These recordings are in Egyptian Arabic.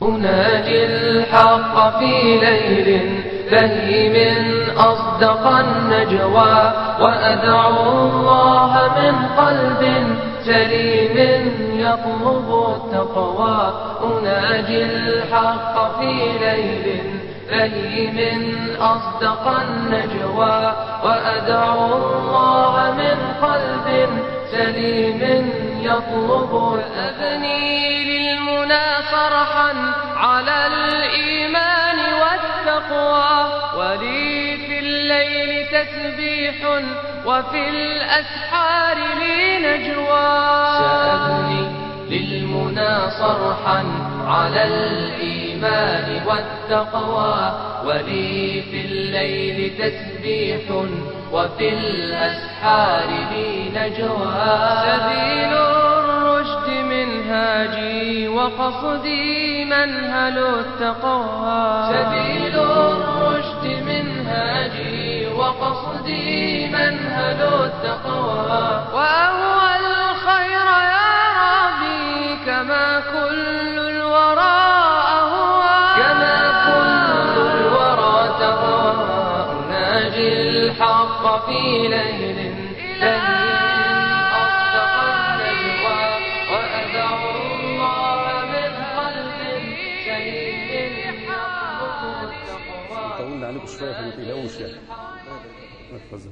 أناجي الحق في ليل بهيم أصدق النجوى وأدعو الله من قلب سليم يطلب التقوى أناجي الحق في ليل بهيم أصدق النجوى وأدعو الله من قلب سليم يطلب أبني للمنى صرحا على الإيمان والتقوى ولي في الليل تسبيح وفي الأسحار لي نجوى سأبني للمنى صرحا على الإيمان والتقوى ولي في الليل تسبيح وفي الأسحار لي نجوى سبيل الرشد منهاجي وقصدي منهل التقوى سبيل الرشد منهاجي وقصدي منهل التقوى وأهوى الخير يا ربي كما كل الورى أهوى كما كل الورى تهوى أناجي الحق في ليل بهيم أصدق النجوى وأدعو الله من قلب سليم يطلب التقوى طولنا عليكم شويه فما تقلقوش يعني احفظ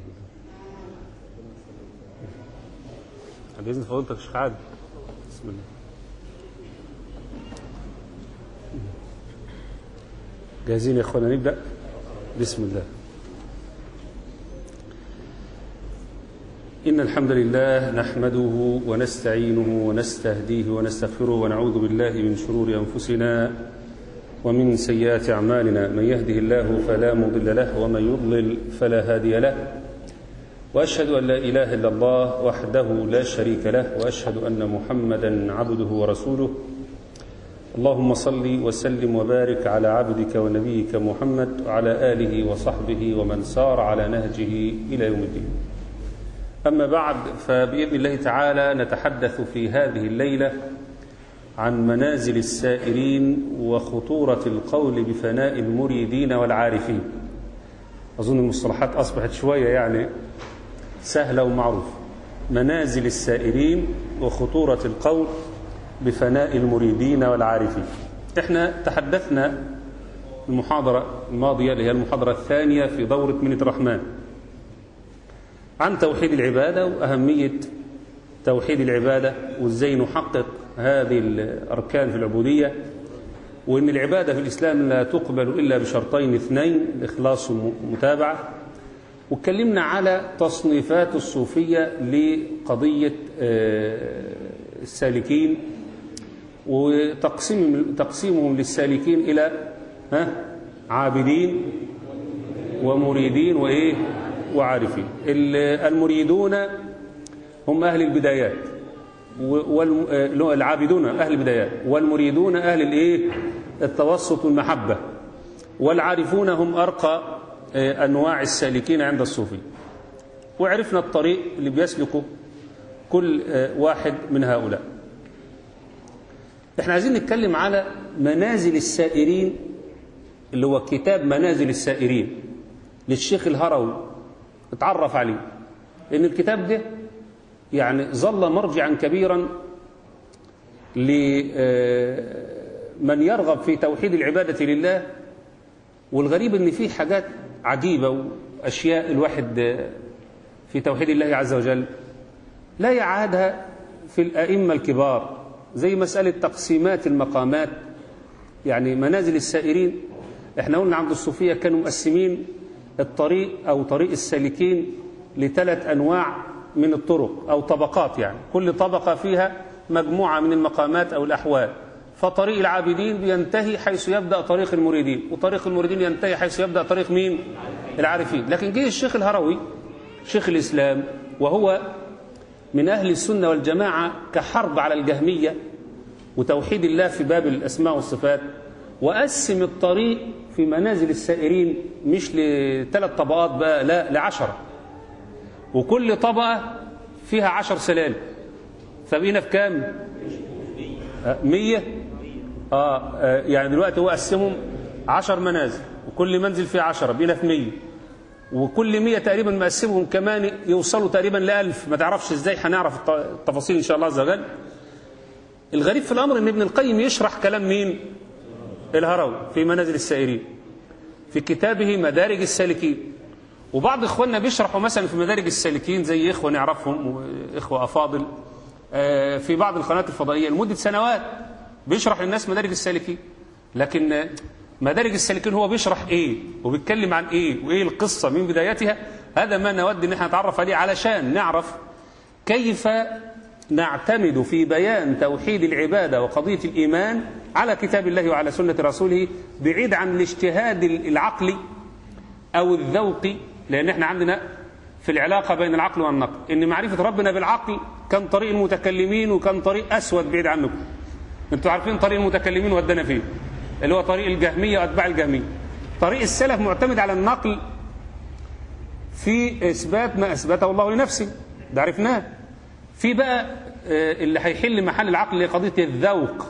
باذن فضيلتك يا شيخ عادل بسم الله جاهزين يا اخوانا نبدا بسم الله إن الحمد لله نحمده ونستعينه ونستهديه ونستغفره ونعوذ بالله من شرور أنفسنا ومن سيئات أعمالنا من يهده الله فلا مضل له ومن يضلل فلا هادي له وأشهد أن لا إله إلا الله وحده لا شريك له وأشهد أن محمدا عبده ورسوله اللهم صل وسلم وبارك على عبدك ونبيك محمد وعلى آله وصحبه ومن سار على نهجه إلى يوم الدين أما بعد فبإذن الله تعالى نتحدث في هذه الليلة عن منازل السائرين وخطورة القول بفناء المريدين والعارفين أظن المصطلحات أصبحت شوية يعني سهلة ومعروفة منازل السائرين وخطورة القول بفناء المريدين والعارفين احنا تحدثنا المحاضرة الماضية اللي هي المحاضرة الثانية في دورة منة الرحمن عن توحيد العبادة وأهمية توحيد العبادة وإزاي نحقق هذه الأركان في العبودية وإن العبادة في الإسلام لا تقبل إلا بشرطين اثنين الإخلاص والمتابعة واتكلمنا على تصنيفات الصوفية لقضية السالكين وتقسيم تقسيمهم للسالكين إلى ها عابدين ومريدين وإيه وعارفين المريدون هم أهل البدايات والعابدون أهل البدايات والمريدون أهل الإيه التوسط والمحبة والعارفون هم أرقى أنواع السالكين عند الصوفي وعرفنا الطريق اللي بيسلكه كل واحد من هؤلاء احنا عايزين نتكلم على منازل السائرين اللي هو كتاب منازل السائرين للشيخ الهروي اتعرف عليه ان الكتاب ده يعني ظل مرجعا كبيرا لمن يرغب في توحيد العبادة لله والغريب ان فيه حاجات عجيبة وأشياء الواحد في توحيد الله عز وجل لا يعادها في الأئمة الكبار زي مسألة تقسيمات المقامات يعني منازل السائرين احنا قلنا عند الصوفية كانوا مقسمين الطريق أو طريق السالكين لثلاث أنواع من الطرق أو طبقات يعني كل طبقة فيها مجموعة من المقامات أو الأحوال فطريق العابدين بينتهي حيث يبدأ طريق المريدين وطريق المريدين ينتهي حيث يبدأ طريق مين العارفين لكن جه الشيخ الهروي شيخ الإسلام وهو من أهل السنة والجماعة كحرب على الجهمية وتوحيد الله في باب الأسماء والصفات وقسم الطريق في منازل السائرين مش لثلاث طبقات بقى لا لعشرة وكل طبقة فيها عشر سلالم فبقينا في كام مية آه آه، يعني دلوقتي هو قسمهم عشر منازل وكل منزل فيه عشرة بينا في مية وكل مية تقريبا مقسمهم كمان يوصلوا تقريبا لألف ما تعرفش ازاي هنعرف الت- التفاصيل إن شاء الله عز وجل الغريب في الأمر إن ابن القيم يشرح كلام مين الهروي في منازل السائرين في كتابه مدارج السالكين وبعض إخواننا بيشرحوا مثلا في مدارج السالكين زي إخوة نعرفهم إخوة أفاضل آه، في بعض القنوات الفضائية لمدة سنوات بيشرح للناس مدارج السالكين لكن آه، مدارج السالكين هو بيشرح ايه وبيتكلم عن ايه وايه القصة من بدايتها هذا ما نود ان احنا نتعرف عليه علشان نعرف كيف نعتمد في بيان توحيد العبادة وقضية الإيمان على كتاب الله وعلى سنة رسوله بعيد عن الاجتهاد العقلي أو الذوقي لأن احنا عندنا في العلاقة بين العقل والنقل إن معرفة ربنا بالعقل كان طريق المتكلمين وكان طريق أسود بعيد عنكم انتوا عارفين طريق المتكلمين ودنا فين اللي هو طريق الجهمية وأتباع الجهمية طريق السلف معتمد على النقل في إثبات ما أثبته الله لنفسه ده عرفناه في بقى آه، اللي هيحل محل العقل اللي هي قضية الذوق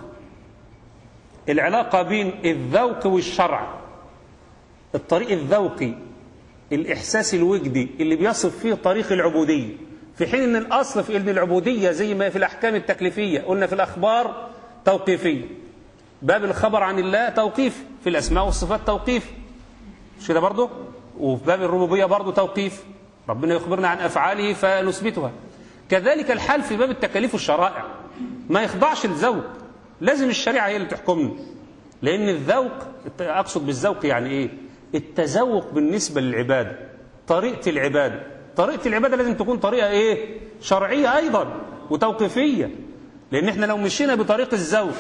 العلاقة بين الذوق والشرع الطريق الذوقي الإحساس الوجدي اللي بيصف فيه طريق العبودية في حين أن الأصل في أن العبودية زي ما في الأحكام التكليفية قلنا في الأخبار توقيفية باب الخبر عن الله توقيف في الأسماء والصفات توقيف مش كده برضه وفي باب الربوبية برضه توقيف ربنا يخبرنا عن أفعاله فنثبتها كذلك الحال في باب التكاليف والشرائع ما يخضعش الذوق لازم الشريعة هي اللي تحكمنا لأن الذوق أقصد بالذوق يعني إيه التذوق بالنسبة للعبادة طريقة العبادة طريقة العبادة لازم تكون طريقة إيه شرعية أيضا وتوقيفية لأن إحنا لو مشينا بطريق الذوق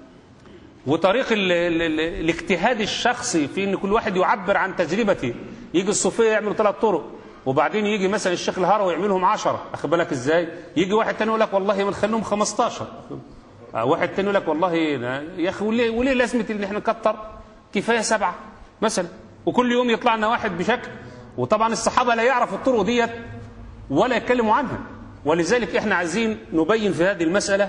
وطريق ال ال ال الاجتهاد الشخصي في ان كل واحد يعبر عن تجربته يجي الصوفيه يعملوا ثلاث طرق وبعدين يجي مثلا الشيخ الهروي يعملهم عشرة اخد بالك ازاي يجي واحد تاني يقول لك والله ما نخليهم 15 آه، واحد تاني يقول لك والله يا اخي وليه وليه لازمه ان احنا نكتر كفايه سبعه مثلا وكل يوم يطلع لنا واحد بشكل وطبعا الصحابه لا يعرفوا الطرق ديت ولا يتكلموا عنها ولذلك احنا عايزين نبين في هذه المساله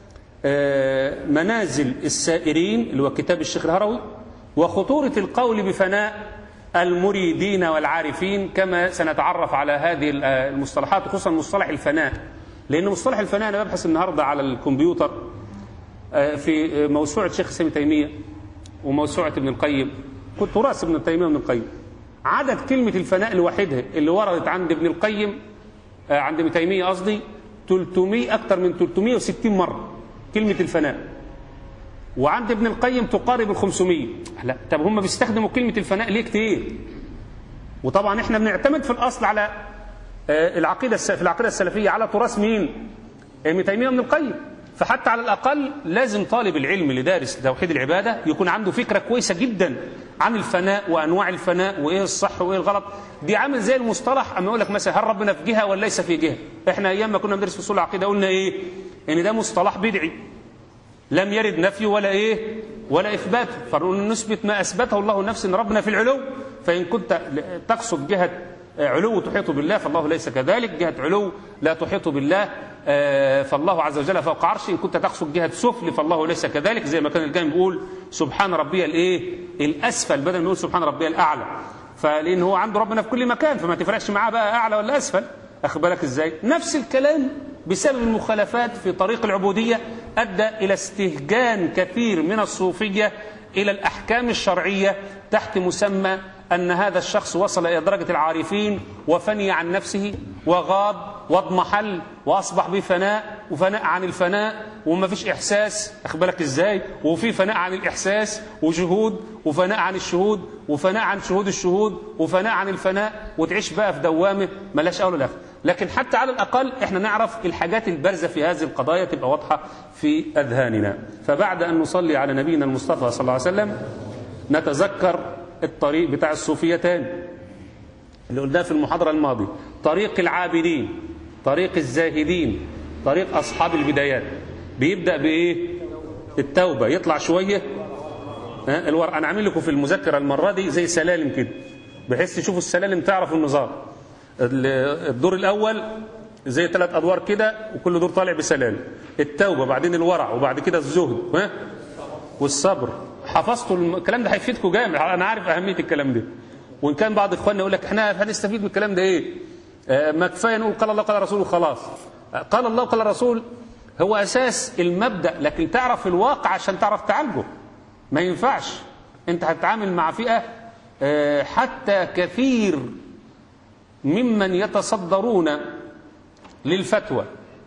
آه، منازل السائرين اللي هو كتاب الشيخ الهروي وخطورة القول بفناء المريدين والعارفين كما سنتعرف على هذه ال- آه، المصطلحات خصوصا مصطلح الفناء لأن مصطلح الفناء أنا ببحث النهاردة على الكمبيوتر آه، في آه، موسوعة شيخ سامي تيمية وموسوعة ابن القيم كنت تراث ابن تيمية وابن القيم عدد كلمة الفناء لوحدها اللي وردت عند ابن القيم آه، عند ابن تيمية قصدي 300 أكثر من 360 مرة كلمة الفناء وعند ابن القيم تقارب ال 500 لا طب هم بيستخدموا كلمة الفناء ليه كتير وطبعا احنا بنعتمد في الأصل على آه، العقيدة الس- في العقيدة السلفية على تراث مين ابن تيمية وابن القيم فحتى على الأقل لازم طالب العلم اللي دارس توحيد العبادة يكون عنده فكرة كويسة جدا عن الفناء وأنواع الفناء وإيه الصح وإيه الغلط دي عامل زي المصطلح أما يقول لك مثلا هل ربنا في جهة ولا ليس في جهة إحنا أيام ما كنا بندرس في أصول العقيدة قلنا إيه إن ده مصطلح بدعي لم يرد نفي ولا ايه ولا اثبات فنثبت ما اثبته الله نفسه ان ربنا في العلو فان كنت تقصد جهه علو تحيط بالله فالله ليس كذلك جهه علو لا تحيط بالله آه، فالله عز وجل فوق عرشه ان كنت تقصد جهه سفل فالله ليس كذلك زي ما كان الجامع بيقول سبحان ربي الايه الاسفل بدل ما نقول سبحان ربي الاعلى فلان هو عنده ربنا في كل مكان فما تفرقش معاه بقى اعلى ولا اسفل اخد بالك ازاي نفس الكلام بسبب المخالفات في طريق العبودية أدى إلى استهجان كثير من الصوفية إلى الأحكام الشرعية تحت مسمى أن هذا الشخص وصل إلى درجة العارفين وفني عن نفسه وغاب واضمحل وأصبح بفناء وفناء عن الفناء وما فيش إحساس أخد بالك إزاي وفي فناء عن الإحساس وشهود وفناء عن الشهود وفناء عن شهود الشهود وفناء عن الفناء وتعيش بقى في دوامة ملاش أول ولا آخر لكن حتى على الأقل احنا نعرف الحاجات البارزة في هذه القضايا تبقى واضحة في أذهاننا فبعد أن نصلي على نبينا المصطفى صلى الله عليه وسلم نتذكر الطريق بتاع الصوفية تاني اللي قلناه في المحاضرة الماضية طريق العابدين طريق الزاهدين طريق أصحاب البدايات بيبدأ بإيه التوبة يطلع شوية ها الورق أنا عامل لكم في المذكرة المرة دي زي سلالم كده بحيث تشوفوا السلالم تعرفوا النظام ال- الدور الأول زي ثلاث أدوار كده وكل دور طالع بسلالم التوبة بعدين الورع وبعد كده الزهد ها والصبر حفظتوا الم- الكلام ده هيفيدكم جامد انا عارف اهميه الكلام ده وان كان بعض اخواننا يقول لك احنا هنستفيد من الكلام ده ايه آه، ما كفايه نقول قال الله قال رسوله خلاص آه، قال الله قال الرسول هو اساس المبدا لكن تعرف الواقع عشان تعرف تعالجه ما ينفعش انت هتتعامل مع فئه آه، حتى كثير ممن يتصدرون للفتوى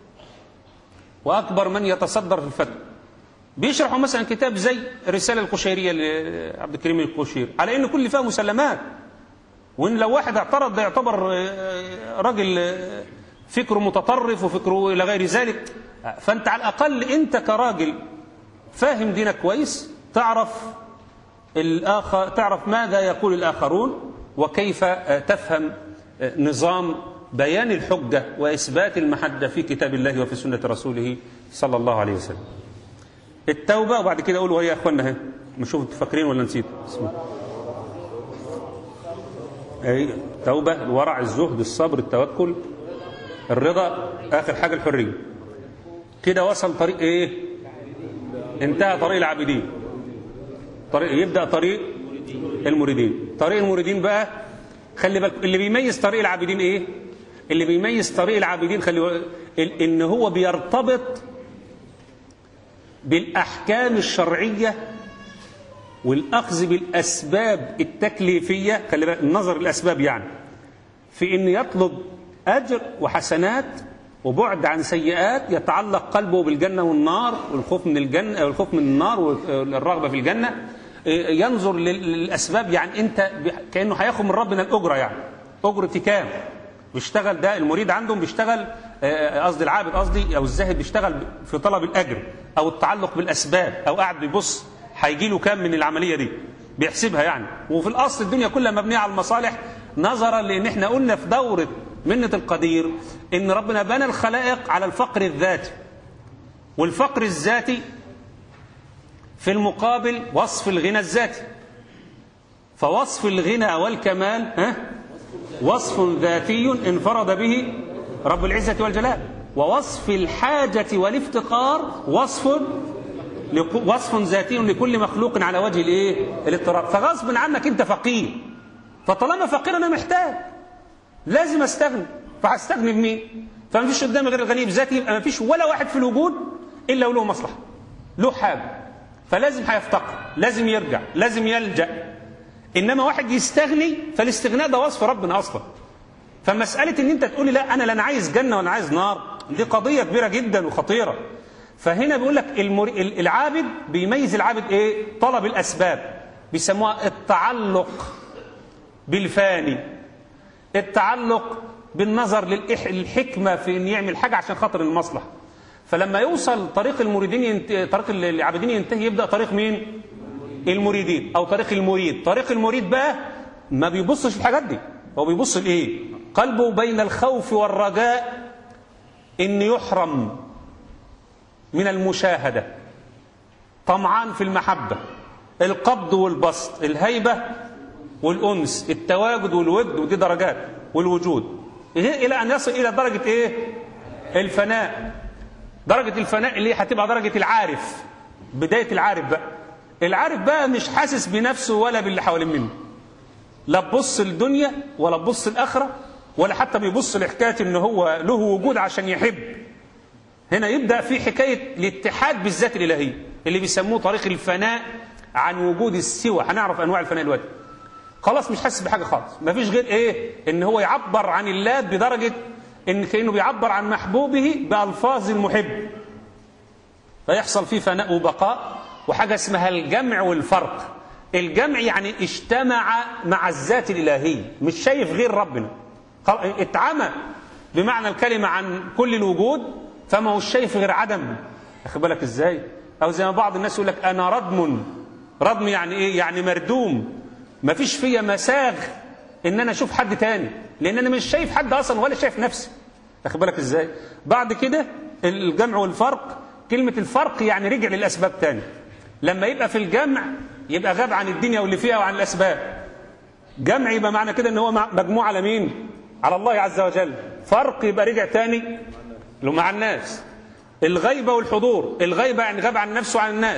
واكبر من يتصدر في الفتوى بيشرحوا مثلا كتاب زي الرساله القشيريه لعبد الكريم القشير على ان كل اللي فيها مسلمات وان لو واحد اعترض ده يعتبر آه، راجل آه، فكره متطرف وفكره الى غير ذلك فانت على الاقل انت كراجل فاهم دينك كويس تعرف الآخر تعرف ماذا يقول الآخرون وكيف آه، تفهم آه، نظام بيان الحجة وإثبات المحدة في كتاب الله وفي سنة رسوله صلى الله عليه وسلم التوبة وبعد كده أقول وهي يا أخوانا اهي نشوف انتوا فاكرين ولا نسيت بسم الله أي توبة الورع الزهد الصبر التوكل الرضا آخر حاجة الحرية كده وصل طريق إيه انتهى طريق العابدين طريق يبدا طريق المريدين طريق المريدين بقى خلي بالك اللي بيميز طريق العابدين ايه اللي بيميز طريق العابدين خلي بالك ال- ان هو بيرتبط بالاحكام الشرعيه والاخذ بالاسباب التكليفيه خلي بالك النظر الاسباب يعني في ان يطلب اجر وحسنات وبعد عن سيئات يتعلق قلبه بالجنه والنار والخوف من الجنه والخوف من النار والرغبه في الجنه ينظر لل- للاسباب يعني انت ب- كانه هياخد من ربنا الاجره يعني اجرتي كام بيشتغل ده المريد عندهم بيشتغل آه، قصدي العابد قصدي او الزاهد بيشتغل في طلب الاجر او التعلق بالاسباب او قاعد بيبص هيجي له كام من العمليه دي بيحسبها يعني وفي الاصل الدنيا كلها مبنيه على المصالح نظرا لان احنا قلنا في دوره منه القدير ان ربنا بنى الخلائق على الفقر الذاتي والفقر الذاتي في المقابل وصف الغنى الذاتي فوصف الغنى والكمال ها وصف ذاتي انفرد به رب العزة والجلال ووصف الحاجة والافتقار وصف لك- وصف ذاتي لكل مخلوق على وجه الايه الاضطراب فغصب عنك انت فقير فطالما فقير انا محتاج لازم استغني فهستغني بمين فما فيش قدامي غير الغني بذاتي يبقى ما فيش ولا واحد في الوجود الا وله مصلحه له حاجه فلازم هيفتقر لازم يرجع لازم يلجا انما واحد يستغني فالاستغناء ده وصف ربنا اصلا فمساله ان انت تقولي لا انا لا انا عايز جنه ولا عايز نار دي قضيه كبيره جدا وخطيره فهنا بيقول لك المري... العابد بيميز العابد ايه طلب الاسباب بيسموها التعلق بالفاني التعلق بالنظر للإح... للحكمة في أن يعمل حاجة عشان خاطر المصلحة فلما يوصل طريق المريدين ينت... طريق العابدين ينتهي يبدأ طريق مين المريدين أو طريق المريد طريق المريد بقى ما بيبصش الحاجات دي هو بيبص لإيه قلبه بين الخوف والرجاء إن يحرم من المشاهدة طمعان في المحبة القبض والبسط الهيبة والأنس التواجد والود ودي درجات والوجود إيه إلى أن يصل إلى درجة إيه الفناء درجة الفناء اللي هتبقى درجة العارف بداية العارف بقى العارف بقى مش حاسس بنفسه ولا باللي حوالين منه لا تبص الدنيا ولا تبص الآخرة ولا حتى بيبص لحكاية إن هو له وجود عشان يحب هنا يبدأ في حكاية الاتحاد بالذات الإلهية اللي بيسموه طريق الفناء عن وجود السوى هنعرف أنواع الفناء دلوقتي خلاص مش حاسس بحاجة خالص مفيش غير إيه إن هو يعبر عن الله بدرجة إن كأنه بيعبر عن محبوبه بألفاظ المحب فيحصل فيه فناء وبقاء وحاجة اسمها الجمع والفرق الجمع يعني اجتمع مع الذات الإلهية مش شايف غير ربنا اتعمى بمعنى الكلمة عن كل الوجود فما هو شايف غير عدم أخد بالك إزاي أو زي ما بعض الناس يقول لك أنا ردم ردم يعني إيه يعني مردوم ما فيش فيا مساغ إن أنا أشوف حد تاني لأن أنا مش شايف حد أصلا ولا شايف نفسي أخد بالك إزاي بعد كده الجمع والفرق كلمة الفرق يعني رجع للأسباب تاني لما يبقى في الجمع يبقى غاب عن الدنيا واللي فيها وعن الأسباب جمع يبقى معنى كده ان هو مجموع على مين على الله عز وجل فرق يبقى رجع تاني له مع الناس الغيبة والحضور الغيبة يعني غاب عن نفسه وعن الناس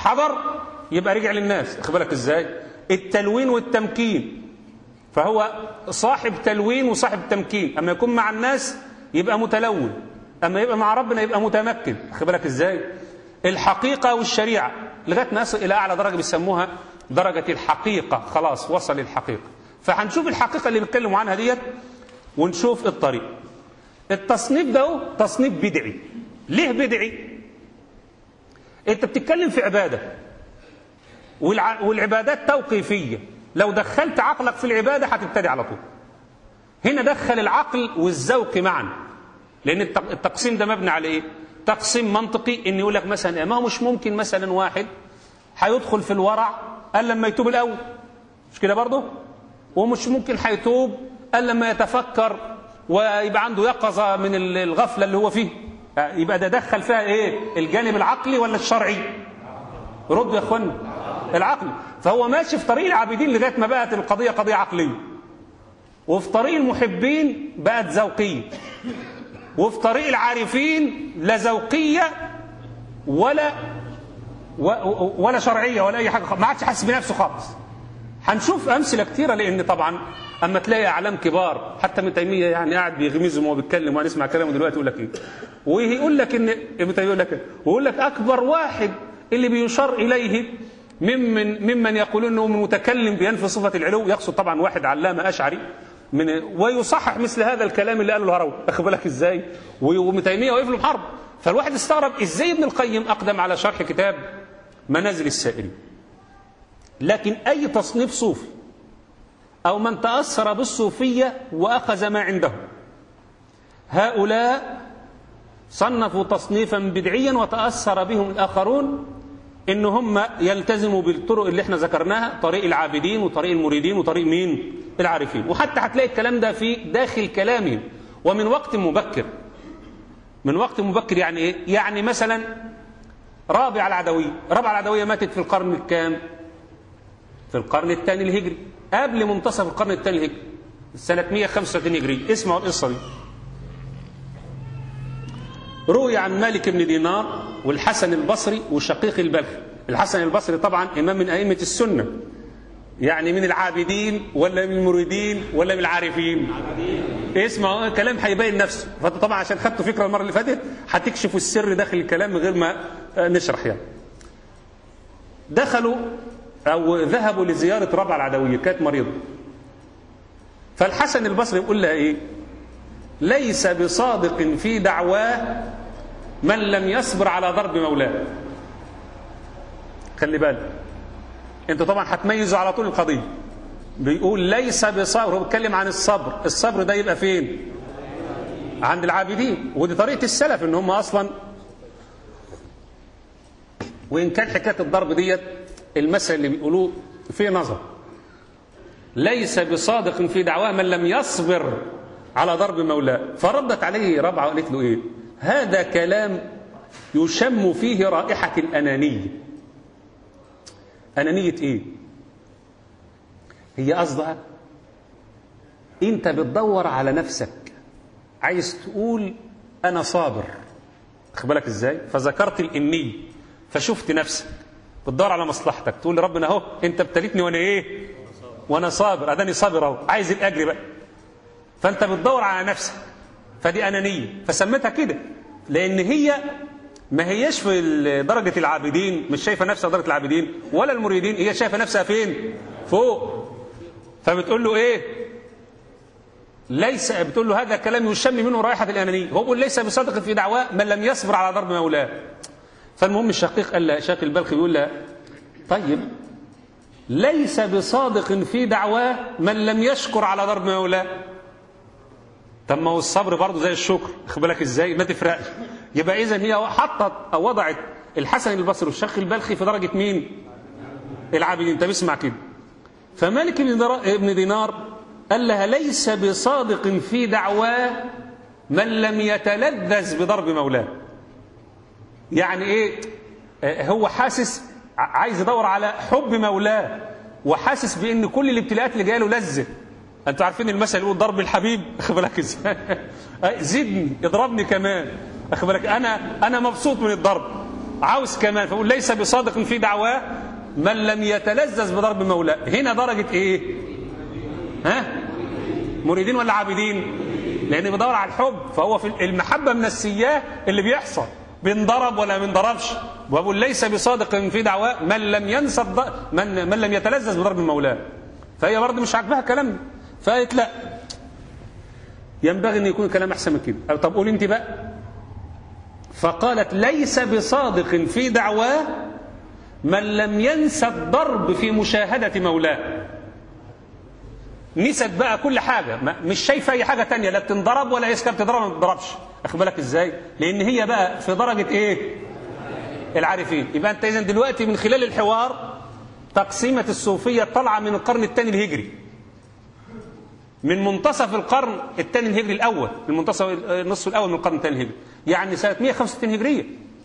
حضر يبقى رجع للناس خد بالك ازاي التلوين والتمكين فهو صاحب تلوين وصاحب تمكين اما يكون مع الناس يبقى متلون اما يبقى مع ربنا يبقى متمكن خد بالك ازاي الحقيقه والشريعه لغايه ما يصل الى اعلى درجه بيسموها درجه الحقيقه خلاص وصل للحقيقه فهنشوف الحقيقه اللي بيتكلموا عنها ديت ونشوف الطريق التصنيف ده هو تصنيف بدعي ليه بدعي انت بتتكلم في عباده والع... والعبادات توقيفيه لو دخلت عقلك في العباده هتبتدي على طول هنا دخل العقل والذوق معا لان التق... التقسيم ده مبني على ايه تقسيم منطقي ان يقول لك مثلا ما هو مش ممكن مثلا واحد هيدخل في الورع قال لما يتوب الاول مش كده برضه ومش ممكن هيتوب قال لما يتفكر ويبقى عنده يقظه من الغفله اللي هو فيه يبقى ده دخل فيها ايه الجانب العقلي ولا الشرعي ردوا يا اخوانا العقل فهو ماشي في طريق العابدين لغايه ما بقت القضيه قضيه عقليه وفي طريق المحبين بقت ذوقيه وفي طريق العارفين لا ذوقيه ولا ولا شرعيه ولا اي حاجه ما عادش حاسس بنفسه خالص هنشوف امثله كثيره لان طبعا اما تلاقي اعلام كبار حتى ابن تيميه يعني قاعد بيغمزهم وهو بيتكلم وهنسمع كلامه دلوقتي يقول لك ايه ويقول لك ان ابن تيميه يقول لك ويقول لك اكبر واحد اللي بيشار اليه ممن ممن يقولون انه متكلم بينفي صفه العلو يقصد طبعا واحد علامه اشعري من ويصحح مثل هذا الكلام اللي قاله الهروي واخد بالك ازاي وابن تيميه واقف له بحرب فالواحد استغرب ازاي ابن القيم اقدم على شرح كتاب منازل السائرين لكن اي تصنيف صوفي او من تاثر بالصوفيه واخذ ما عنده هؤلاء صنفوا تصنيفا بدعيا وتاثر بهم الاخرون ان هم يلتزموا بالطرق اللي احنا ذكرناها طريق العابدين وطريق المريدين وطريق مين العارفين وحتى هتلاقي الكلام ده في داخل كلامهم ومن وقت مبكر من وقت مبكر يعني ايه يعني مثلا رابع العدوية رابع العدوية ماتت في القرن الكام في القرن الثاني الهجري قبل منتصف القرن الثاني الهجري سنة 135 هجري اسمعوا القصة دي روي عن مالك بن دينار والحسن البصري وشقيق البلخي الحسن البصري طبعا إمام من أئمة السنة يعني من العابدين ولا من المريدين ولا من العارفين اسمعوا كلام هيبين نفسه فانتوا طبعا عشان خدتوا فكره المره اللي فاتت هتكشفوا السر داخل الكلام من غير ما نشرح يعني دخلوا او ذهبوا لزياره ربع العدويه كانت مريضه فالحسن البصري يقول لها ايه ليس بصادق في دعواه من لم يصبر على ضرب مولاه خلي بالك انتوا طبعا هتميزوا على طول القضيه بيقول ليس بصبر هو بيتكلم عن الصبر الصبر ده يبقى فين عند العابدين ودي طريقه السلف ان هم اصلا وان كان حكايه الضرب ديت المثل اللي بيقولوه فيه نظر ليس بصادق في دعواه من لم يصبر على ضرب مولاه فردت عليه ربعه وقالت له ايه هذا كلام يشم فيه رائحه الانانيه انانيه ايه هي قصدها انت بتدور على نفسك عايز تقول انا صابر خد بالك ازاي فذكرت الاني فشفت نفسك بتدور على مصلحتك تقول لربنا اهو انت ابتليتني وانا ايه وانا صابر اداني صابر اهو عايز الاجر بقى فانت بتدور على نفسك فدي انانيه فسميتها كده لان هي ما هياش في درجه العابدين مش شايفه نفسها درجه العابدين ولا المريدين هي شايفه نفسها فين فوق فبتقول له ايه ليس بتقول له هذا كلام يشم منه رائحه الانانيه هو بيقول ليس بصادق في دعواه من لم يصبر على ضرب مولاه فالمهم الشقيق قال لها شاق البلخي بيقول لها طيب ليس بصادق في دعواه من لم يشكر على ضرب مولاه طب ما هو الصبر برضه زي الشكر خد بالك ازاي ما تفرقش يبقى اذا هي حطت او وضعت الحسن البصري والشيخ البلخي في درجه مين العابدين طب اسمع كده فمالك بن دينار قال لها ليس بصادق في دعواه من لم يتلذذ بضرب مولاه يعني ايه هو حاسس عايز يدور على حب مولاه وحاسس بان كل الابتلاءات اللي جايه له لذه انتوا عارفين المثل يقول ضرب الحبيب اخد بالك ازاي زدني اضربني كمان اخد بالك انا انا مبسوط من الضرب عاوز كمان فقول ليس بصادق في دعواه من لم يتلذذ بضرب مولاه هنا درجة ايه ها مريدين ولا عابدين لان بيدور على الحب فهو في المحبة من السياه اللي بيحصل بينضرب ولا ما بينضربش وبقول ليس بصادق في دعواه من لم ينسى من من لم يتلذذ بضرب مولاه فهي برضه مش عاجباها كلام فقالت لا ينبغي ان يكون كلام احسن من كده طب قول انت بقى فقالت ليس بصادق في دعواه من لم ينسى الضرب في مشاهدة مولاه نسيت بقى كل حاجة مش شايفة أي حاجة تانية لا بتنضرب ولا يسكر تضرب ما بتضربش أخد بالك إزاي لأن هي بقى في درجة إيه العارفين يبقى أنت إذن دلوقتي من خلال الحوار تقسيمة الصوفية طالعة من القرن الثاني الهجري من منتصف القرن الثاني الهجري الأول من منتصف النصف الأول من القرن الثاني الهجري يعني سنة 165 هجرية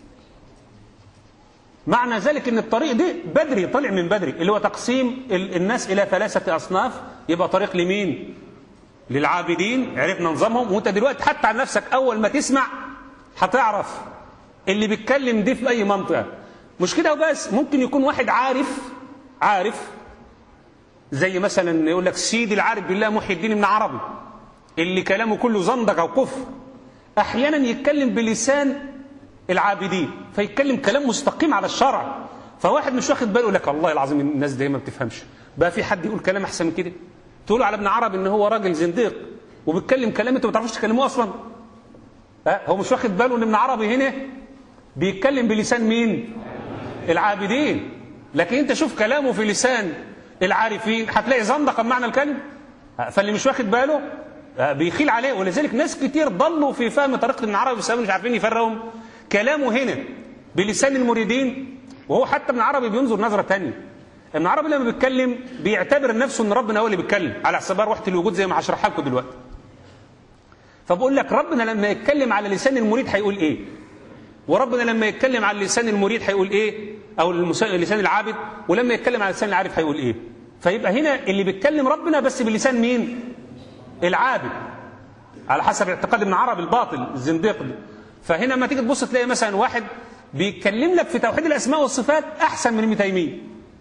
معنى ذلك ان الطريق ده بدري طلع من بدري اللي هو تقسيم الناس الى ثلاثة اصناف يبقى طريق لمين للعابدين عرفنا نظامهم وانت دلوقتي حتى عن نفسك اول ما تسمع هتعرف اللي بيتكلم دي في اي منطقة مش كده وبس ممكن يكون واحد عارف عارف زي مثلا يقول لك سيدي العارف بالله محي الدين ابن عربي اللي كلامه كله زندق او كفر احيانا يتكلم بلسان العابدين فيتكلم كلام مستقيم على الشرع فواحد مش واخد باله لك الله العظيم الناس دي ما بتفهمش بقى في حد يقول كلام احسن من كده تقولوا على ابن عربي ان هو راجل زنديق وبيتكلم كلام انتوا ما تعرفوش تكلموه اصلا أه هو مش واخد باله ان ابن عربي هنا بيتكلم بلسان مين العابدين لكن انت شوف كلامه في لسان العارفين هتلاقي زندقه بمعنى الكلمه فاللي مش واخد باله بيخيل عليه ولذلك ناس كتير ضلوا في فهم طريقه ابن عربي بسبب مش عارفين يفرقهم كلامه هنا بلسان المريدين وهو حتى ابن عربي بينظر نظره ثانيه ابن عربي لما بيتكلم بيعتبر نفسه ان ربنا هو اللي بيتكلم على حساب وحده الوجود زي ما هشرحها لكم دلوقتي فبقول لك ربنا لما يتكلم على لسان المريد هيقول ايه وربنا لما يتكلم على لسان المريد هيقول ايه او لسان العابد ولما يتكلم على لسان العارف هيقول ايه فيبقى هنا اللي بيتكلم ربنا بس بلسان مين العابد على حسب اعتقاد ابن عربي الباطل الزنديق ده فهنا لما تيجي تبص تلاقي مثلا واحد بيتكلم لك في توحيد الاسماء والصفات احسن من ابن تيميه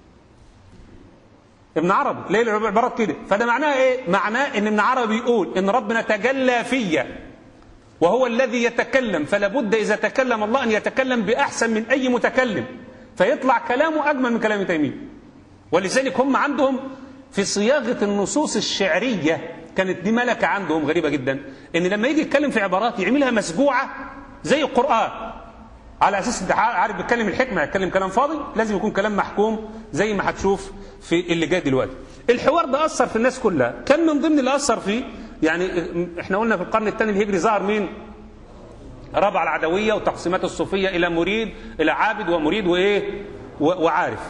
ابن عربي تلاقي له عبارات كده فده معناه ايه معناه ان ابن عربي بيقول ان ربنا تجلى فيا وهو الذي يتكلم فلا بد اذا تكلم الله ان يتكلم باحسن من اي متكلم فيطلع كلامه اجمل من كلام تيميه ولذلك هم عندهم في صياغه النصوص الشعريه كانت دي ملكه عندهم غريبه جدا ان لما يجي يتكلم في عبارات يعملها مسجوعه زي القران على اساس انت عارف بيتكلم الحكمه يتكلم كلام فاضي لازم يكون كلام محكوم زي ما هتشوف في اللي جاي دلوقتي الحوار ده اثر في الناس كلها كان من ضمن اللي اثر فيه يعني احنا قلنا في القرن الثاني الهجري ظهر مين ربع العدويه وتقسيمات الصوفيه الى مريد الى عابد ومريد وايه وعارف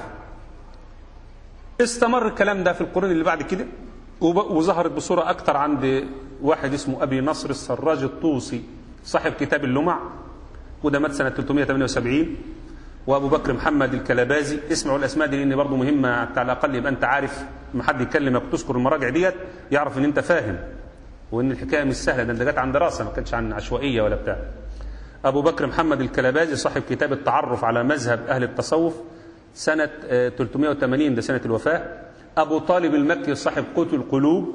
استمر الكلام ده في القرون اللي بعد كده وظهرت بصوره اكثر عند واحد اسمه ابي نصر السراج الطوسي صاحب كتاب اللمع وده مات سنه 378 وابو بكر محمد الكلبازي اسمعوا الاسماء دي لان برضه مهمه على الاقل يبقى انت عارف لما حد يكلمك تذكر المراجع ديت يعرف ان انت فاهم وان الحكايه مش سهله ده انت جت عن دراسه ما كانتش عن عشوائيه ولا بتاع ابو بكر محمد الكلبازي صاحب كتاب التعرف على مذهب اهل التصوف سنه 380 ده سنه الوفاه ابو طالب المكي صاحب قوت القلوب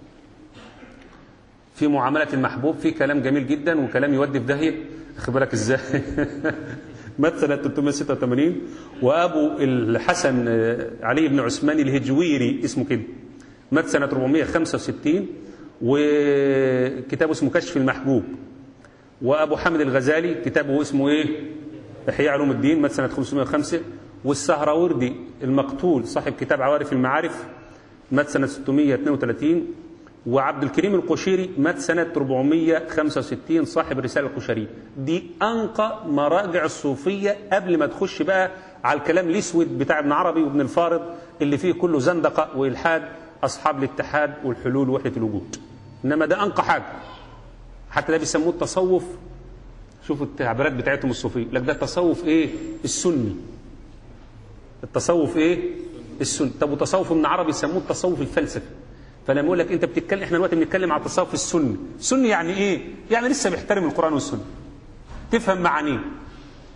في معامله المحبوب في كلام جميل جدا وكلام يودي في داهيه خد بالك ازاي مات سنة 386 وأبو الحسن علي بن عثمان الهجويري اسمه كده مات سنة 465 وكتابه اسمه كشف المحبوب وأبو حامد الغزالي كتابه اسمه إيه إحياء علوم الدين مات سنة 505 والسهروردي المقتول صاحب كتاب عوارف المعارف مات سنة 632 وعبد الكريم القشيري مات سنة 465 صاحب الرسالة القشيرية دي أنقى مراجع الصوفية قبل ما تخش بقى على الكلام الأسود بتاع ابن عربي وابن الفارض اللي فيه كله زندقة وإلحاد أصحاب الاتحاد والحلول ووحدة الوجود إنما ده أنقى حاجة حتى ده بيسموه التصوف شوفوا التعبيرات بتاعتهم الصوفية لك ده التصوف إيه السني التصوف إيه السني طب وتصوف ابن عربي يسموه التصوف الفلسفي فلما يقول لك انت بتتكلم احنا دلوقتي بنتكلم على التصوف السني سني يعني ايه يعني لسه بيحترم القران والسنه تفهم معانيه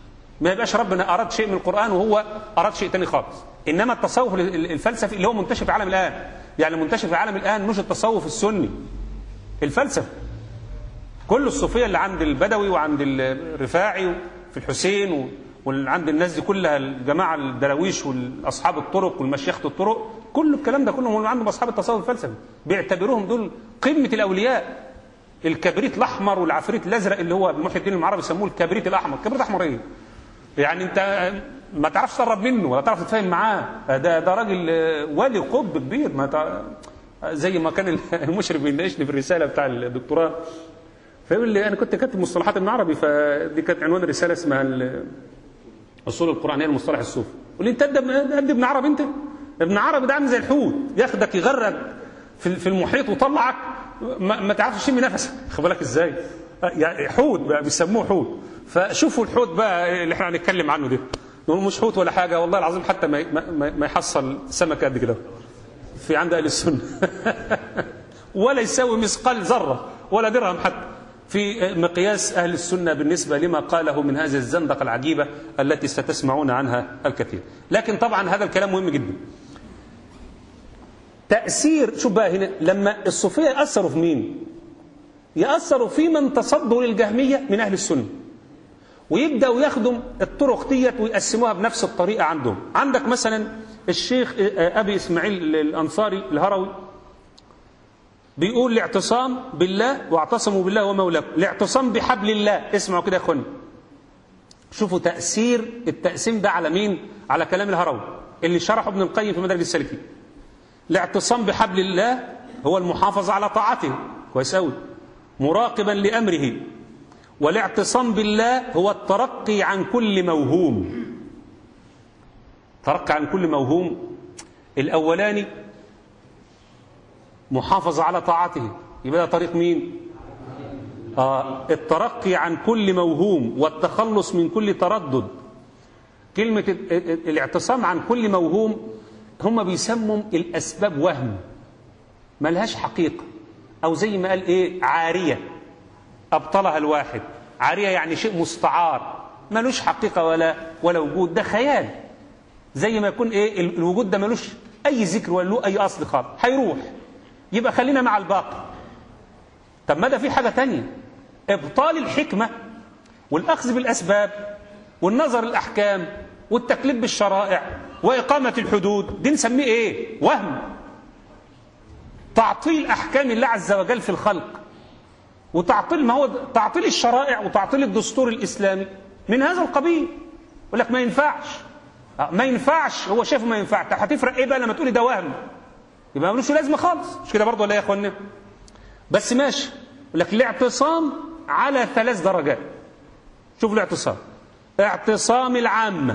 ما يبقاش ربنا اراد شيء من القران وهو اراد شيء تاني خالص انما التصوف الفلسفي اللي هو منتشر في العالم الان يعني منتشر في العالم الان مش التصوف السني الفلسفه كل الصوفيه اللي عند البدوي وعند الرفاعي في الحسين وعند الناس دي كلها الجماعه الدراويش والاصحاب الطرق والمشيخه الطرق كل الكلام ده كلهم عندهم اصحاب التصوف الفلسفي بيعتبروهم دول قمه الاولياء الكبريت الاحمر والعفريت الازرق اللي هو محي الدين المعربي يسموه الكبريت الاحمر الكبريت الاحمر ايه يعني انت ما تعرفش تقرب منه ولا تعرف تتفاهم معاه ده ده راجل ولي قطب كبير ما تع... زي ما كان المشرف بيناقشني في الرساله بتاع الدكتوراه فيقول لي انا كنت كاتب مصطلحات ابن عربي فدي كانت عنوان الرساله اسمها الاصول القرانيه المصطلح الصوفي يقول لي انت قد ابن عربي انت ابن عربي ده عامل زي الحوت ياخدك يغرق في في المحيط ويطلعك ما, ما تعرفش تشم نفسك خد بالك ازاي يعني حوت بقى بيسموه حوت فشوفوا الحوت بقى اللي احنا هنتكلم عنه ده نقول مش حوت ولا حاجه والله العظيم حتى ما ما, ما يحصل سمكه قد كده في عند اهل السنه ولا يساوي مثقال ذره ولا درهم حتى في مقياس أهل السنة بالنسبة لما قاله من هذه الزندقة العجيبة التي ستسمعون عنها الكثير لكن طبعا هذا الكلام مهم جدا تأثير شوف بقى هنا لما الصوفية يأثروا في مين يأثروا في من تصدوا للجهمية من أهل السنة ويبدأوا ياخدوا الطرق ديت ويقسموها بنفس الطريقة عندهم عندك مثلا الشيخ أبي إسماعيل الأنصاري الهروي بيقول الاعتصام بالله واعتصموا بالله ومولاكم الاعتصام بحبل الله اسمعوا كده يا اخواني شوفوا تأثير التقسيم ده على مين على كلام الهروي اللي شرحه ابن القيم في مدارج السالكين الاعتصام بحبل الله هو المحافظة على طاعته كويس قوي مراقبا لأمره والاعتصام بالله هو الترقي عن كل موهوم ترقي عن كل موهوم الأولاني محافظة على طاعته يبقى ده طريق مين آه الترقي عن كل موهوم والتخلص من كل تردد كلمة الاعتصام عن كل موهوم هم بيسموا الأسباب وهم ملهاش حقيقة أو زي ما قال إيه عارية أبطلها الواحد عارية يعني شيء مستعار ملوش حقيقة ولا ولا وجود ده خيال زي ما يكون إيه الوجود ده ملوش أي ذكر ولا له أي أصل خالص هيروح يبقى خلينا مع الباقي طب ما ده في حاجة تانية إبطال الحكمة والأخذ بالأسباب والنظر الأحكام والتكليف بالشرائع وإقامة الحدود دي نسميه إيه وهم تعطيل أحكام الله عز وجل في الخلق وتعطيل ما هو تعطيل الشرائع وتعطيل الدستور الإسلامي من هذا القبيل يقول لك ما ينفعش ما ينفعش هو شايفه ما ينفعش طب هتفرق ايه بقى لما تقولي ده وهم يبقى ملوش لازمه خالص مش كده برضه ولا يا اخوانا بس ماشي يقول لك الاعتصام على ثلاث درجات شوف الاعتصام اعتصام العامة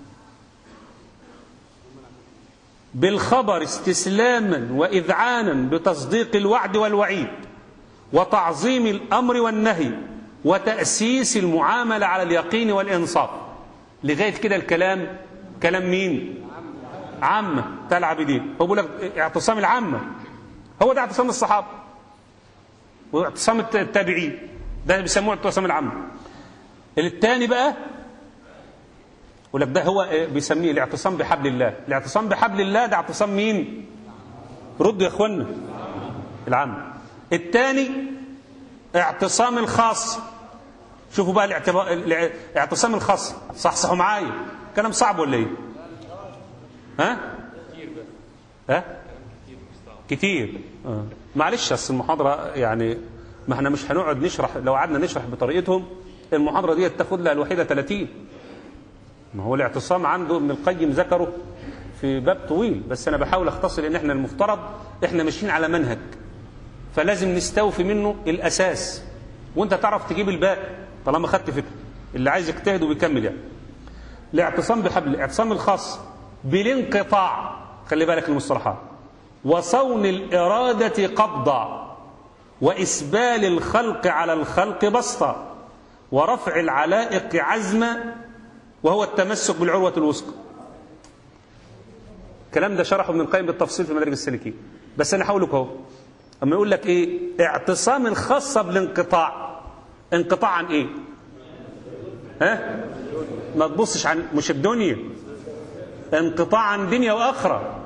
بالخبر استسلاما وإذعانا بتصديق الوعد والوعيد وتعظيم الأمر والنهي وتأسيس المعاملة على اليقين والإنصاف لغاية كده الكلام كلام مين عامة بتاع العابدين هو بيقول لك اعتصام العامة هو ده اعتصام الصحابة واعتصام التابعين ده بيسموه اعتصام العامة الثاني بقى يقول لك ده هو بيسميه الاعتصام بحبل الله الاعتصام بحبل الله ده اعتصام مين ردوا يا اخوانا العام الثاني اعتصام الخاص شوفوا بقى الاعتبار الاعتصام الخاص صحصحوا معايا كلام صعب ولا ايه ها ها كتير آه. معلش اصل المحاضره يعني ما احنا مش هنقعد نشرح لو قعدنا نشرح بطريقتهم المحاضره دي تاخد لها الوحيده 30 ما هو الاعتصام عنده ابن القيم ذكره في باب طويل بس انا بحاول اختصر لان احنا المفترض احنا ماشيين على منهج فلازم نستوفي منه الاساس وانت تعرف تجيب الباقي طالما خدت فكره اللي عايز يجتهد وبيكمل يعني الاعتصام بحبل الاعتصام الخاص بالانقطاع خلي بالك المصطلحات وصون الإرادة قبضا وإسبال الخلق على الخلق بسطا ورفع العلائق عزما وهو التمسك بالعروة الوثقى الكلام ده شرحه ابن القيم بالتفصيل في مدارج السالكين بس انا هقول لك اهو اما يقول لك ايه اعتصام الخاصه بالانقطاع انقطاع عن ايه ها ما تبصش عن مش الدنيا انقطاع عن دنيا واخره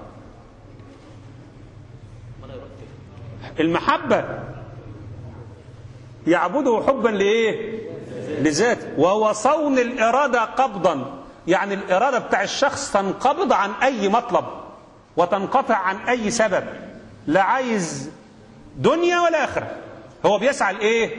المحبه يعبده حبا لايه لذاته وهو صون الاراده قبضا يعني الاراده بتاع الشخص تنقبض عن اي مطلب وتنقطع عن اي سبب لا عايز دنيا ولا اخره هو بيسعى لايه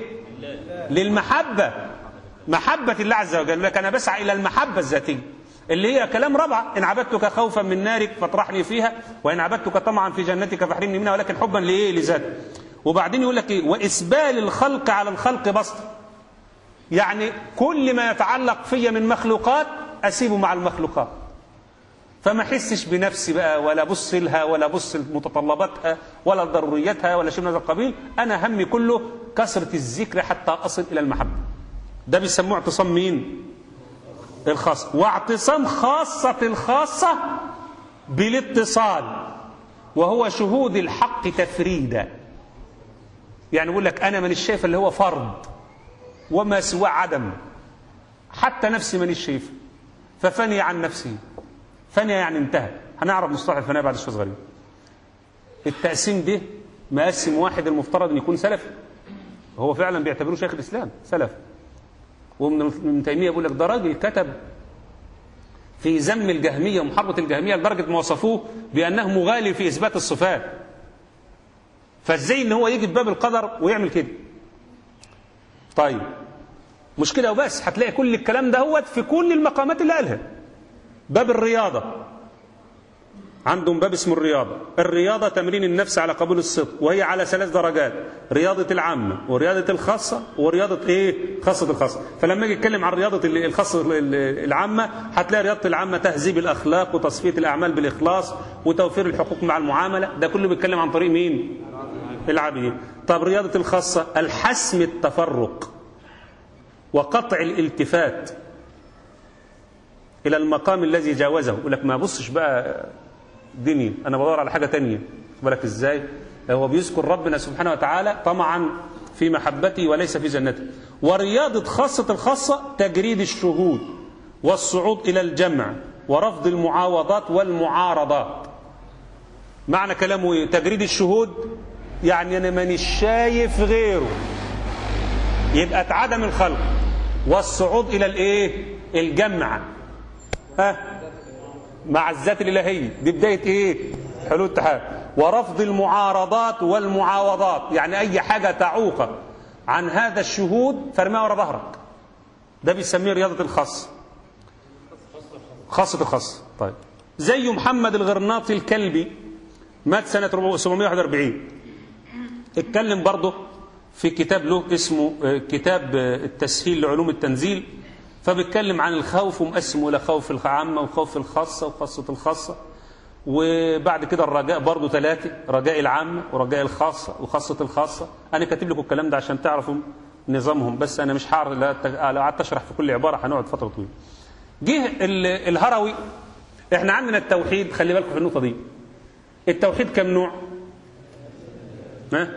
للمحبه محبه الله عز وجل لك انا بسعى الى المحبه الذاتيه اللي هي كلام رابعه ان عبدتك خوفا من نارك فاطرحني فيها وان عبدتك طمعا في جنتك فاحرمني منها ولكن حبا لايه لذاتك وبعدين يقول لك ايه واسبال الخلق على الخلق بسطه يعني كل ما يتعلق في من مخلوقات اسيبه مع المخلوقات فما احسش بنفسي بقى ولا بص لها ولا بص لمتطلباتها ولا ضرورياتها ولا شيء من هذا القبيل انا همي كله كثره الذكر حتى اصل الى المحبه ده بيسموه اعتصام مين الخاص واعتصام خاصه الخاصه بالاتصال وهو شهود الحق تفريدا يعني يقول لك انا مانيش شايف اللي هو فرض وما سواه عدم حتى نفسي مانيش شايفه ففني عن نفسي فني يعني انتهى هنعرف مصطلح الفناء بعد شويه صغيرين التقسيم ده مقسم واحد المفترض ان يكون سلفي هو فعلا بيعتبروه شيخ الاسلام سلف ومن ابن تيميه بيقول لك ده راجل كتب في ذم الجهميه ومحاربه الجهميه لدرجه ما وصفوه بانه مغالي في اثبات الصفات فازاي ان هو يجي في باب القدر ويعمل كده طيب مش كده وبس هتلاقي كل الكلام ده هو في كل المقامات اللي قالها باب الرياضة عندهم باب اسمه الرياضة الرياضة تمرين النفس على قبول الصدق وهي على ثلاث درجات رياضة العامة ورياضة الخاصة ورياضة ايه خاصة الخاصة فلما يجي يتكلم عن رياضة الخاصة العامة هتلاقي رياضة العامة تهذيب الأخلاق وتصفية الأعمال بالإخلاص وتوفير الحقوق مع المعاملة ده كله بيتكلم عن طريق مين العابدين طب رياضة الخاصة الحسم التفرق وقطع الالتفات إلى المقام الذي جاوزه يقول لك ما بصش بقى دنيا أنا بدور على حاجة تانية بالك إزاي هو بيذكر ربنا سبحانه وتعالى طمعا في محبته وليس في جنته ورياضة خاصة الخاصة تجريد الشهود والصعود إلى الجمع ورفض المعاوضات والمعارضات معنى كلامه إيه؟ تجريد الشهود يعني أنا مانيش شايف غيره يبقى اتعدم الخلق والصعود إلى الإيه الجمع ها مع الذات الإلهية دي بداية إيه حلول التحاب ورفض المعارضات والمعاوضات يعني أي حاجة تعوق عن هذا الشهود فرميها ورا ظهرك ده بيسميه رياضة الخاص خاصة الخاص طيب زي محمد الغرناطي الكلبي مات سنة 741 اتكلم برضه في كتاب له اسمه كتاب التسهيل لعلوم التنزيل فبيتكلم عن الخوف ومقسمه الى خوف العامه وخوف الخاصه وخاصه الخاصه وبعد كده الرجاء برضه ثلاثه رجاء العامه ورجاء الخاصه وخاصه الخاصه انا كاتب لكم الكلام ده عشان تعرفوا نظامهم بس انا مش هعرف لو قعدت اشرح في كل عباره هنقعد فتره طويله جه الهروي احنا عندنا التوحيد خلي بالكم في النقطه دي التوحيد كم نوع ها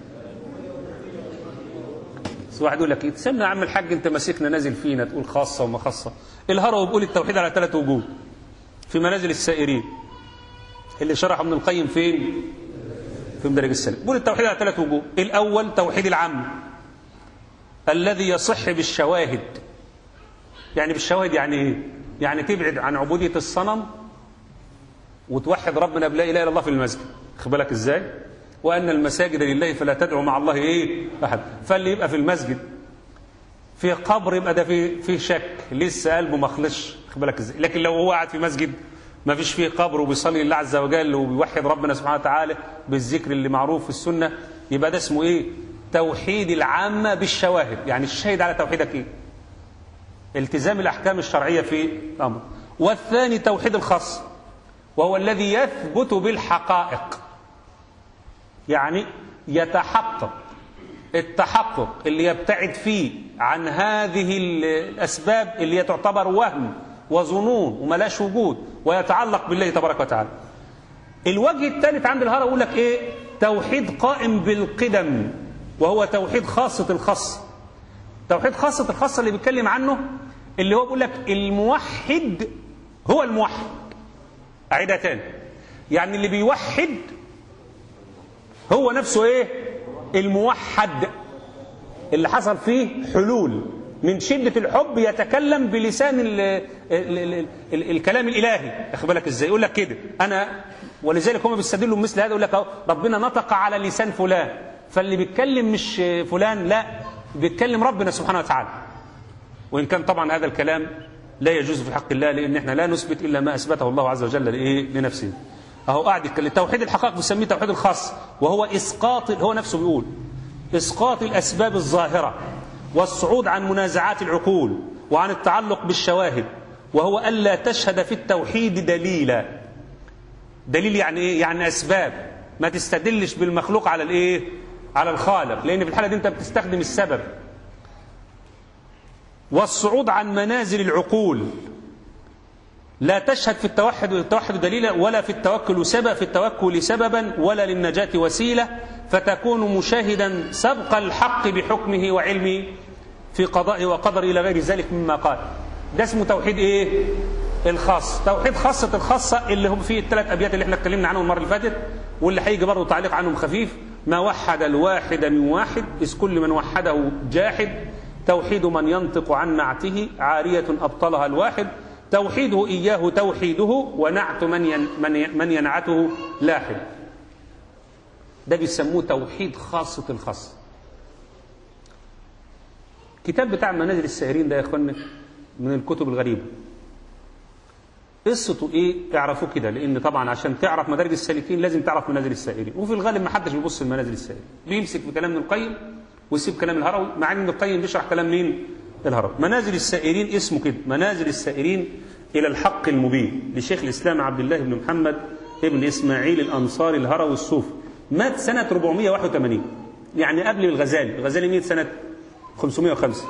بس واحد يقول لك تسمى يا عم الحاج انت ماسكنا نازل فينا تقول خاصه وما خاصه الهروي بيقول التوحيد على ثلاث وجوه في منازل السائرين اللي شرحه ابن القيم فين في مدرج السلام بيقول التوحيد على ثلاث وجوه الاول توحيد العام الذي يصح بالشواهد يعني بالشواهد يعني ايه يعني تبعد عن عبوديه الصنم وتوحد ربنا بلا اله الا الله في المسجد خد بالك ازاي وان المساجد لله فلا تدعوا مع الله ايه احد فاللي يبقى في المسجد في قبر يبقى ده في في شك لسه قلبه ما خلصش خد بالك ازاي لكن لو هو قاعد في مسجد ما فيش فيه قبر وبيصلي لله عز وجل وبيوحد ربنا سبحانه وتعالى بالذكر اللي معروف في السنه يبقى ده اسمه ايه توحيد العامه بالشواهد يعني الشاهد على توحيدك ايه التزام الاحكام الشرعيه في الامر والثاني توحيد الخاص وهو الذي يثبت بالحقائق يعني يتحقق التحقق اللي يبتعد فيه عن هذه الأسباب اللي تعتبر وهم وظنون وملاش وجود ويتعلق بالله تبارك وتعالى الوجه الثالث عند الهرى يقول لك ايه توحيد قائم بالقدم وهو توحيد خاصة الخاص توحيد خاصة الخاصة اللي بيتكلم عنه اللي هو بيقول لك الموحد هو الموحد أعيدها تاني يعني اللي بيوحد هو نفسه ايه الموحد اللي حصل فيه حلول من شدة الحب يتكلم بلسان ال ال ال ال الكلام الإلهي أخد بالك إزاي يقول لك كده أنا ولذلك هم بيستدلوا مثل هذا يقول لك أهو ربنا نطق على لسان فلان فاللي بيتكلم مش فلان لا بيتكلم ربنا سبحانه وتعالى وإن كان طبعا هذا الكلام لا يجوز في حق الله لأن احنا لا نثبت إلا ما أثبته الله عز وجل لإيه لنفسه أهو قاعد يتكلم توحيد الحقائق بنسميه توحيد الخاص وهو إسقاط هو نفسه بيقول إسقاط الأسباب الظاهرة والصعود عن منازعات العقول وعن التعلق بالشواهد وهو ألا تشهد في التوحيد دليلا دليل يعني إيه؟ يعني أسباب ما تستدلش بالمخلوق على الإيه؟ على الخالق لأن في الحالة دي أنت بتستخدم السبب والصعود عن منازل العقول لا تشهد في التوحد التوحد دليلا ولا في التوكل سبب في التوكل سببا ولا للنجاة وسيلة فتكون مشاهدا سبق الحق بحكمه وعلمه في قضاء وقدر إلى غير ذلك مما قال ده اسمه توحيد إيه الخاص توحيد خاصة الخاصة اللي هم فيه الثلاث أبيات اللي احنا اتكلمنا عنهم المرة اللي فاتت واللي هيجي برضه تعليق عنهم خفيف ما وحد الواحد من واحد إذ كل من وحده جاحد توحيد من ينطق عن نعته عارية أبطلها الواحد توحيده إياه توحيده ونعت من, ين من, من ينعته لاحد ده بيسموه توحيد خاصة الخاص كتاب بتاع منازل السائرين ده يا اخوانا من الكتب الغريبة قصته ايه اعرفوه كده لان طبعا عشان تعرف مدارج السالكين لازم تعرف منازل السائرين وفي الغالب ما حدش بيبص لمنازل السائرين بيمسك بكلام ابن القيم ويسيب كلام الهروي مع ان ابن القيم بيشرح كلام مين الهروي منازل السائرين اسمه كده منازل السائرين الى الحق المبين لشيخ الاسلام عبد الله بن محمد ابن اسماعيل الانصاري الهروي الصوفي مات سنة 481 يعني قبل الغزالي الغزالي مات سنة 505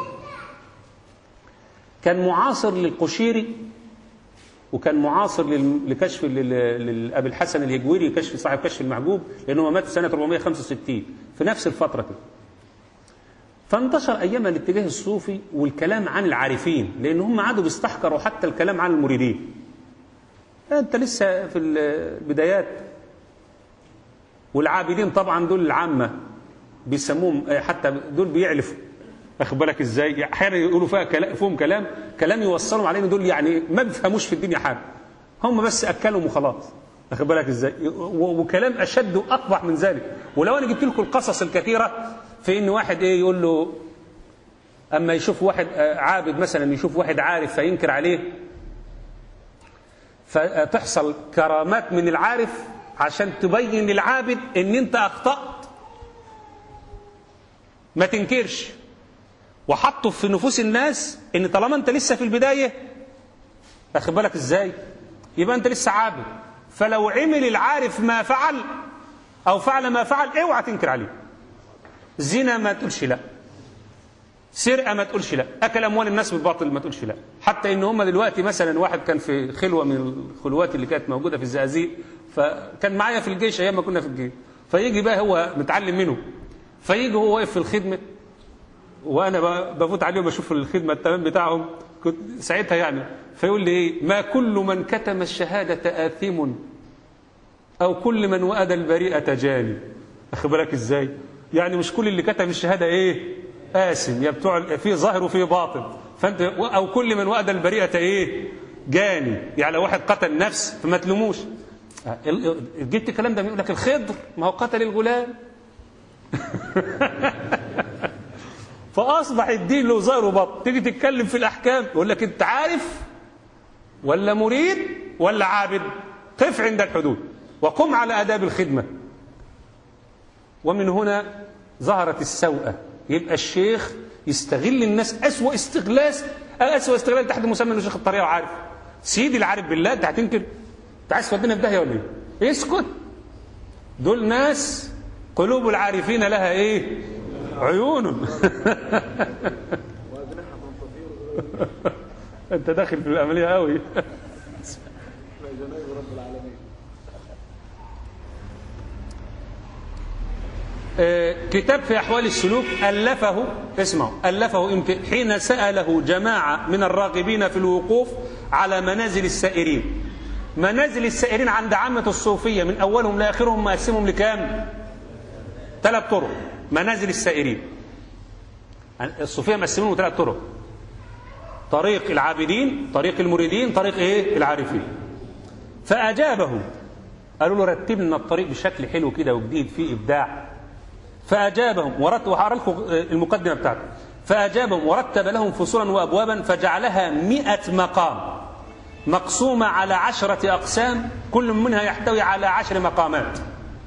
كان معاصر للقشيري وكان معاصر لكشف لأبي الحسن الهجويري كشف صاحب كشف المحجوب لأنه مات سنة 465 في نفس الفترة كده فانتشر أيام الاتجاه الصوفي والكلام عن العارفين لأن هم عادوا بيستحقروا حتى الكلام عن المريدين أنت لسه في البدايات والعابدين طبعا دول العامة بيسموهم حتى دول بيعلفوا واخد بالك ازاي احيانا يقولوا فيها كلام فيهم كلام كلام يوصلهم علينا دول يعني ما بيفهموش في الدنيا حاجه هم بس اكلهم وخلاص واخد بالك ازاي وكلام اشد واقبح من ذلك ولو انا جبت لكم القصص الكثيره في ان واحد ايه يقول له اما يشوف واحد عابد مثلا يشوف واحد عارف فينكر عليه فتحصل كرامات من العارف عشان تبين للعابد ان انت اخطأت ما تنكرش وحطوا في نفوس الناس ان طالما انت لسه في البداية اخد بالك ازاي يبقى انت لسه عابد فلو عمل العارف ما فعل او فعل ما فعل اوعى تنكر عليه زنا ما تقولش لا سرقه ما تقولش لا اكل اموال الناس بالباطل ما تقولش لا حتى ان هم دلوقتي مثلا واحد كان في خلوه من الخلوات اللي كانت موجوده في الزقازيق فكان معايا في الجيش ايام ما كنا في الجيش فيجي بقى هو متعلم منه فيجي هو واقف في الخدمه وانا بفوت عليهم اشوف الخدمه التمام بتاعهم كنت ساعتها يعني فيقول لي ايه ما كل من كتم الشهاده آثم او كل من وأد البريئه جاني اخد بالك ازاي يعني مش كل اللي كتم الشهاده ايه آثم يا بتوع في ظاهر وفي باطن فانت او كل من وأد البريئه ايه جاني يعني لو واحد قتل نفس فما تلوموش جبت الكلام ده يقول لك الخضر ما هو قتل الغلام فاصبح الدين له ظاهر وباطن تيجي تتكلم في الاحكام يقول لك انت عارف ولا مريد ولا عابد قف عند الحدود وقم على اداب الخدمه ومن هنا ظهرت السوءه يبقى الشيخ يستغل الناس اسوا استغلال اسوا استغلال تحت مسمى انه شيخ الطريقه وعارف سيدي العارف بالله انت هتنكر انت عايز تودينا في داهيه ولا ايه؟ اسكت دول ناس قلوب العارفين لها ايه؟ عيون انت داخل في العمليه قوي آه، كتاب في أحوال السلوك ألفه اسمعوا ألفه إمتى حين سأله جماعة من الراغبين في الوقوف على منازل السائرين منازل السائرين عند عامة الصوفية من أولهم لآخرهم مقسمهم لكام ثلاث طرق منازل السائرين الصوفية مقسمينهم ثلاث طرق طريق العابدين طريق المريدين طريق ايه العارفين فأجابهم قالوا له رتب لنا الطريق بشكل حلو كده وجديد فيه إبداع فأجابهم ورتب وهقرا لكم المقدمة بتاعته فأجابهم ورتب لهم فصولا وأبوابا فجعلها مئة مقام مقسومة على عشرة أقسام كل منها يحتوي على عشر مقامات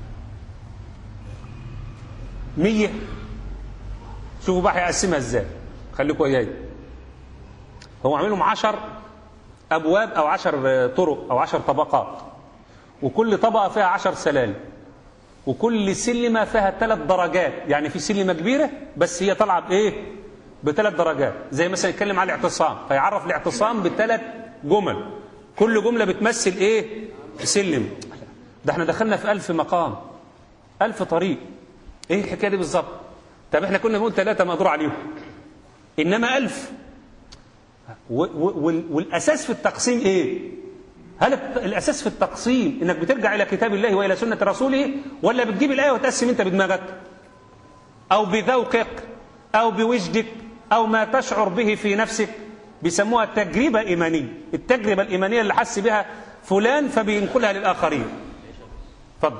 مية شوفوا بقى هيقسمها ازاي خليكم وياي هو عاملهم عشر أبواب أو عشر طرق أو عشر طبقات وكل طبقة فيها عشر سلالم وكل سلمة فيها ثلاث درجات يعني في سلمة كبيرة بس هي طالعة بإيه بثلاث درجات زي مثلا يتكلم على الاعتصام فيعرف الاعتصام بثلاث جمل كل جملة بتمثل إيه سلم ده احنا دخلنا في ألف مقام ألف طريق إيه الحكاية دي بالظبط طب احنا كنا بنقول ثلاثة مقدور عليهم إنما ألف و- و- وال- والأساس في التقسيم إيه هل الت- الأساس في التقسيم إنك بترجع إلى كتاب الله وإلى سنة رسوله ولا بتجيب الآية وتقسم أنت بدماغك أو بذوقك أو بوجدك أو ما تشعر به في نفسك بيسموها تجربة إيمانية التجربة الإيمانية اللي حس بها فلان فبينقلها للآخرين اتفضل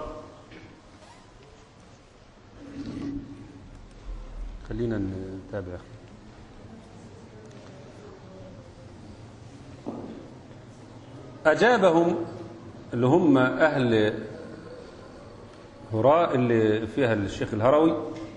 خلينا نتابع أجابهم اللي هم أهل هراء اللي فيها الشيخ الهروي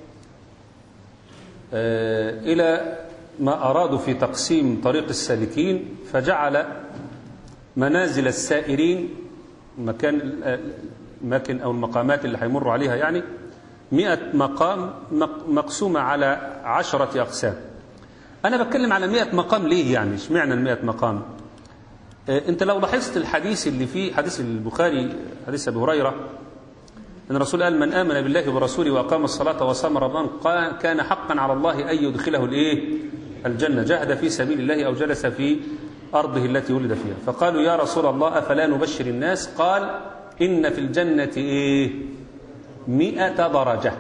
آه، إلى ما أرادوا في تقسيم طريق السالكين فجعل منازل السائرين مكان المكان أو المقامات اللي هيمروا عليها يعني مئة مقام مق- مقسومة على عشرة أقسام أنا بتكلم على مئة مقام ليه يعني اشمعنى المئة مقام آه، أنت لو لاحظت الحديث اللي فيه حديث البخاري حديث أبي هريرة أن الرسول قال من آمن بالله ورسوله وأقام الصلاة وصام رمضان قا- كان حقا على الله أن يدخله الإيه؟ الجنة جاهد في سبيل الله أو جلس في أرضه التي ولد فيها فقالوا يا رسول الله أفلا نبشر الناس قال إن في الجنة إيه؟ مئة درجة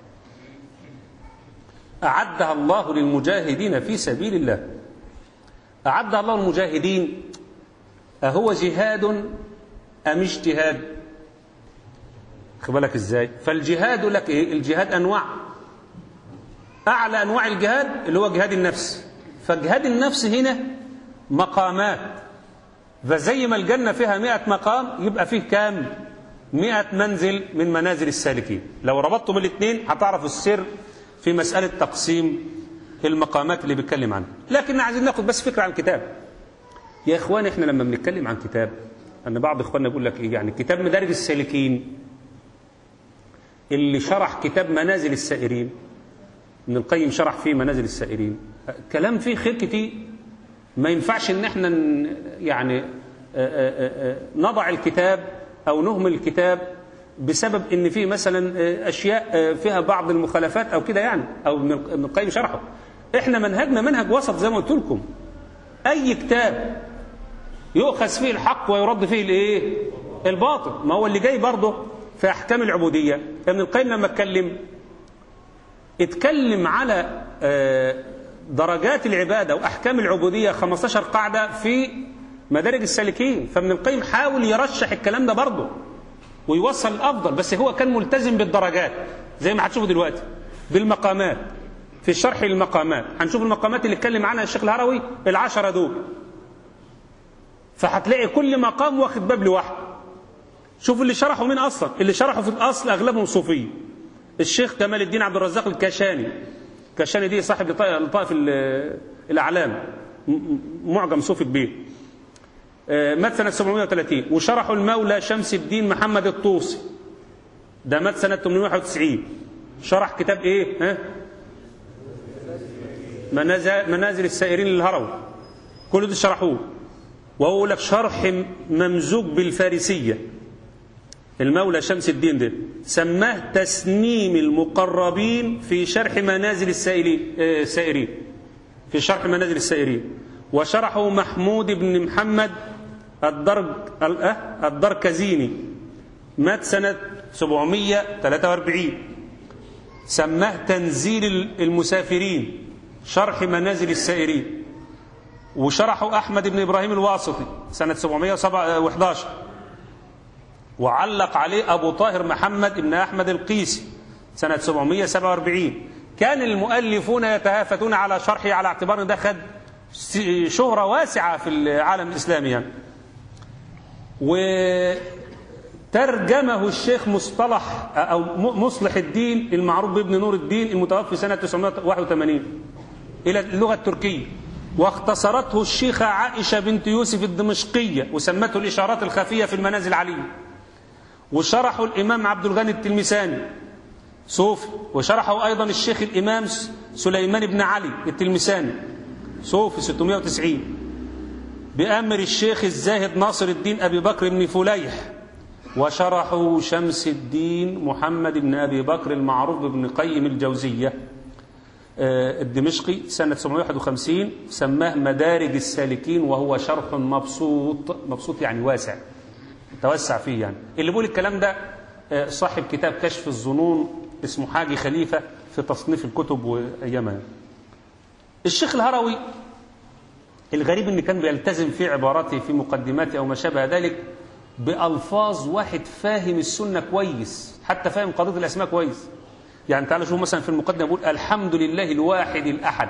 أعدها الله للمجاهدين في سبيل الله أعدها الله للمجاهدين أهو جهاد أم اجتهاد خد بالك ازاي فالجهاد لك ايه الجهاد انواع اعلى انواع الجهاد اللي هو جهاد النفس فجهاد النفس هنا مقامات فزي ما الجنة فيها مئة مقام يبقى فيه كام مئة منزل من منازل السالكين لو ربطتم الاثنين هتعرفوا السر في مسألة تقسيم المقامات اللي بيتكلم عنها لكن عايزين ناخد بس فكرة عن الكتاب يا اخوان احنا لما بنتكلم عن كتاب ان بعض اخواننا بيقول لك ايه يعني كتاب مدارج السالكين اللي شرح كتاب منازل السائرين ابن القيم شرح فيه منازل السائرين كلام فيه خير كتير ما ينفعش ان احنا ن- يعني آه، آه، آه، نضع الكتاب او نهمل الكتاب بسبب ان فيه مثلا آه، اشياء آه، فيها بعض المخالفات او كده يعني او ابن ابن القيم شرحه احنا منهجنا منهج وسط زي ما قلت لكم اي كتاب يؤخذ فيه الحق ويرد فيه الايه الباطل ما هو اللي جاي برضه في احكام العبوديه ابن القيم لما اتكلم اتكلم على آه، درجات العباده واحكام العبوديه 15 قاعده في مدارج السالكين فابن القيم حاول يرشح الكلام ده برضه ويوصل الافضل بس هو كان ملتزم بالدرجات زي ما هتشوفوا دلوقتي بالمقامات في الشرح للمقامات هنشوف المقامات اللي اتكلم عنها الشيخ الهروي العشرة دول فهتلاقي كل مقام واخد باب لوحده شوف اللي شرحوا مين اصلا اللي شرحوا في الاصل اغلبهم صوفيه الشيخ كمال الدين عبد الرزاق الكاشاني الكاشاني دي صاحب لطائف لطائف ال- الاعلام م- م- معجم صوفي كبير آه، مات سنة 730 وشرحوا المولى شمس الدين محمد الطوسي ده مات سنة 891 شرح كتاب ايه ها منازل, منازل السائرين للهروي كل ده شرحوه وهو لك شرح ممزوج بالفارسية المولى شمس الدين ده سماه تسنيم المقربين في شرح منازل السائلين آه، السائرين في شرح منازل السائرين وشرحه محمود بن محمد الدرج ال- آه، الدركزيني مات سنة 743 سماه تنزيل المسافرين شرح منازل السائرين وشرحه أحمد بن إبراهيم الواسطي سنة 711 وعلق عليه أبو طاهر محمد بن أحمد القيسي سنة 747 كان المؤلفون يتهافتون على شرحه على اعتبار أن ده خد شهرة واسعة في العالم الإسلامي يعني. وترجمه الشيخ مصطلح أو مصلح الدين المعروف بابن نور الدين المتوفي سنة 981 إلى اللغة التركية واختصرته الشيخة عائشة بنت يوسف الدمشقية وسمته الإشارات الخفية في المنازل العلية وشرحه الإمام عبد الغني التلمساني صوفي وشرحه أيضا الشيخ الإمام سليمان بن علي التلمساني صوفي 690 بأمر الشيخ الزاهد ناصر الدين أبي بكر بن فليح وشرحه شمس الدين محمد بن أبي بكر المعروف بابن قيم الجوزية الدمشقي سنة 751 سماه مدارج السالكين وهو شرح مبسوط مبسوط يعني واسع توسع فيه يعني اللي بيقول الكلام ده صاحب كتاب كشف الظنون اسمه حاجي خليفة في تصنيف الكتب وأيامها الشيخ الهروي الغريب ان كان بيلتزم في عباراته في مقدماته او ما شابه ذلك بألفاظ واحد فاهم السنة كويس حتى فاهم قضية الأسماء كويس يعني تعالوا شوف مثلا في المقدمة يقول الحمد لله الواحد الأحد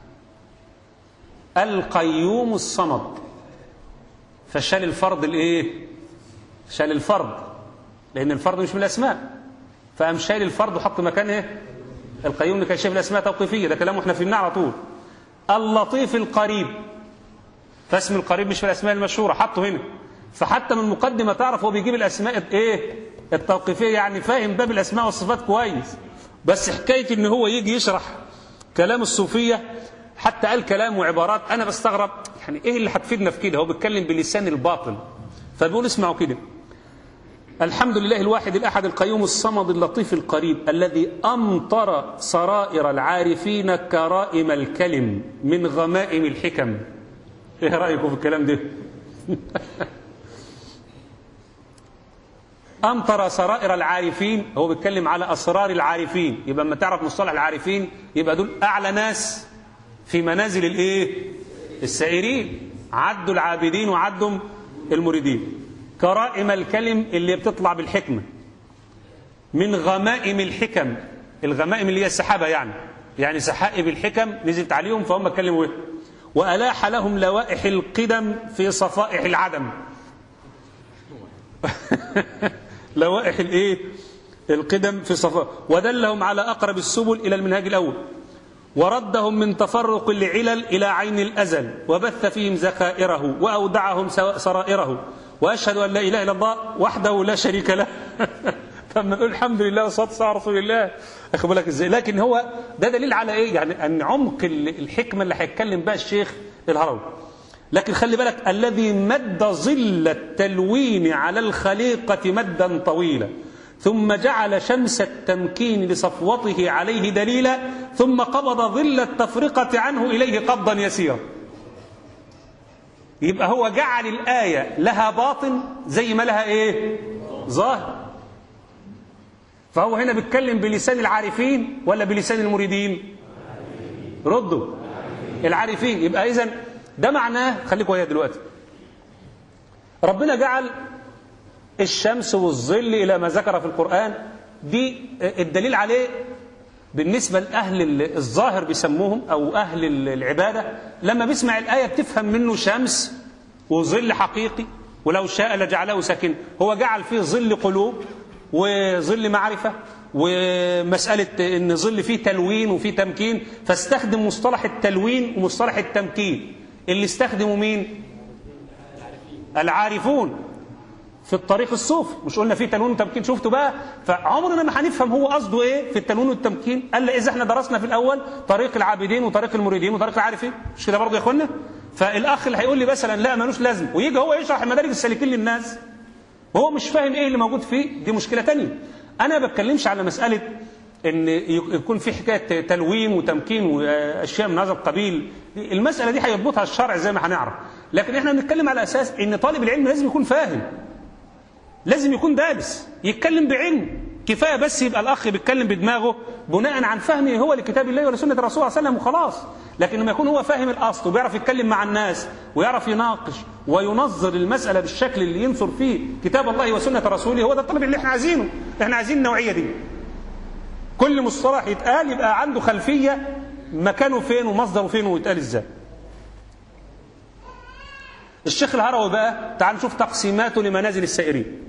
القيوم الصمد فشال الفرض الايه شال الفرض لأن الفرض مش من الأسماء فقام شال الفرض وحط مكانه ايه القيوم اللي كان شايف الأسماء توقيفية ده كلامه احنا فهمناه على طول اللطيف القريب فاسم القريب مش في الأسماء المشهورة حطه هنا فحتى من المقدمة تعرف هو بيجيب الأسماء ايه التوقيفية يعني فاهم باب الأسماء والصفات كويس بس حكاية ان هو يجي يشرح كلام الصوفية حتى قال كلام وعبارات انا بستغرب يعني ايه اللي هتفيدنا في كده هو بيتكلم بلسان الباطل فبيقول اسمعوا كده الحمد لله الواحد الأحد القيوم الصمد اللطيف القريب الذي أمطر سرائر العارفين كرائم الكلم من غمائم الحكم ايه رأيكم في الكلام ده أمطر سرائر العارفين هو بيتكلم على أسرار العارفين يبقى لما تعرف مصطلح العارفين يبقى دول أعلى ناس في منازل الإيه السائرين عدوا العابدين وعدوا المريدين كرائم الكلم اللي بتطلع بالحكمة من غمائم الحكم الغمائم اللي هي السحابة يعني يعني سحائب الحكم نزلت عليهم فهم اتكلموا ايه وألاح لهم لوائح القدم في صفائح العدم لوائح الايه القدم في صفاء ودلهم على أقرب السبل إلى المنهاج الأول وردهم من تفرق العلل إلى عين الأزل وبث فيهم ذخائره وأودعهم سرائره وأشهد أن لا إله إلا الله وحده لا شريك له فما نقول الحمد لله والصلاة على رسول الله أخي بالك إزاي لكن هو ده دليل على إيه يعني أن عمق الحكمة اللي هيتكلم بها الشيخ الهروي لكن خلي بالك الذي مد ظل التلوين على الخليقة مدا طويلا ثم جعل شمس التمكين لصفوته عليه دليلا ثم قبض ظل التفرقة عنه إليه قبضا يسيرا يبقى هو جعل الآية لها باطن زي ما لها إيه ظاهر فهو هنا بيتكلم بلسان العارفين ولا بلسان المريدين ردوا العارفين يبقى إذن ده معناه خليكم ويا دلوقتي ربنا جعل الشمس والظل إلى ما ذكر في القرآن دي الدليل عليه بالنسبة لأهل الظاهر بيسموهم أو أهل العبادة لما بيسمع الآية بتفهم منه شمس وظل حقيقي ولو شاء لجعله ساكن هو جعل فيه ظل قلوب وظل معرفة ومسألة إن ظل فيه تلوين وفيه تمكين فاستخدم مصطلح التلوين ومصطلح التمكين اللي استخدموا مين العارفون في الطريق الصوفي مش قلنا فيه تلوين وتمكين شفتوا بقى فعمرنا ما هنفهم هو قصده ايه في التلوين والتمكين الا اذا احنا درسنا في الاول طريق العابدين وطريق المريدين وطريق العارفين مش كده برضه يا اخوانا فالاخ اللي هيقول لي مثلا لا ملوش لازمه ويجي هو يشرح مدارج السالكين للناس وهو مش فاهم ايه اللي موجود فيه دي مشكله تانية انا ما بتكلمش على مساله ان يكون في حكايه تلوين وتمكين واشياء من هذا القبيل المساله دي هيضبطها الشرع زي ما هنعرف لكن احنا بنتكلم على اساس ان طالب العلم لازم يكون فاهم لازم يكون دارس يتكلم بعلم كفايه بس يبقى الاخ بيتكلم بدماغه بناء عن فهمه هو لكتاب الله ولسنه الرسول صلى الله عليه وسلم وخلاص لكن لما يكون هو فاهم الاصل وبيعرف يتكلم مع الناس ويعرف يناقش وينظر المساله بالشكل اللي ينصر فيه كتاب الله وسنه رسوله هو ده الطالب اللي احنا عايزينه احنا عايزين النوعيه دي كل مصطلح يتقال يبقى عنده خلفيه مكانه فين ومصدره فين ويتقال ازاي الشيخ الهروي بقى تعال نشوف تقسيماته لمنازل السائرين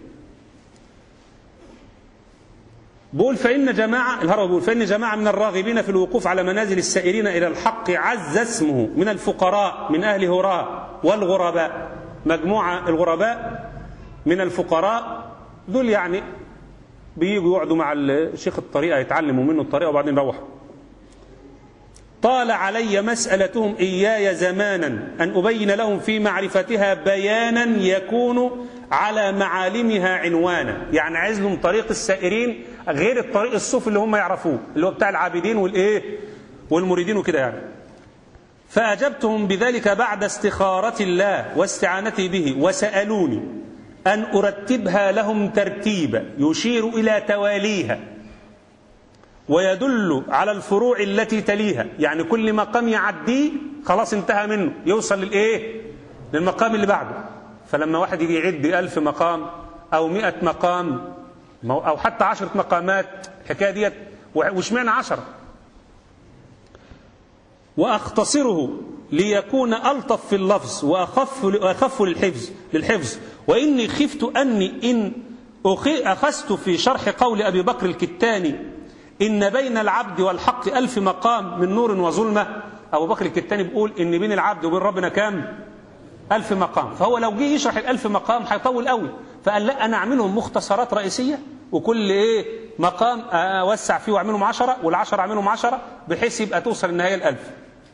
بقول فإن جماعة الهروي بيقول فإن جماعة من الراغبين في الوقوف على منازل السائرين إلى الحق عز اسمه من الفقراء من أهل هراء والغرباء مجموعة الغرباء من الفقراء دول يعني بييجوا يقعدوا مع الشيخ الطريقة يتعلموا منه الطريقة وبعدين يروحوا طال علي مسألتهم إياي زمانا أن أبين لهم في معرفتها بيانا يكون على معالمها عنوانا يعني عايز لهم طريق السائرين غير الطريق الصوفي اللي هم يعرفوه اللي هو بتاع العابدين والإيه والمريدين وكده يعني فأجبتهم بذلك بعد استخارة الله واستعانتي به وسألوني أن أرتبها لهم ترتيبا يشير إلى تواليها ويدل على الفروع التي تليها يعني كل مقام يعديه خلاص انتهى منه يوصل للإيه للمقام اللي بعده فلما واحد يجي يعد ألف مقام أو مئة مقام أو حتى عشرة مقامات الحكاية ديت واشمعنى عشرة وأختصره ليكون ألطف في اللفظ وأخف وأخف للحفظ للحفظ وإني خفت أني إن أخذت في شرح قول أبي بكر الكتاني إن بين العبد والحق ألف مقام من نور وظلمة أبو بكر الكتاني بيقول إن بين العبد وبين ربنا كام ألف مقام فهو لو جه يشرح الألف مقام هيطول قوي فقال لا أنا أعملهم مختصرات رئيسية وكل إيه مقام أوسع فيه وأعملهم عشرة والعشرة أعملهم عشرة بحيث يبقى توصل النهاية الألف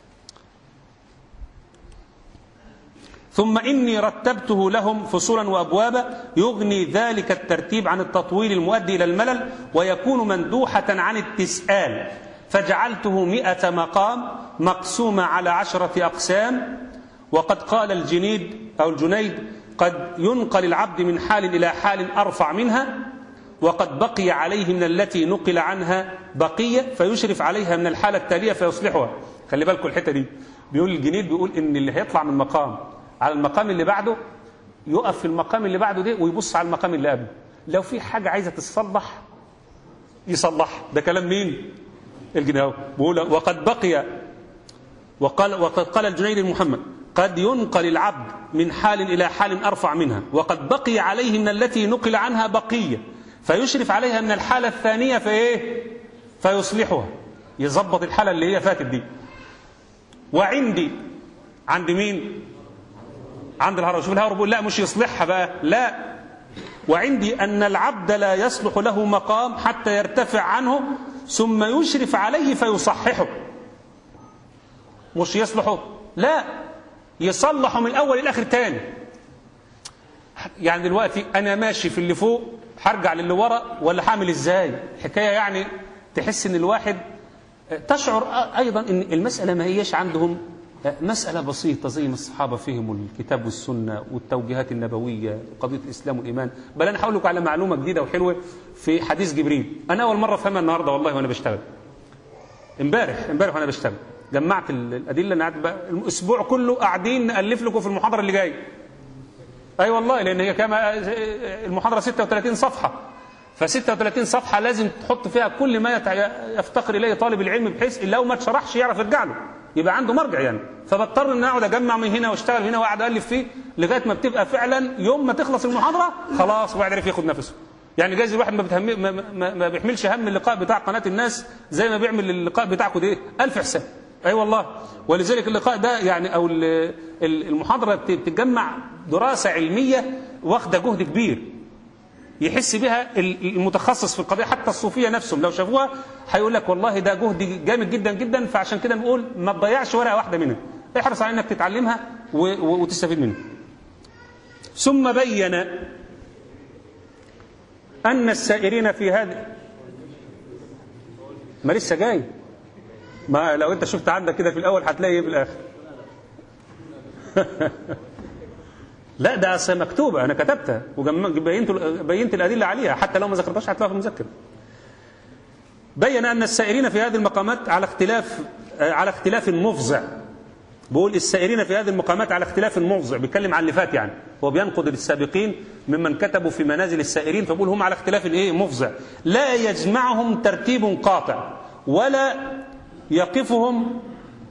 ثم إني رتبته لهم فصولا وأبوابا يغني ذلك الترتيب عن التطويل المؤدي إلى الملل ويكون مندوحة عن التسآل فجعلته مئة مقام مقسومة على عشرة أقسام وقد قال الجنيد أو الجنيد قد ينقل العبد من حال إلى حال أرفع منها وقد بقي عليه من التي نقل عنها بقية فيشرف عليها من الحالة التالية فيصلحها خلي بالكم الحتة دي بيقول الجنيد بيقول إن اللي هيطلع من مقام على المقام اللي بعده يقف في المقام اللي بعده ده ويبص على المقام اللي قبله لو في حاجة عايزة تصلح يصلح ده كلام مين الجناوي بيقول وقد بقي وقال وقد قال الجنيد محمد قد ينقل العبد من حال إلى حال أرفع منها وقد بقي عليه من التي نقل عنها بقية فيشرف عليها من الحالة الثانية فإيه فيصلحها يظبط الحالة اللي هي فاتت دي وعندي عند مين عند الهروي شوف الهروي بيقول لا مش يصلحها بقى لا وعندي أن العبد لا يصلح له مقام حتى يرتفع عنه ثم يشرف عليه فيصححه مش يصلحه لا يصلحه من الأول للآخر تاني يعني دلوقتي أنا ماشي في اللي فوق هرجع للي ورا ولا هعمل ازاي حكاية يعني تحس ان الواحد تشعر أيضا ان المسألة ما هيش عندهم مسألة بسيطة زي ما الصحابة فهموا الكتاب والسنة والتوجيهات النبوية قضية الإسلام والإيمان بل أنا هقول لكم على معلومة جديدة وحلوة في حديث جبريل أنا أول مرة أفهمها النهاردة والله وأنا بشتغل امبارح امبارح وأنا بشتغل جمعت الأدلة أنا قاعد الأسبوع كله قاعدين نألف لكم في المحاضرة اللي جاية أي أيوة والله لأن هي كما المحاضرة 36 صفحة ف 36 صفحة لازم تحط فيها كل ما يفتقر إليه طالب العلم بحيث لو ما اتشرحش يعرف يرجع له يبقى عنده مرجع يعني فبضطر ان اقعد اجمع من هنا واشتغل هنا واقعد الف فيه لغايه ما بتبقى فعلا يوم ما تخلص المحاضره خلاص واحد عرف ياخد نفسه يعني جايز الواحد ما, بتهم... ما, ما, ما بيحملش هم اللقاء بتاع قناه الناس زي ما بيعمل اللقاء بتاعكم ده ألف حساب اي أيوة والله ولذلك اللقاء ده يعني او المحاضره بتتجمع دراسه علميه واخده جهد كبير يحس بها المتخصص في القضيه حتى الصوفيه نفسهم لو شافوها هيقول لك والله ده جهد جامد جدا جدا فعشان كده نقول ما تضيعش ورقه واحده منها احرص على انك تتعلمها وتستفيد منها ثم بين أن السائرين في هذه ما لسه جاي ما لو أنت شفت عندك كده في الأول هتلاقي إيه في الآخر لا ده أصل مكتوبة أنا كتبتها وبينت بينت الأدلة عليها حتى لو ما ذكرتهاش هتلاقيها في المذكر بين أن السائرين في هذه المقامات على اختلاف على اختلاف مفزع بيقول السائرين في هذه المقامات على اختلاف مفزع بيتكلم عن اللي فات يعني هو بينقد السابقين ممن كتبوا في منازل السائرين فبيقول هم على اختلاف الايه مفزع لا يجمعهم ترتيب قاطع ولا يقفهم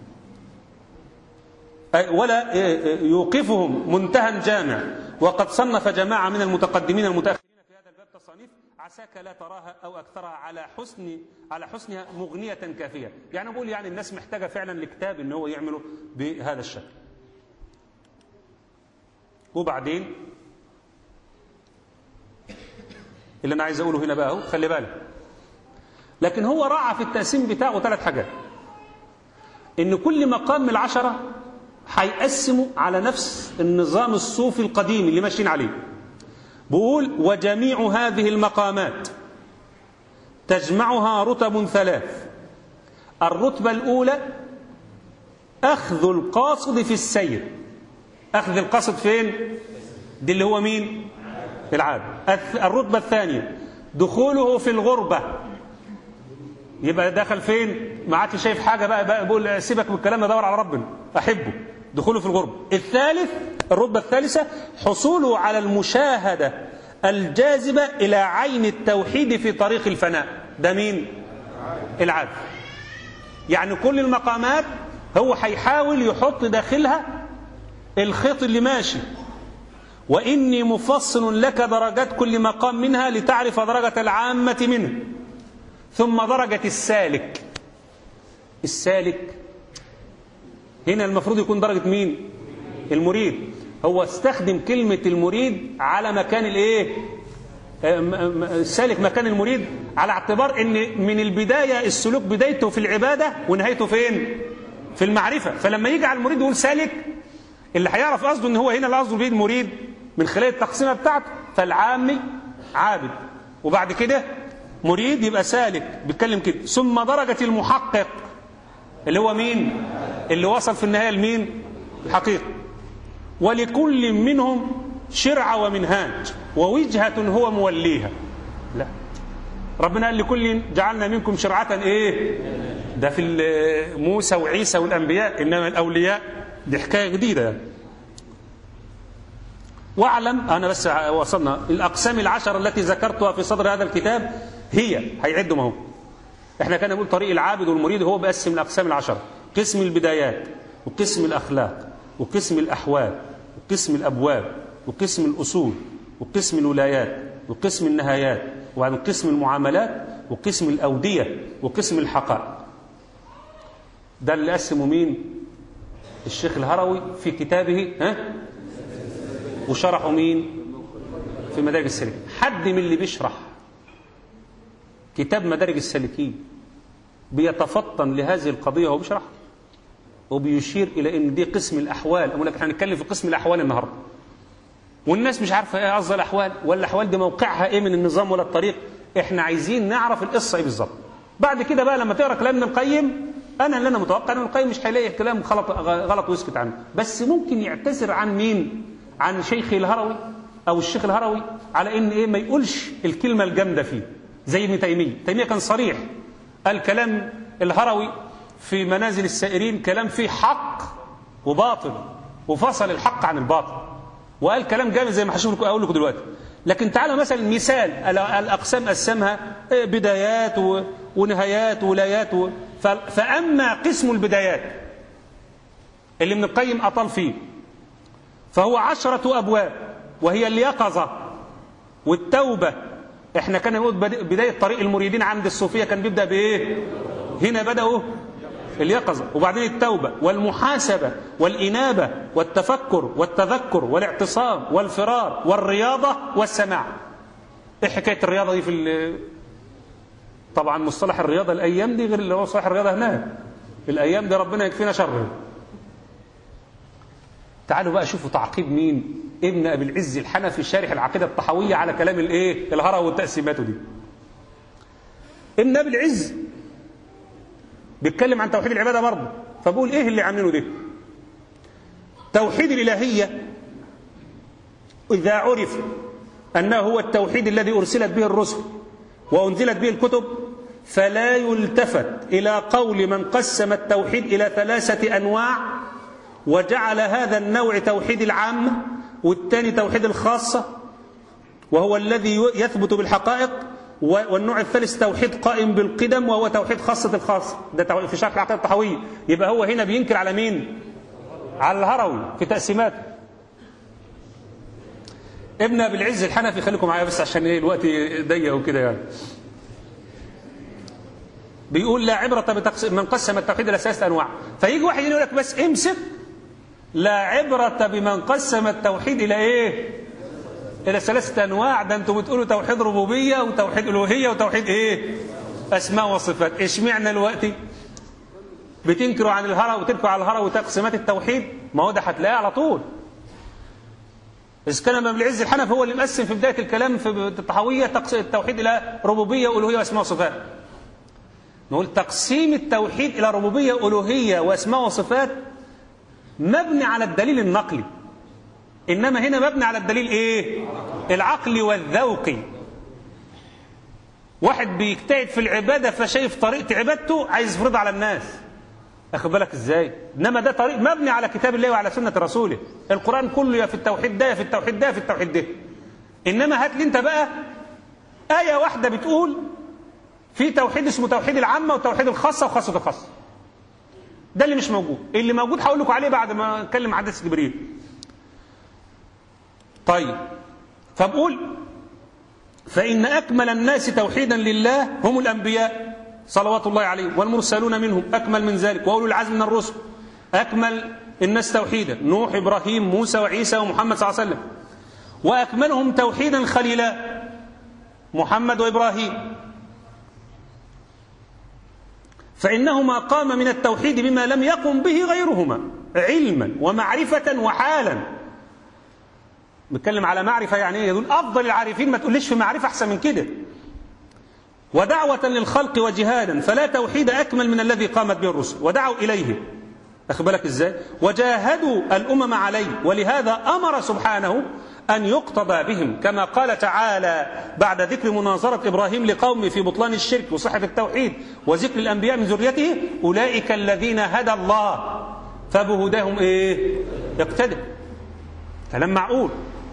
ولا يوقفهم منتهى جامع وقد صنف جماعة من المتقدمين المتأخرين في هذا الباب تصانيف عساك لا تراها أو أكثرها على حسن على حسنها مغنية كافية يعني بقول يعني الناس محتاجة فعلا لكتاب إن هو يعمله بهذا الشكل وبعدين اللي أنا عايز أقوله هنا بقى هو خلي بالك لكن هو راعى في التقسيم بتاعه ثلاث حاجات إن كل مقام من العشرة هيقسموا على نفس النظام الصوفي القديم اللي ماشيين عليه بقول وجميع هذه المقامات تجمعها رتب ثلاث الرتبة الأولى أخذ القاصد في السير أخذ القاصد فين دي اللي هو مين العاد الرتبة الثانية دخوله في الغربة يبقى دخل فين ما عادش شايف حاجة بقى, بقى بقول سيبك من الكلام دور على ربنا أحبه دخوله في الغربة الثالث الرتبة الثالثة حصوله على المشاهدة الجاذبة إلى عين التوحيد في طريق الفناء ده مين العبد يعني كل المقامات هو هيحاول يحط داخلها الخيط اللي ماشي وإني مفصل لك درجات كل مقام منها لتعرف درجة العامة منه ثم درجة السالك السالك هنا المفروض يكون درجة مين المريد هو استخدم كلمة المريد على مكان الايه السالك مكان المريد على اعتبار ان من البداية السلوك بدايته في العبادة ونهايته فين في المعرفة فلما يجي على المريد يقول سالك اللي هيعرف قصده ان هو هنا اللي قصده بيه المريد من خلال التقسيمة بتاعته فالعامي عابد وبعد كده مريد يبقى سالك بيتكلم كده ثم درجة المحقق اللي هو مين اللي وصل في النهاية لمين الحقيقة ولكل منهم شرعة ومنهاج ووجهة هو موليها لا ربنا قال لكل جعلنا منكم شرعة ايه ده في موسى وعيسى والأنبياء إنما الأولياء دي حكاية جديدة يعني. واعلم أنا بس وصلنا الأقسام العشرة التي ذكرتها في صدر هذا الكتاب هي هيعدوا ما هو احنا كنا نقول طريق العابد والمريد هو بقسم الأقسام العشرة قسم البدايات وقسم الأخلاق وقسم الأحوال وقسم الأبواب وقسم الأصول وقسم الولايات وقسم النهايات وبعدين قسم المعاملات وقسم الأودية وقسم الحقائق ده اللي قسمه مين الشيخ الهروي في كتابه ها وشرحه مين في مدارج السالكين حد من اللي بيشرح كتاب مدارج السالكين بيتفطن لهذه القضية وهو بيشرح وبيشير إلى أن دي قسم الأحوال أقول لك احنا هنتكلم في قسم الأحوال النهاردة والناس مش عارفة ايه قصد الأحوال ولا الأحوال دي موقعها ايه من النظام ولا الطريق احنا عايزين نعرف القصة ايه بالظبط بعد كده بقى لما تقرا كلام ابن القيم انا اللي انا متوقع ان القيم مش هيلاقي كلام غلط غلط ويسكت عنه بس ممكن يعتذر عن مين عن شيخ الهروي او الشيخ الهروي على ان ايه ما يقولش الكلمه الجامده فيه زي ابن تيميه تيميه كان صريح قال كلام الهروي في منازل السائرين كلام فيه حق وباطل وفصل الحق عن الباطل وقال كلام جامد زي ما هشوف لكم اقول لكم دلوقتي لكن تعالوا مثلا مثال الاقسام قسمها بدايات ونهايات وولايات و... فاما قسم البدايات اللي ابن القيم اطال فيه فهو عشرة ابواب وهي اليقظه والتوبه احنا كنا نقول بدايه طريق المريدين عند الصوفيه كان بيبدا بايه هنا بداوا اليقظة وبعدين التوبة والمحاسبة والإنابة والتفكر والتذكر والاعتصام والفرار والرياضة والسماع ايه حكاية الرياضة دي في طبعا مصطلح الرياضة الأيام دي غير اللي هو صلاح الرياضة هناك الأيام دي ربنا يكفينا شره تعالوا بقى شوفوا تعقيب مين ابن ابي العز الحنفي شارح العقيده الطحويه على كلام الايه الهروي والتقسيمات دي ابن ابي العز بيتكلم عن توحيد العباده برضه فبقول ايه اللي عاملينه ده توحيد الالهيه اذا عرف انه هو التوحيد الذي ارسلت به الرسل وانزلت به الكتب فلا يلتفت الى قول من قسم التوحيد الى ثلاثه انواع وجعل هذا النوع توحيد العامه والثاني توحيد الخاصه وهو الذي يثبت بالحقائق والنوع الثالث توحيد قائم بالقدم وهو توحيد خاصة الخاصة ده في شرح العقيدة الطحوية يبقى هو هنا بينكر على مين على الهروي في تقسيماته ابن ابي العز الحنفي خليكم معايا بس عشان ايه الوقت ضيق وكده يعني بيقول لا عبرة بتقسيم من قسم التوحيد إلى ثلاثة أنواع فيجي واحد يقول لك بس امسك لا عبرة بمن قسم التوحيد إلى إيه؟ إلى ثلاثة أنواع ده أنتم بتقولوا توحيد ربوبية وتوحيد ألوهية وتوحيد إيه؟ أسماء وصفات إشمعنى الوقت؟ بتنكروا عن الهرى وتنكروا على الهرى وتقسيمات التوحيد ما هو ده هتلاقيه على طول إذا كان ابن العز الحنف هو اللي مقسم في بداية الكلام في الطحاوية التوحيد إلى ربوبية وألوهية وأسماء وصفات نقول تقسيم التوحيد إلى ربوبية ألوهية وأسماء وصفات مبني على الدليل النقلي إنما هنا مبني على الدليل إيه العقل والذوقي واحد بيجتهد في العبادة فشايف طريقة عبادته عايز يفرضها على الناس أخد بالك إزاي إنما ده طريق مبني على كتاب الله وعلى سنة رسوله القرآن كله يا في التوحيد ده يا في التوحيد ده يا في التوحيد ده إنما هات لي أنت بقى آية واحدة بتقول في توحيد اسمه توحيد العامة وتوحيد الخاصة وخاصة الخاصة ده اللي مش موجود اللي موجود هقول لكم عليه بعد ما اتكلم عن حديث جبريل طيب فبقول فإن أكمل الناس توحيدا لله هم الأنبياء صلوات الله عليهم والمرسلون منهم أكمل من ذلك وأولو العزم من الرسل أكمل الناس توحيدا نوح إبراهيم موسى وعيسى ومحمد صلى الله عليه وسلم وأكملهم توحيدا خليلا محمد وإبراهيم فإنهما قام من التوحيد بما لم يقم به غيرهما علما ومعرفة وحالا بتكلم على معرفة يعني ايه يقول أفضل العارفين ما تقوليش في معرفة أحسن من كده ودعوة للخلق وجهادا فلا توحيد أكمل من الذي قامت به الرسل ودعوا إليه أخذ بالك إزاي وجاهدوا الأمم عليه ولهذا أمر سبحانه أن يقتضى بهم كما قال تعالى بعد ذكر مناظرة إبراهيم لقومه في بطلان الشرك وصحة التوحيد وذكر الأنبياء من ذريته أولئك الذين هدى الله فبهداهم إيه يقتدى كلام معقول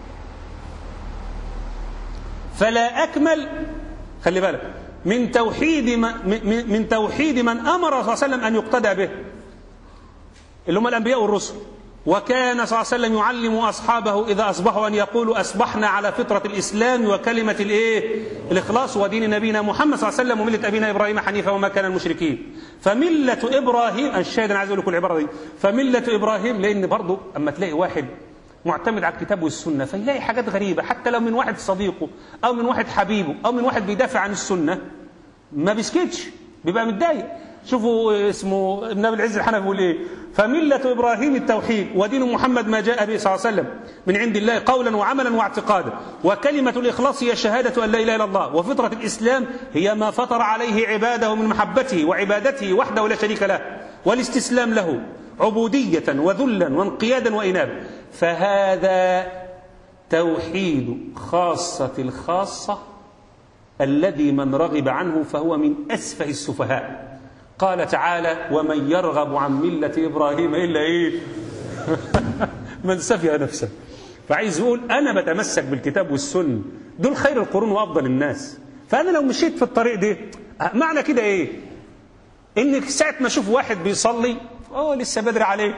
فلا أكمل خلي بالك من توحيد من, من توحيد من أمر صلى الله عليه وسلم أن يقتدى به اللي هم الأنبياء والرسل وكان صلى الله عليه وسلم يعلم أصحابه إذا أصبحوا أن يقولوا أصبحنا على فطرة الإسلام وكلمة الإيه؟ الإخلاص ودين نبينا محمد صلى الله عليه وسلم وملة أبينا إبراهيم حنيفا وما كان المشركين فملة إبراهيم الشاهد أنا عايز أقول لكم العبارة دي فملة إبراهيم لأن برضه أما تلاقي واحد معتمد على الكتاب والسنة فيلاقي حاجات غريبة حتى لو من واحد صديقه أو من واحد حبيبه أو من واحد بيدافع عن السنة ما بيسكتش بيبقى متضايق شوفوا اسمه ابن ابي العز الحنفي بيقول ايه فمله ابراهيم التوحيد ودين محمد ما جاء به صلى الله عليه وسلم من عند الله قولا وعملا واعتقادا وكلمه الاخلاص هي شهاده ان لا اله الا الله وفطره الاسلام هي ما فطر عليه عباده من محبته وعبادته وحده لا شريك له والاستسلام له عبوديه وذلا وانقيادا وانابه فهذا توحيد خاصه الخاصه الذي من رغب عنه فهو من اسفه السفهاء قال تعالى ومن يرغب عن ملة إبراهيم إلا إيه من سفه نفسه فعايز يقول أنا بتمسك بالكتاب والسنة دول خير القرون وأفضل الناس فأنا لو مشيت في الطريق ده معنى كده إيه إنك ساعة ما أشوف واحد بيصلي أوه لسه بدري عليك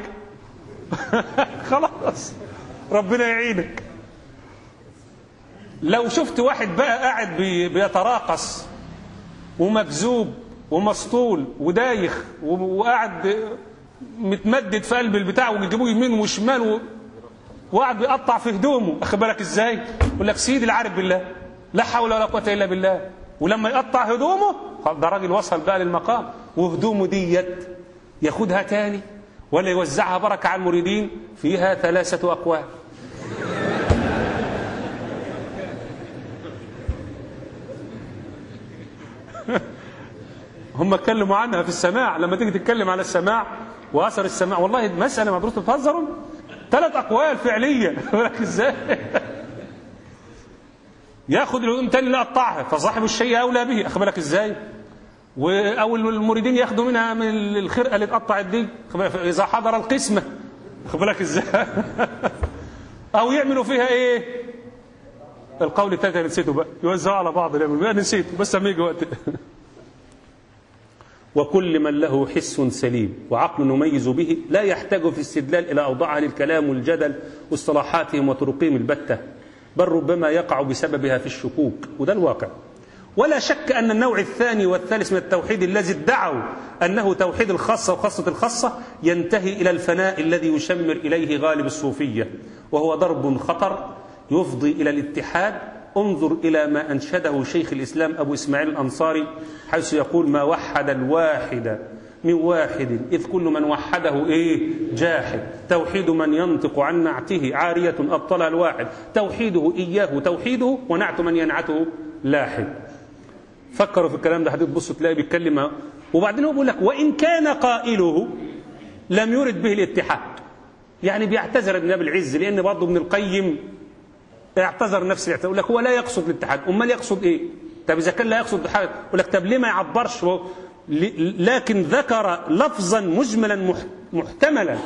خلاص ربنا يعينك لو شفت واحد بقى قاعد بيتراقص ومكذوب ومسطول ودايخ وقاعد متمدد في قلب البتاع ويجيبوه يمين وشمال و... وقاعد بيقطع في هدومه اخد بالك ازاي؟ يقول لك سيدي العارف بالله لا حول ولا قوه الا بالله ولما يقطع هدومه ده راجل وصل بقى للمقام وهدومه ديت ياخدها تاني ولا يوزعها بركه على المريدين فيها ثلاثه اقوال هم اتكلموا عنها في السماع لما تيجي تتكلم على السماع واثر السماع والله مساله مدروسه بتهزروا ثلاث اقوال فعليه ازاي ياخذ الهدوم تاني لا يقطعها فصاحب الشيء اولى به اخد بالك ازاي او المريدين ياخذوا منها من الخرقه اللي اتقطعت دي اذا حضر القسمه اخد بالك ازاي او يعملوا فيها ايه القول الثالث نسيته بقى يوزعوا على بعض يعملوا نسيته بس لما يجي وقت وكل من له حس سليم وعقل نميز به لا يحتاج في الاستدلال إلى أوضاعها للكلام والجدل واصطلاحاتهم وطرقهم البتة بل ربما يقع بسببها في الشكوك وده الواقع ولا شك أن النوع الثاني والثالث من التوحيد الذي ادعوا أنه توحيد الخاصة وخاصة الخاصة ينتهي إلى الفناء الذي يشمر إليه غالب الصوفية وهو ضرب خطر يفضي إلى الاتحاد انظر إلى ما أنشده شيخ الإسلام أبو إسماعيل الأنصاري حيث يقول ما وحد الواحد من واحد إذ كل من وحده إيه جاحد توحيد من ينطق عن نعته عارية أبطلها الواحد توحيده إياه توحيده ونعت من ينعته لاحد فكروا في الكلام ده هتبصوا تلاقي بيتكلم وبعدين هو بيقول لك وإن كان قائله لم يرد به الاتحاد يعني بيعتذر ابن أبي العز لأن برضه ابن القيم اعتذر نفس الاعتذار يقول لك هو لا يقصد الاتحاد امال يقصد ايه طب اذا كان لا يقصد الاتحاد يقول لك طب ليه ما يعبرش لكن ذكر لفظا مجملا محتملا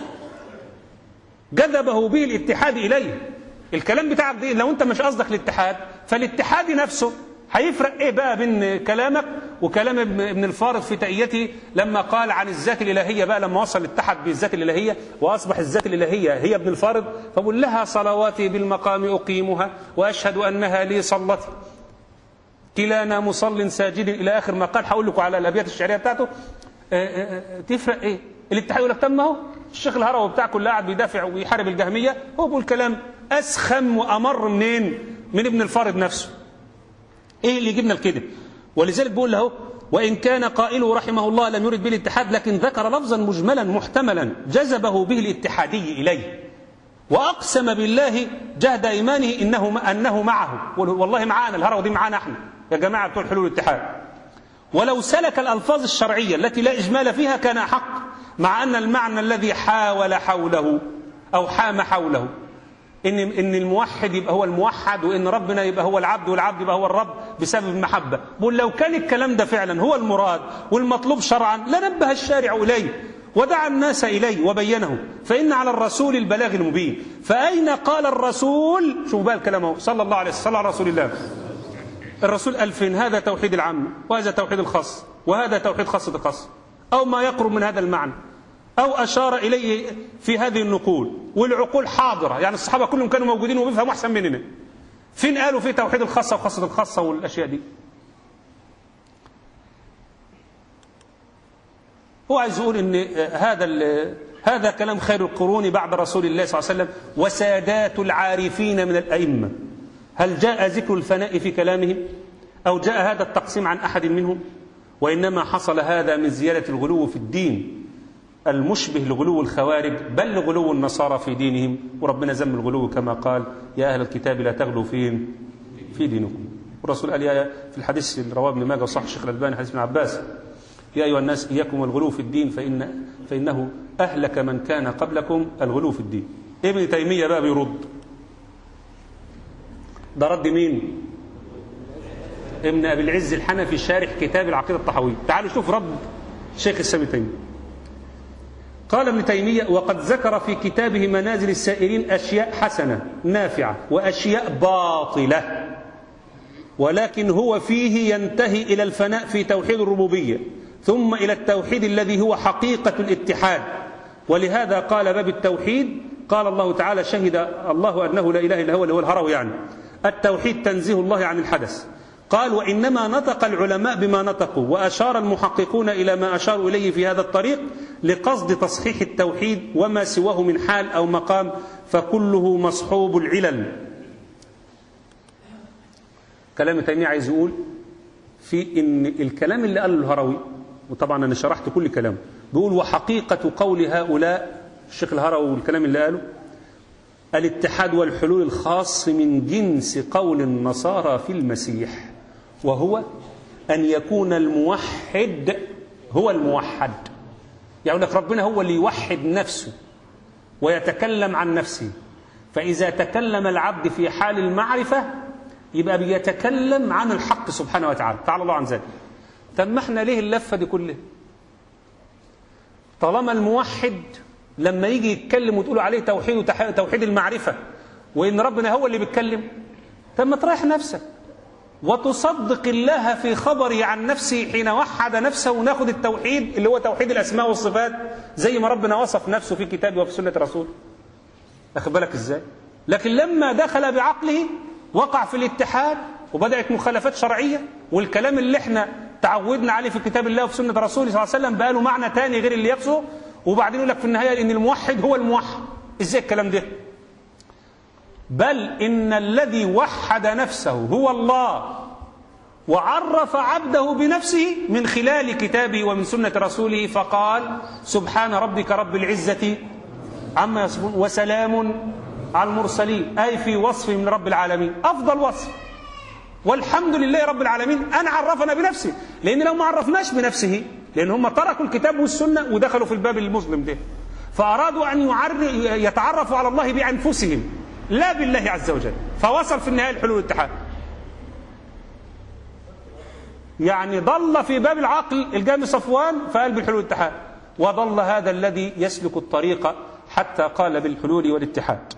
جذبه به الاتحاد اليه الكلام بتاعك دي لو انت مش قصدك الاتحاد فالاتحاد نفسه هيفرق ايه بقى بين كلامك وكلام ابن الفارض في تأيته لما قال عن الذات الإلهية بقى لما وصل اتحد بالذات الإلهية وأصبح الذات الإلهية هي ابن الفارض فقل لها صلواتي بالمقام أقيمها وأشهد أنها لي صلتي كلانا مصل ساجد إلى آخر ما قال هقول لكم على الأبيات الشعرية بتاعته تفرق ايه الاتحاد يقول لك طب ما هو الشيخ الهروي بتاعكم اللي قاعد بيدافع ويحارب الجهمية هو بيقول كلام أسخم وأمر منين من ابن الفارض نفسه ايه اللي يجيبنا لكده ولذلك بيقول له وإن كان قائله رحمه الله لم يرد به الاتحاد لكن ذكر لفظا مجملا محتملا جذبه به الاتحادي إليه وأقسم بالله جهد إيمانه إنه, أنه معه والله معانا الهروة دي معانا احنا يا جماعة بتوع حلول الاتحاد ولو سلك الألفاظ الشرعية التي لا إجمال فيها كان حق مع أن المعنى الذي حاول حوله أو حام حوله ان ان الموحد يبقى هو الموحد وان ربنا يبقى هو العبد والعبد يبقى هو الرب بسبب المحبه بقول لو كان الكلام ده فعلا هو المراد والمطلوب شرعا لنبه الشارع اليه ودعا الناس اليه وبينه فان على الرسول البلاغ المبين فاين قال الرسول شوف بقى الكلام صلى الله عليه وسلم صلى على رسول الله الرسول ألفين هذا توحيد العام وهذا توحيد الخاص وهذا توحيد خاصة الخاص أو ما يقرب من هذا المعنى أو أشار إليه في هذه النقول والعقول حاضرة يعني الصحابة كلهم كانوا موجودين وبيفهموا أحسن مننا فين قالوا في توحيد الخاصة وخاصة الخاصة والأشياء دي هو عايز يقول ان هذا هذا كلام خير القرون بعد رسول الله صلى الله عليه وسلم وسادات العارفين من الأئمة هل جاء ذكر الفناء في كلامهم أو جاء هذا التقسيم عن أحد منهم وإنما حصل هذا من زيادة الغلو في الدين المشبه لغلو الخوارج بل لغلو النصارى في دينهم وربنا ذم الغلو كما قال يا أهل الكتاب لا تغلوا فين في دينكم والرسول قال يا في الحديث اللي رواه ابن ماجه وصح الشيخ الألباني حديث ابن عباس يا أيها الناس إياكم والغلو في الدين فإن فإنه أهلك من كان قبلكم الغلو في الدين ابن تيمية بقى بيرد ده رد مين ابن أبي العز الحنفي شارح كتاب العقيدة الطحوية تعالوا شوف رد شيخ السامي تيمية قال ابن تيمية وقد ذكر في كتابه منازل السائرين أشياء حسنة نافعة وأشياء باطلة ولكن هو فيه ينتهي إلى الفناء في توحيد الربوبية ثم إلى التوحيد الذي هو حقيقة الاتحاد ولهذا قال باب التوحيد قال الله تعالى شهد الله أنه لا إله إلا هو اللي هو الهروي يعني التوحيد تنزيه الله عن الحدث قال وإنما نطق العلماء بما نطقوا وأشار المحققون إلى ما أشاروا إليه في هذا الطريق لقصد تصحيح التوحيد وما سواه من حال أو مقام فكله مصحوب العلل كلام تيمية عايز يقول في إن الكلام اللي قاله الهروي وطبعا أنا شرحت كل كلام بيقول وحقيقة قول هؤلاء الشيخ الهروي والكلام اللي قاله الاتحاد والحلول الخاص من جنس قول النصارى في المسيح وهو أن يكون الموحد هو الموحد يعني لك ربنا هو اللي يوحد نفسه ويتكلم عن نفسه فإذا تكلم العبد في حال المعرفة يبقى بيتكلم عن الحق سبحانه وتعالى تعالى الله عن ذلك طب ما احنا ليه اللفة دي كلها طالما الموحد لما يجي يتكلم وتقولوا عليه توحيد توحيد المعرفة وإن ربنا هو اللي بيتكلم طب ما تريح نفسك وتصدق الله في خبره عن نفسه حين وحد نفسه وناخد التوحيد اللي هو توحيد الأسماء والصفات زي ما ربنا وصف نفسه في كتابه وفي سنة رسوله أخد بالك إزاي لكن لما دخل بعقله وقع في الاتحاد وبدأت مخالفات شرعية والكلام اللي احنا تعودنا عليه في كتاب الله وفي سنة رسوله صلى الله عليه وسلم بقى له معنى تاني غير اللي يقصده وبعدين يقول لك في النهاية إن الموحد هو الموحد إزاي الكلام ده بل إن الذي وحد نفسه هو الله وعرف عبده بنفسه من خلال كتابه ومن سنة رسوله فقال سبحان ربك رب العزة عما يصفون وسلام على المرسلين أي في وصف من رب العالمين أفضل وصف والحمد لله رب العالمين أن عرفنا بنفسه لأن لو ما عرفناش بنفسه لأن هم تركوا الكتاب والسنة ودخلوا في الباب المظلم ده فأرادوا أن يتعرفوا على الله بأنفسهم لا بالله عز وجل فوصل في النهاية الحلول والاتحاد يعني ضل في باب العقل الجامي صفوان فقال بالحلول والاتحاد وضل هذا الذي يسلك الطريق حتى قال بالحلول والاتحاد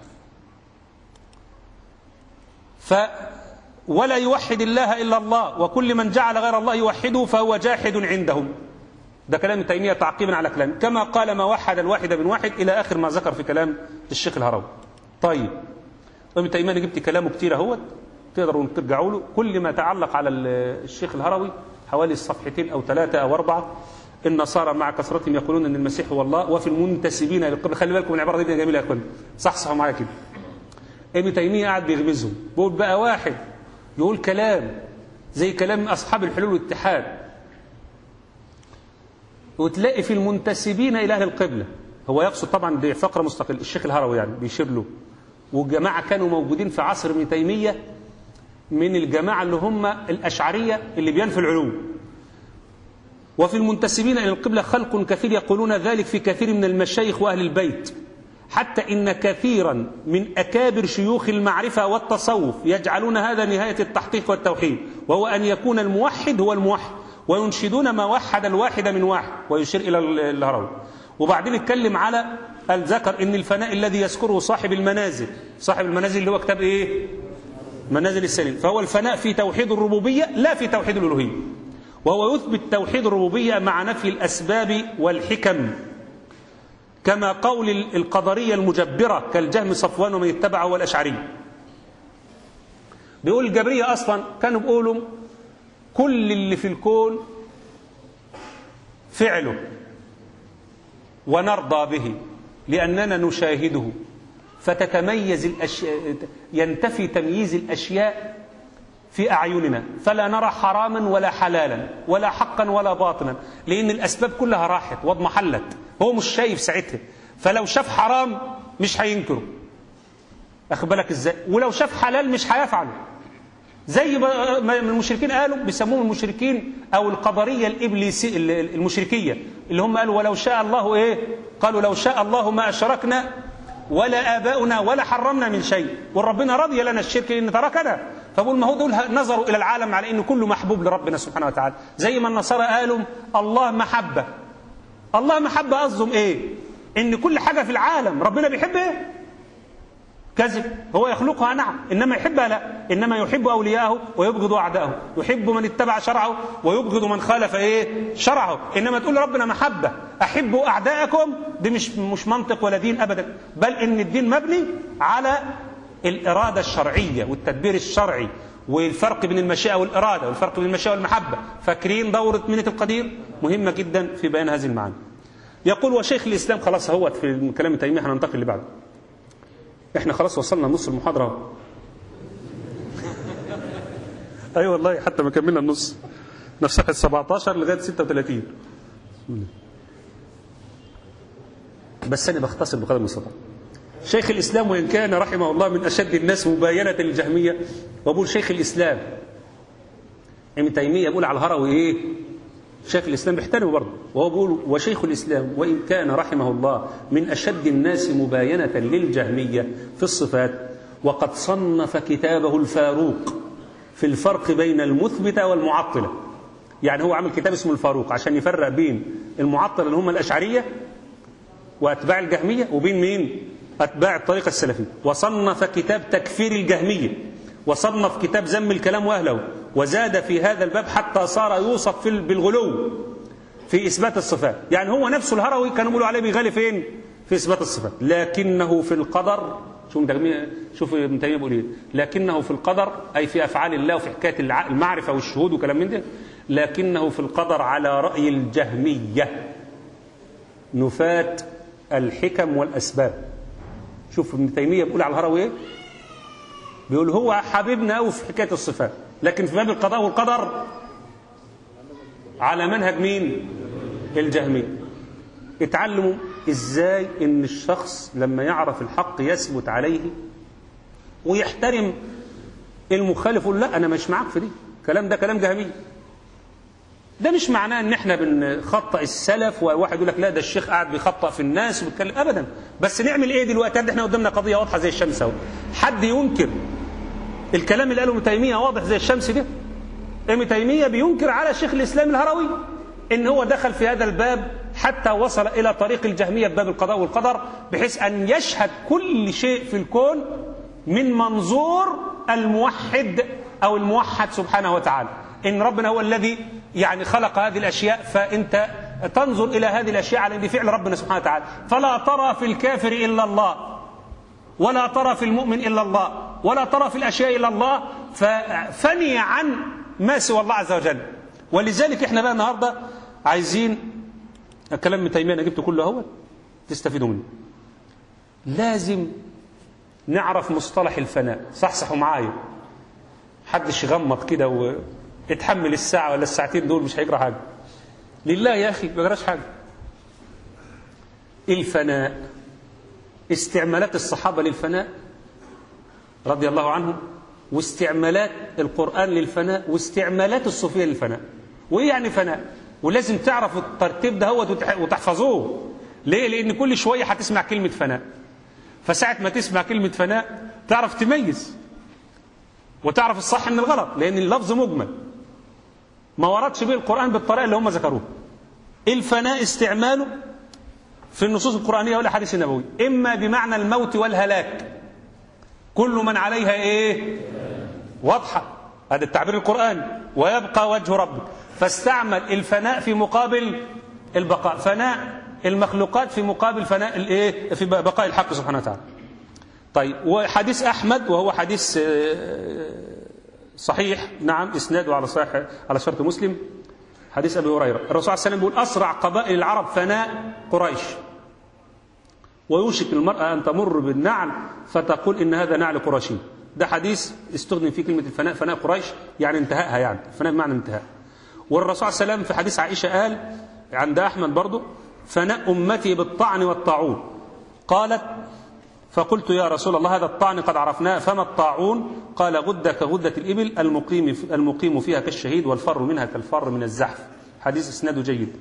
ف ولا يوحد الله إلا الله وكل من جعل غير الله يوحده فهو جاحد عندهم ده كلام تيمية تعقيبا على كلام كما قال ما وحد الواحد من واحد إلى آخر ما ذكر في كلام الشيخ الهروي طيب ابن تيمية جبت كلامه كتير اهوت تقدروا ترجعوا له كل ما تعلق على الشيخ الهروي حوالي صفحتين أو ثلاثة أو أربعة النصارى مع كثرتهم يقولون أن المسيح هو الله وفي المنتسبين للقبل خلي بالكم من العبارة دي جميلة يا اخوان صحصحوا معايا كده ابن تيمية قاعد بيغمزهم بيقول بقى واحد يقول كلام زي كلام أصحاب الحلول والاتحاد وتلاقي في المنتسبين إلى أهل القبلة هو يقصد طبعا دي فقرة مستقل الشيخ الهروي يعني بيشير له والجماعة كانوا موجودين في عصر ابن تيمية من الجماعة اللي هم الأشعرية اللي بينفوا العلوم وفي المنتسبين إلى القبلة خلق كثير يقولون ذلك في كثير من المشايخ وأهل البيت حتى إن كثيرا من أكابر شيوخ المعرفة والتصوف يجعلون هذا نهاية التحقيق والتوحيد وهو أن يكون الموحد هو الموحد وينشدون ما وحد الواحد من واحد ويشير إلى الهروي وبعدين اتكلم على الذكر ان الفناء الذي يذكره صاحب المنازل صاحب المنازل اللي هو كتاب ايه منازل السليم فهو الفناء في توحيد الربوبية لا في توحيد الألوهية وهو يثبت توحيد الربوبية مع نفي الأسباب والحكم كما قول القدرية المجبرة كالجهم صفوان ومن اتبعه والأشعري بيقول الجبرية أصلا كانوا بيقولوا كل اللي في الكون فعله ونرضى به لأننا نشاهده فتتميز الأشياء ينتفي تمييز الأشياء في أعيننا فلا نرى حراما ولا حلالا ولا حقا ولا باطلا لأن الأسباب كلها راحت واضمحلت هو مش شايف ساعتها فلو شاف حرام مش هينكره أخد بالك إزاي ولو شاف حلال مش هيفعله زي ما المشركين قالوا بيسموهم المشركين او القدريه الابليسي المشركيه اللي هم قالوا ولو شاء الله ايه قالوا لو شاء الله ما اشركنا ولا اباؤنا ولا حرمنا من شيء وربنا رضي لنا الشرك لان تركنا فبقول ما هو دول نظروا الى العالم على انه كله محبوب لربنا سبحانه وتعالى زي ما النصارى قالوا الله محبه الله محبه قصدهم ايه ان كل حاجه في العالم ربنا بيحب ايه كذب هو يخلقها نعم إنما يحبها لا إنما يحب أولياءه ويبغض أعداءه يحب من اتبع شرعه ويبغض من خالف إيه شرعه إنما تقول ربنا محبة أحبوا أعداءكم دي مش مش منطق ولا دين أبدا بل إن الدين مبني على الإرادة الشرعية والتدبير الشرعي والفرق بين المشيئة والإرادة والفرق بين المشيئة والمحبة فاكرين دورة منة القدير مهمة جدا في بيان هذه المعاني يقول وشيخ الإسلام خلاص هو في كلام تيمية هننتقل اللي بعده احنا خلاص وصلنا نص المحاضرة اي أيوة والله حتى ما كملنا النص نفس 17 لغاية 36 بس انا بختصر بقدر المستطاع شيخ الاسلام وان كان رحمه الله من اشد الناس مباينة للجهمية وابو شيخ الاسلام ابن تيمية بيقول على الهروي إيه شيخ الإسلام بيحترمه برضه وهو بيقول وشيخ الإسلام وإن كان رحمه الله من أشد الناس مباينة للجهمية في الصفات وقد صنف كتابه الفاروق في الفرق بين المثبتة والمعطلة يعني هو عمل كتاب اسمه الفاروق عشان يفرق بين المعطلة اللي هم الأشعرية وأتباع الجهمية وبين مين أتباع الطريقة السلفية وصنف كتاب تكفير الجهمية وصنف كتاب ذم الكلام وأهله وزاد في هذا الباب حتى صار يوصف في بالغلو في إثبات الصفات يعني هو نفسه الهروي كانوا بيقولوا عليه بيغالي فين في إثبات الصفات لكنه في القدر شوف شوف ابن تيميه بيقول ايه لكنه في القدر اي في افعال الله وفي حكايه المعرفه والشهود وكلام من ده لكنه في القدر على راي الجهميه نفاة الحكم والاسباب شوف ابن تيميه بيقول على الهروي ايه بيقول هو حبيبنا قوي في حكايه الصفات لكن في باب القضاء والقدر على منهج مين الجهميه اتعلموا ازاي ان الشخص لما يعرف الحق يثبت عليه ويحترم المخالف يقول لا انا مش معاك في دي الكلام ده كلام جهمي ده مش معناه ان احنا بنخطئ السلف وواحد يقول لك لا ده الشيخ قاعد بيخطئ في الناس وبيتكلم ابدا بس نعمل ايه دلوقتي احنا قدامنا قضيه واضحه زي الشمس اهو حد ينكر الكلام اللي قاله ابن تيميه واضح زي الشمس ده ابن تيميه بينكر على شيخ الاسلام الهروي ان هو دخل في هذا الباب حتى وصل الى طريق الجهميه بباب القضاء والقدر بحيث ان يشهد كل شيء في الكون من منظور الموحد او الموحد سبحانه وتعالى ان ربنا هو الذي يعني خلق هذه الاشياء فانت تنظر الى هذه الاشياء على ان فعل ربنا سبحانه وتعالى فلا ترى في الكافر الا الله ولا ترى في المؤمن الا الله ولا ترى في الاشياء الا الله ففني عن ما سوى الله عز وجل ولذلك احنا بقى النهارده عايزين الكلام ابن تيميه انا جبته كله اهو تستفيدوا منه لازم نعرف مصطلح الفناء صحصحوا معايا محدش يغمض كده ويتحمل الساعه ولا الساعتين دول مش هيجرى حاجه لله يا اخي ما يجراش حاجه الفناء استعمالات الصحابه للفناء رضي الله عنهم واستعمالات القران للفناء واستعمالات الصوفيه للفناء وايه يعني فناء ولازم تعرف الترتيب ده هو وتحفظوه ليه لان كل شويه هتسمع كلمه فناء فساعه ما تسمع كلمه فناء تعرف تميز وتعرف الصح من الغلط لان اللفظ مجمل ما وردش به القران بالطريقه اللي هم ذكروها الفناء استعماله في النصوص القرانيه والاحاديث النبويه اما بمعنى الموت والهلاك كل من عليها ايه واضحه هذا التعبير القراني ويبقى وجه ربك فاستعمل الفناء في مقابل البقاء فناء المخلوقات في مقابل فناء الايه في بقاء الحق سبحانه وتعالى طيب وحديث احمد وهو حديث صحيح نعم اسناده على صحيح على شرط مسلم حديث ابي هريره الرسول صلى الله عليه وسلم بيقول اسرع قبائل العرب فناء قريش ويوشك المراه ان تمر بالنعل فتقول ان هذا نعل قرشي ده حديث استخدم فيه كلمه الفناء فناء قريش يعني انتهائها يعني الفناء بمعنى انتهاء والرسول صلى الله عليه وسلم في حديث عائشه قال عند احمد برضه فناء امتي بالطعن والطاعون قالت فقلت يا رسول الله هذا الطعن قد عرفناه فما الطاعون قال غدة كغدة الإبل المقيم, المقيم فيها كالشهيد والفر منها كالفر من الزحف حديث اسناده جيد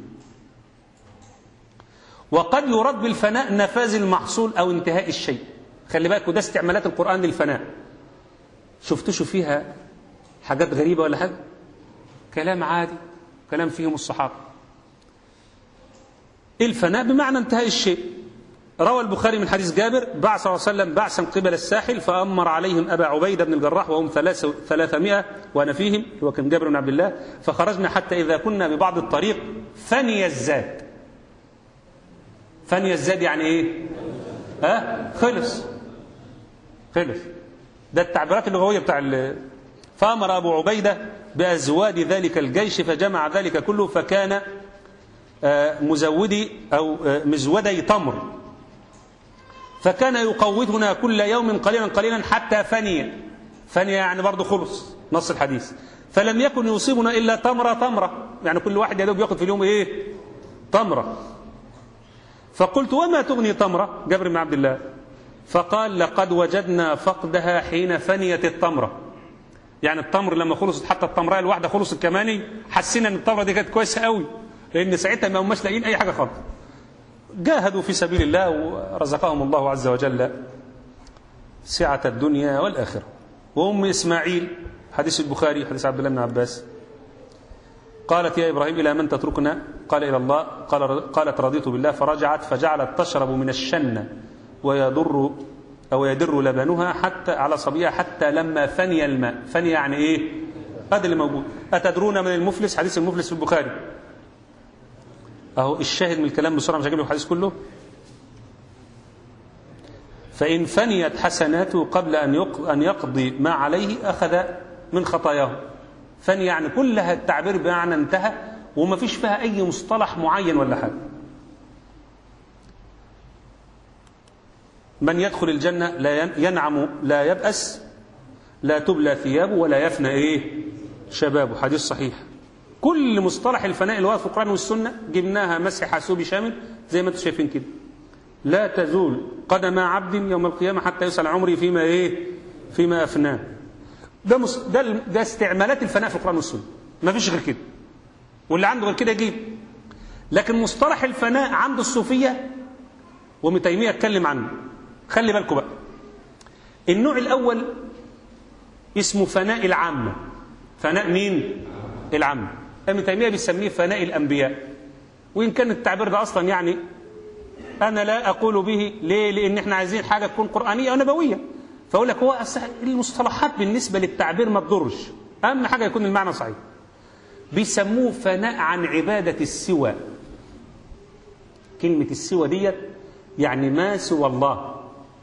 وقد يراد بالفناء نفاذ المحصول أو انتهاء الشيء خلي بالك وده استعمالات القرآن للفناء شفتوش فيها حاجات غريبة ولا حاجة كلام عادي كلام فيهم الصحابة الفناء بمعنى انتهاء الشيء روى البخاري من حديث جابر بعث صلى الله عليه وسلم بعثا قبل الساحل فأمر عليهم أبا عبيدة بن الجراح وهم ثلاثمائة وأنا فيهم هو كان جابر بن عبد الله فخرجنا حتى إذا كنا ببعض الطريق فني الزاد فني الزاد يعني إيه ها خلص خلص ده التعبيرات اللغوية بتاع ال... فأمر أبو عبيدة بأزواد ذلك الجيش فجمع ذلك كله فكان مزودي أو مزودي تمر فكان يقوتنا كل يوم قليلا قليلا حتى فني فني يعني برضه خلص نص الحديث فلم يكن يصيبنا إلا تمرة تمرة يعني كل واحد يا دوب ياخد في اليوم إيه تمرة فقلت وما تغني تمرة جابر بن عبد الله فقال لقد وجدنا فقدها حين فنيت التمرة يعني التمر لما خلصت حتى التمرايه الواحده خلصت كماني حسينا ان التمره دي كانت كويسه قوي لان ساعتها ما هماش لاقيين اي حاجه خالص جاهدوا في سبيل الله ورزقهم الله عز وجل سعة الدنيا والآخرة وأم إسماعيل حديث البخاري حديث عبد الله بن عباس قالت يا إبراهيم إلى من تتركنا قال إلى الله قال قالت رضيت بالله فرجعت فجعلت تشرب من الشنة ويضر أو يدر لبنها حتى على صبيها حتى لما فني الماء فني يعني إيه هذا اللي موجود أتدرون من المفلس حديث المفلس في البخاري أهو الشاهد من الكلام بسرعة مش هجيب لكم الحديث كله فإن فنيت حسناته قبل أن أن يقضي ما عليه أخذ من خطاياه فني يعني كلها التعبير بمعنى انتهى وما فيش فيها أي مصطلح معين ولا حاجة من يدخل الجنة لا ينعم لا يبأس لا تبلى ثيابه ولا يفنى إيه شبابه حديث صحيح كل مصطلح الفناء اللي هو في القرآن والسنة جبناها مسح حاسوبي شامل زي ما انتم شايفين كده لا تزول قدم عبد يوم القيامة حتى يسأل عمري فيما إيه فيما أفناه ده, مص... ده, ده استعمالات الفناء في القرآن والسنة ما فيش غير كده واللي عنده غير كده يجيب لكن مصطلح الفناء عند الصوفية وابن تيمية اتكلم عنه خلي بالكم بقى النوع الأول اسمه فناء العامة فناء مين العامة ابن تيمية بيسميه فناء الأنبياء وإن كان التعبير ده أصلا يعني أنا لا أقول به ليه لأن إحنا عايزين حاجة تكون قرآنية ونبوية فأقول لك هو المصطلحات بالنسبة للتعبير ما تضرش أهم حاجة يكون المعنى صحيح بيسموه فناء عن عبادة السوى كلمة السوى ديت يعني ما سوى الله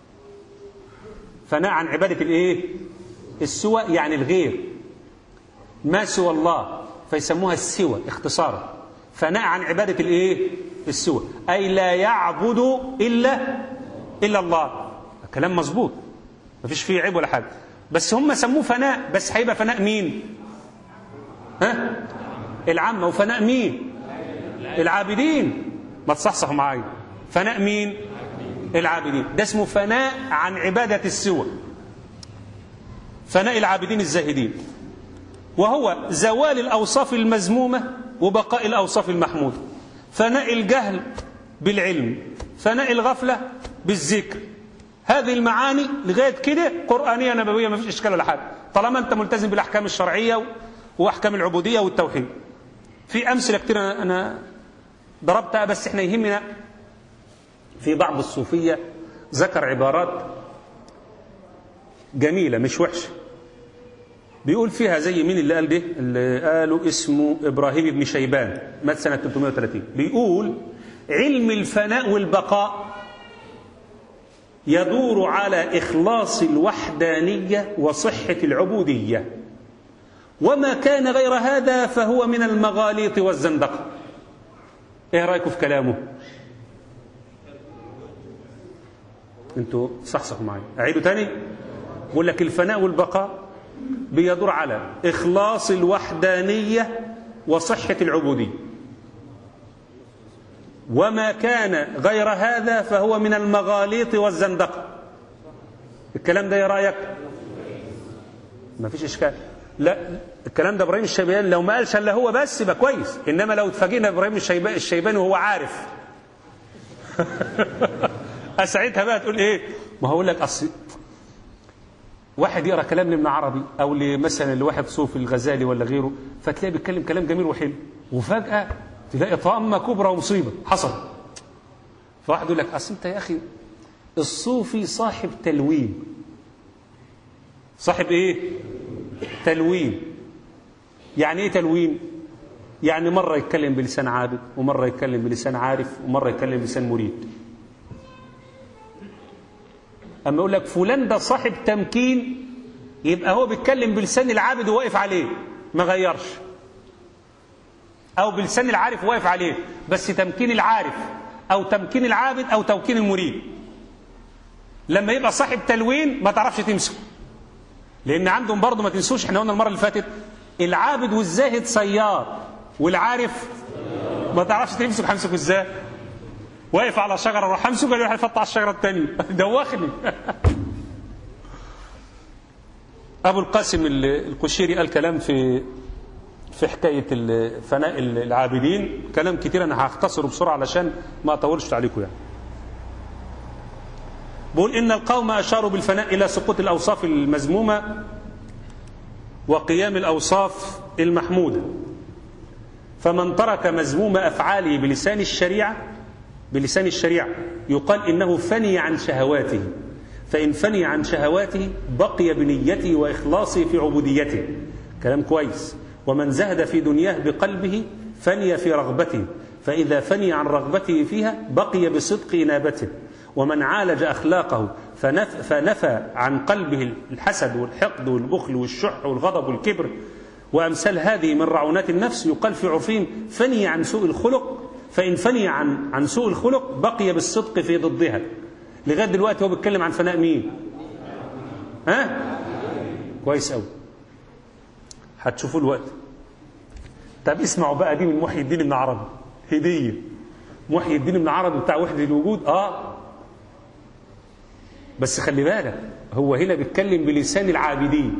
فناء عن عبادة الايه السوى يعني الغير ما سوى الله فيسموها السوى اختصارا فناء عن عبادة الايه السوى أي لا يعبد إلا إلا الله كلام مظبوط مفيش فيه عيب ولا حاجة بس هم سموه فناء بس هيبقى فناء مين ها العامة وفناء مين العابدين ما تصحصحوا معايا فناء مين العابدين ده اسمه فناء عن عبادة السوى فناء العابدين الزاهدين وهو زوال الأوصاف المذمومة وبقاء الأوصاف المحمودة فناء الجهل بالعلم فناء الغفلة بالذكر هذه المعاني لغاية كده قرآنية نبوية ما فيش إشكال ولا حاجة طالما أنت ملتزم بالأحكام الشرعية وأحكام العبودية والتوحيد في أمثلة كتير أنا ضربتها بس احنا يهمنا في بعض الصوفية ذكر عبارات جميلة مش وحشة بيقول فيها زي مين اللي قال ده اللي قالوا اسمه إبراهيم بن شيبان مات سنة 330 بيقول علم الفناء والبقاء يدور على إخلاص الوحدانية وصحة العبودية وما كان غير هذا فهو من المغاليط والزندقة ايه رأيكم في كلامه انتوا صحصحوا معي اعيدوا تاني بقول لك الفناء والبقاء بيدور على إخلاص الوحدانية وصحة العبودية وما كان غير هذا فهو من المغاليط والزندقة الكلام ده ايه رايك ما فيش اشكال لا الكلام ده ابراهيم الشيباني لو ما قالش الا هو بس يبقى كويس انما لو اتفاجئنا ابراهيم الشيباني الشيباني وهو عارف اساعدها بقى تقول ايه ما هقول لك اصل واحد يقرا كلام لابن عربي او مثلا لواحد صوفي الغزالي ولا غيره فتلاقيه بيتكلم كلام جميل وحلو وفجاه تلاقي طامه كبرى ومصيبه حصل فواحد يقول لك اصل انت يا اخي الصوفي صاحب تلوين صاحب ايه تلوين يعني ايه تلوين يعني مره يتكلم بلسان عابد ومره يتكلم بلسان عارف ومره يتكلم بلسان مريد اما يقول لك فلان ده صاحب تمكين يبقى هو بيتكلم بلسان العابد وواقف عليه ما غيرش او بلسان العارف واقف عليه بس تمكين العارف او تمكين العابد او توكين المريد لما يبقى صاحب تلوين ما تعرفش تمسكه لان عندهم برضه ما تنسوش احنا قلنا المره اللي فاتت العابد والزاهد سيار والعارف ما تعرفش تمسك همسكه ازاي واقف على شجره راح امسكه يروح يفط على الشجره الثانيه دوخني أبو القاسم القشيري قال كلام في في حكاية فناء العابدين كلام كتير أنا هختصره بسرعة علشان ما أطولش عليكم يعني بقول إن القوم أشاروا بالفناء إلى سقوط الأوصاف المذمومة وقيام الأوصاف المحمودة فمن ترك مذموم أفعاله بلسان الشريعة بلسان الشريعة يقال إنه فني عن شهواته فإن فني عن شهواته بقي بنيته وإخلاصه في عبوديته كلام كويس ومن زهد في دنياه بقلبه فني في رغبته فإذا فني عن رغبته فيها بقي بصدق إنابته ومن عالج أخلاقه فنف فنفى عن قلبه الحسد والحقد والبخل والشح والغضب والكبر وأمثال هذه من رعونات النفس يقال في عرفهم فني عن سوء الخلق فإن فني عن عن سوء الخلق بقي بالصدق في ضدها لغاية دلوقتي هو بيتكلم عن فناء مين ها كويس قوي هتشوفوا الوقت طب اسمعوا بقى دي من محي الدين ابن عربي هدية محي الدين ابن عربي بتاع وحدة الوجود اه بس خلي بالك هو هنا بيتكلم بلسان العابدين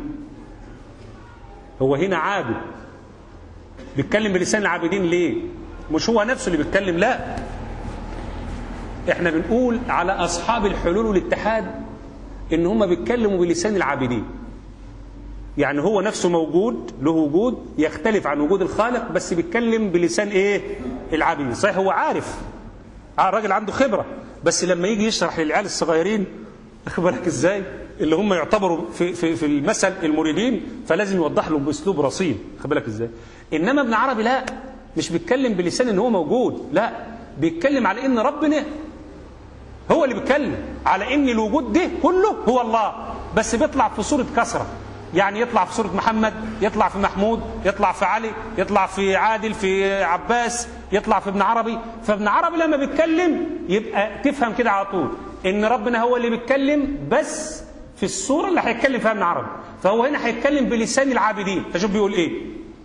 هو هنا عابد بيتكلم بلسان العابدين ليه مش هو نفسه اللي بيتكلم لا احنا بنقول على اصحاب الحلول والاتحاد ان هم بيتكلموا بلسان العابدين يعني هو نفسه موجود له وجود يختلف عن وجود الخالق بس بيتكلم بلسان ايه العابدين صحيح هو عارف الراجل عنده خبره بس لما يجي يشرح للعيال الصغيرين واخد بالك ازاي اللي هم يعتبروا في في في المثل المريدين فلازم يوضح لهم باسلوب رصين واخد بالك ازاي انما ابن عربي لا مش بيتكلم بلسان ان هو موجود لا بيتكلم على ان ربنا هو اللي بيتكلم على ان الوجود ده كله هو الله بس بيطلع في صوره كسره يعني يطلع في صورة محمد يطلع في محمود يطلع في علي يطلع في عادل في عباس يطلع في ابن عربي فابن عربي لما بيتكلم يبقى تفهم كده على طول ان ربنا هو اللي بيتكلم بس في الصورة اللي هيتكلم فيها ابن عربي فهو هنا هيتكلم بلسان العابدين فشوف بيقول ايه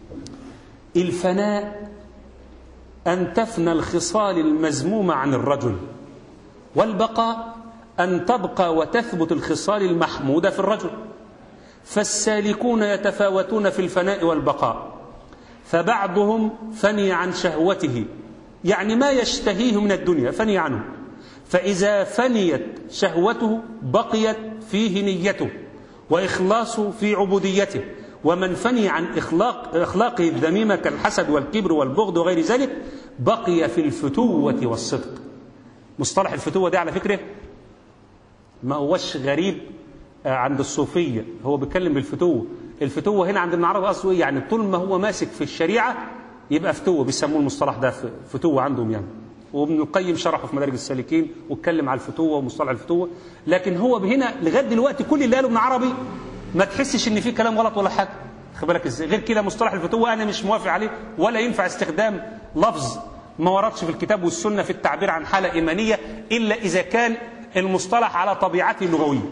الفناء أن تفنى الخصال المذمومة عن الرجل والبقاء أن تبقى وتثبت الخصال المحمودة في الرجل فالسالكون يتفاوتون في الفناء والبقاء فبعضهم فني عن شهوته يعني ما يشتهيه من الدنيا فني عنه فإذا فنيت شهوته بقيت فيه نيته وإخلاصه في عبوديته ومن فني عن إخلاق إخلاقه الذميمة كالحسد والكبر والبغض وغير ذلك بقي في الفتوة والصدق مصطلح الفتوة ده على فكرة ما هوش غريب عند الصوفية هو بيتكلم بالفتوة الفتوة هنا عند ابن عربي أصله إيه يعني طول ما هو ماسك في الشريعة يبقى فتوة بيسموه المصطلح ده فتوة عندهم يعني وابن القيم شرحه في مدارج السالكين واتكلم على الفتوة ومصطلح الفتوة لكن هو هنا لغاية دلوقتي كل اللي قاله ابن عربي ما تحسش ان في كلام غلط ولا حاجة خد بالك ازاي غير كده مصطلح الفتوة انا مش موافق عليه ولا ينفع استخدام لفظ ما وردش في الكتاب والسنة في التعبير عن حالة إيمانية إلا إذا كان المصطلح على طبيعته اللغوية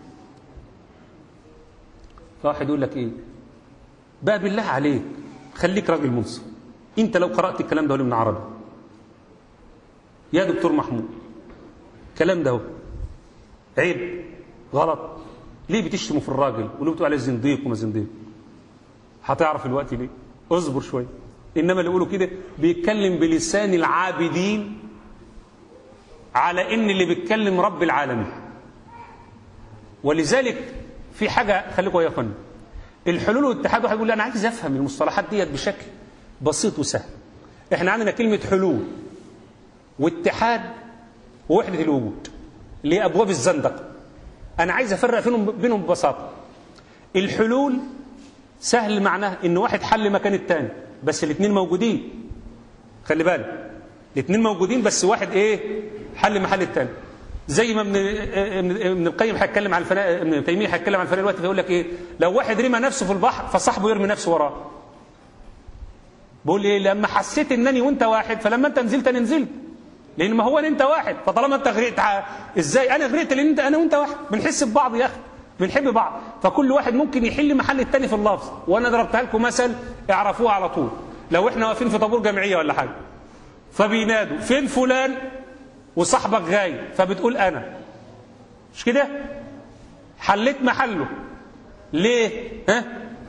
فواحد يقول لك ايه بقى بالله عليك خليك راجل منصف انت لو قرات الكلام ده من عربي يا دكتور محمود الكلام ده عيب غلط ليه بتشتموا في الراجل وليه بتقول عليه زنديق وما زنديق هتعرف الوقت ليه اصبر شويه انما اللي يقولوا كده بيتكلم بلسان العابدين على ان اللي بيتكلم رب العالمين ولذلك في حاجة خليكم يا اخوانا الحلول والاتحاد واحد يقول لي انا عايز افهم المصطلحات ديت بشكل بسيط وسهل احنا عندنا كلمة حلول واتحاد ووحدة الوجود اللي هي ابواب الزندقة انا عايز افرق بينهم بينهم ببساطة الحلول سهل معناه ان واحد حل مكان التاني بس الاثنين موجودين خلي بالك الاثنين موجودين بس واحد ايه حل محل التاني زي ما ابن ابن القيم هيتكلم عن الفناء ابن تيميه هيتكلم عن الفناء دلوقتي فيقول لك ايه لو واحد رمى نفسه في البحر فصاحبه يرمي نفسه وراه بقول ايه لما حسيت انني وانت واحد فلما انت نزلت انا نزلت لان ما هو انت واحد فطالما انت غرقت ازاي انا غرقت لان انت انا وانت واحد بنحس ببعض يا اخي بنحب بعض فكل واحد ممكن يحل محل التاني في اللفظ وانا ضربتها لكم مثل اعرفوها على طول لو احنا واقفين في طابور جمعيه ولا حاجه فبينادوا فين فلان وصاحبك غايب فبتقول انا مش كده حليت محله ليه ها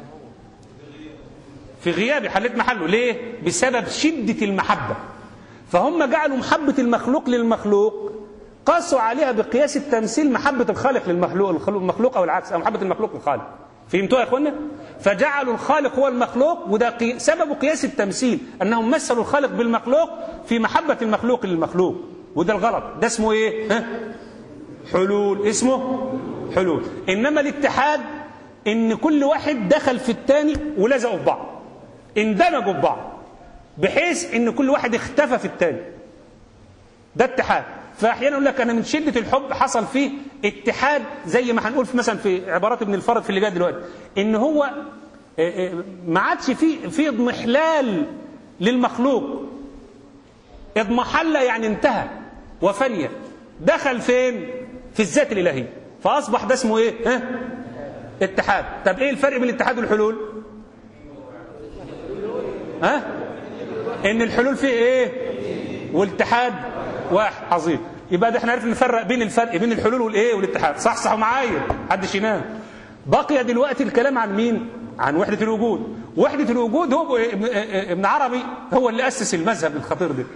في غيابي حليت محله ليه بسبب شدة المحبة فهم جعلوا محبة المخلوق للمخلوق قاسوا عليها بقياس التمثيل محبة الخالق للمخلوق المخلوق أو العكس أو محبة المخلوق للخالق فهمتوا يا إخوانا فجعلوا الخالق هو المخلوق وده قي... سبب قياس التمثيل أنهم مثلوا الخالق بالمخلوق في محبة المخلوق للمخلوق وده الغلط ده اسمه إيه ها؟ حلول اسمه حلول إنما الاتحاد إن كل واحد دخل في الثاني ولزقوا في بعض اندمجوا في بعض بحيث ان كل واحد اختفى في الثاني ده اتحاد فاحيانا يقول لك انا من شده الحب حصل فيه اتحاد زي ما هنقول في مثلا في عبارات ابن الفرد في اللي جاي دلوقتي ان هو ما عادش في في اضمحلال للمخلوق اضمحل يعني انتهى وفني دخل فين في الذات الالهيه فاصبح ده اسمه ايه ها اتحاد طب ايه الفرق بين الاتحاد والحلول ها ان الحلول فيه ايه والاتحاد واحد عظيم يبقى ده احنا عرفنا نفرق بين الفرق بين الحلول والايه والاتحاد صح صح معايا محدش ينام بقي دلوقتي الكلام عن مين عن وحدة الوجود وحدة الوجود هو ابن عربي هو اللي أسس المذهب الخطير ده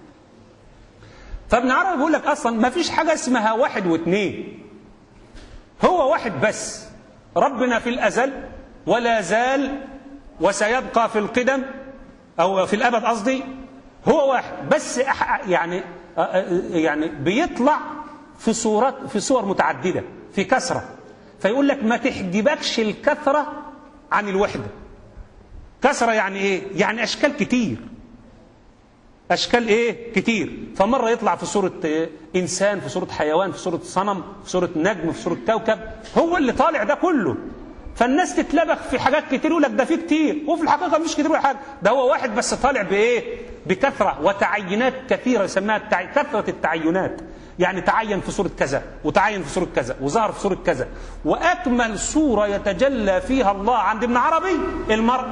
فابن عربي بيقول لك أصلا ما فيش حاجة اسمها واحد واثنين هو واحد بس ربنا في الأزل ولا زال وسيبقى في القدم أو في الأبد قصدي هو واحد بس يعني يعني بيطلع في صورات في صور متعددة في كثرة فيقول لك ما تحجبكش الكثرة عن الوحدة كثرة يعني ايه يعني اشكال كتير اشكال ايه كتير فمرة يطلع في صورة إيه؟ انسان في صورة حيوان في صورة صنم في صورة نجم في صورة كوكب هو اللي طالع ده كله فالناس تتلبخ في حاجات كتير يقول لك ده في كتير وفي الحقيقة مش كتير ولا حاجة ده هو واحد بس طالع بايه بكثرة وتعينات كثيرة يسميها التع... كثرة التعينات يعني تعين في صورة كذا وتعين في صورة كذا وظهر في صورة كذا وأكمل صورة يتجلى فيها الله عند ابن عربي المرء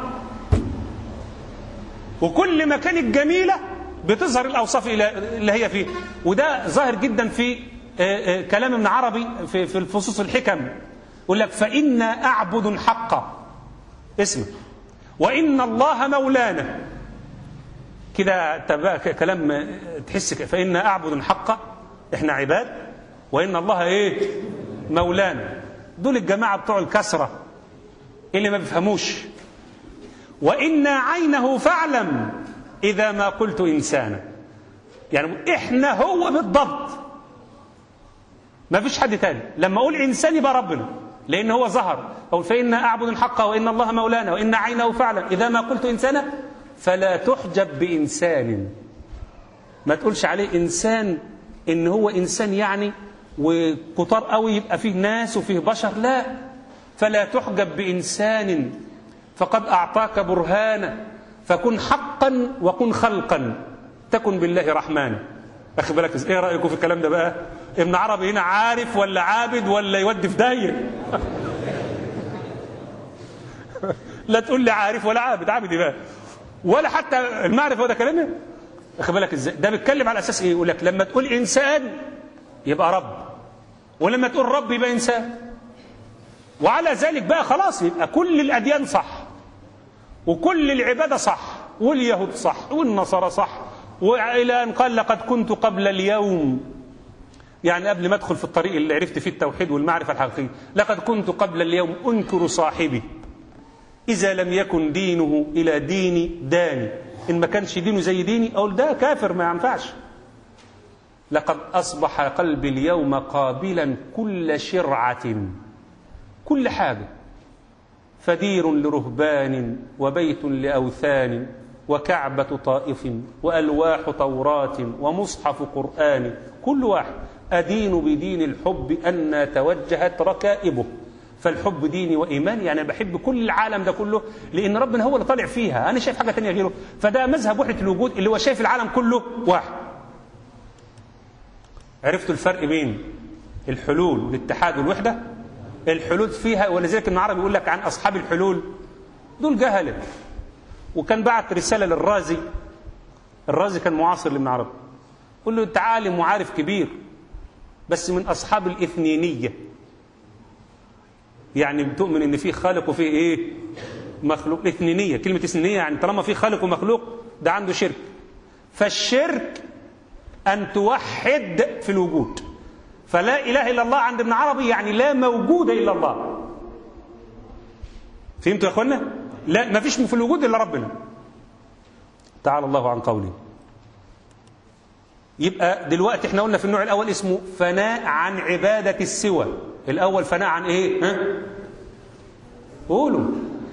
وكل ما كانت جميلة بتظهر الأوصاف اللي هي فيه وده ظاهر جدا في كلام ابن عربي في في الفصوص الحكم يقول لك فإنا أعبد حقا اسمه وإن الله مولانا كده كلام تحس فإنا أعبد حقا احنا عباد وإن الله ايه مولانا دول الجماعة بتوع الكسرة اللي ما بيفهموش وإن عينه فاعلم إذا ما قلت إنسانا يعني إحنا هو بالضبط ما فيش حد تاني لما أقول إنسان يبقى ربنا لأن هو ظهر أو فإن أعبد الحق وإن الله مولانا وإن عينه فاعلم إذا ما قلت إنسانا فلا تحجب بإنسان ما تقولش عليه إنسان إن هو إنسان يعني وكتار قوي يبقى فيه ناس وفيه بشر لا فلا تحجب بإنسان فقد أعطاك برهانا فكن حقا وكن خلقا تكن بالله رحمانا أخي بالك إيه رأيكم في الكلام ده بقى ابن عربي هنا عارف ولا عابد ولا يودي في داية لا تقول لي عارف ولا عابد عابد بقى ولا حتى المعرفة هو ده كلامه أخي بالك إزاي ده بيتكلم على أساس إيه يقول لك لما تقول إنسان يبقى رب ولما تقول رب يبقى إنسان وعلى ذلك بقى خلاص يبقى كل الأديان صح وكل العبادة صح واليهود صح والنصارى صح وإلى أن قال لقد كنت قبل اليوم يعني قبل ما أدخل في الطريق اللي عرفت فيه التوحيد والمعرفة الحقيقية لقد كنت قبل اليوم أنكر صاحبي إذا لم يكن دينه إلى ديني داني إن ما كانش دينه زي ديني أقول ده كافر ما ينفعش لقد أصبح قلبي اليوم قابلا كل شرعة كل حاجة فدير لرهبان وبيت لأوثان وكعبة طائف وألواح توراة ومصحف قرآن كل واحد أدين بدين الحب أن توجهت ركائبه فالحب ديني وإيماني يعني بحب كل العالم ده كله لأن ربنا هو اللي طالع فيها أنا شايف حاجة تانية غيره فده مذهب وحدة الوجود اللي هو شايف العالم كله واحد عرفتوا الفرق بين الحلول والاتحاد والوحدة الحلول فيها ولذلك ابن عربي يقول لك عن أصحاب الحلول دول جهلة وكان بعت رسالة للرازي الرازي كان معاصر لابن عربي قل له انت عالم وعارف كبير بس من أصحاب الإثنينية يعني بتؤمن ان في خالق وفي ايه مخلوق اثنينيه كلمه اثنينيه يعني طالما في خالق ومخلوق ده عنده شرك فالشرك ان توحد في الوجود فلا اله الا الله عند ابن عربي يعني لا موجود الا الله فهمتوا يا اخوانا لا ما فيش في الوجود الا ربنا تعالى الله عن قوله يبقى دلوقتي احنا قلنا في النوع الاول اسمه فناء عن عباده السوى الاول فناء عن ايه ها قولوا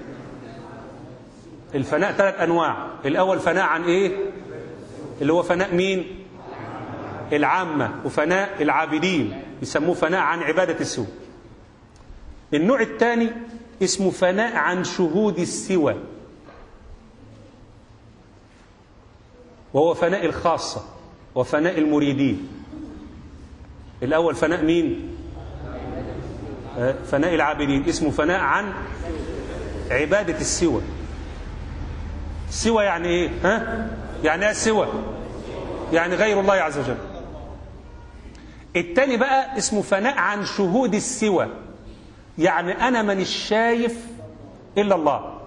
الفناء ثلاث انواع الاول فناء عن ايه اللي هو فناء مين العامه وفناء العابدين يسموه فناء عن عباده السوى النوع الثاني اسمه فناء عن شهود السوى وهو فناء الخاصة وفناء المريدين الأول فناء مين آه، فناء العابدين اسمه فناء عن عبادة السوى السوى يعني ايه ها يعني ايه السوى يعني غير الله عز وجل التاني بقى اسمه فناء عن شهود السوى يعني انا من الشايف الا الله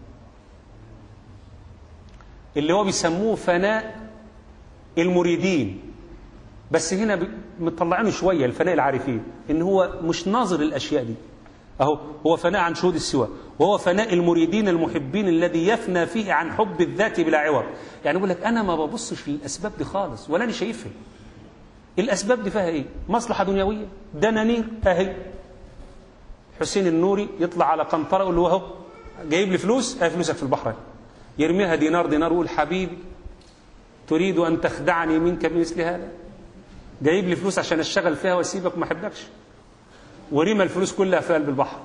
اللي هو بيسموه فناء المريدين بس هنا ب- مطلعينه شويه الفناء العارفين ان هو مش ناظر الاشياء دي اهو هو فناء عن شهود السوى وهو فناء المريدين المحبين الذي يفنى فيه عن حب الذات بلا عوض يعني يقول لك انا ما ببصش للاسباب دي خالص ولا انا شايفها الاسباب دي فيها ايه مصلحه دنيويه دنانير اهي حسين النوري يطلع على قنطره يقول له اهو جايب لي فلوس اهي فلوسك في البحر أهي. يرميها دينار دينار ويقول حبيبي تريد ان تخدعني منك بمثل هذا جايب لي فلوس عشان اشتغل فيها واسيبك وما احبكش ورمى الفلوس كلها في قلب البحر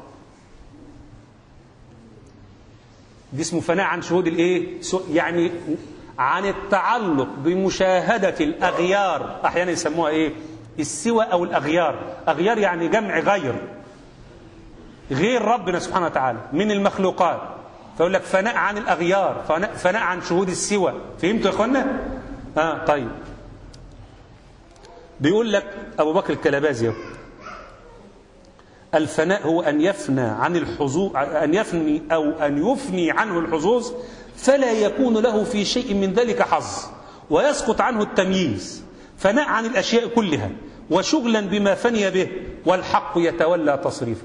دي اسمه فناء عن شهود الايه سو- يعني عن التعلق بمشاهدة الأغيار أحيانا يسموها إيه السوى أو الأغيار أغيار يعني جمع غير غير ربنا سبحانه وتعالى من المخلوقات فيقول لك فناء عن الأغيار فناء, فناء عن شهود السوى فهمتوا يا إخوانا آه طيب بيقول لك أبو بكر الكلبازي يهو. الفناء هو أن يفنى عن الحظوظ أن يفني أو أن يفني عنه الحظوظ فلا يكون له في شيء من ذلك حظ ويسقط عنه التمييز فناء عن الأشياء كلها وشغلا بما فني به والحق يتولى تصريفه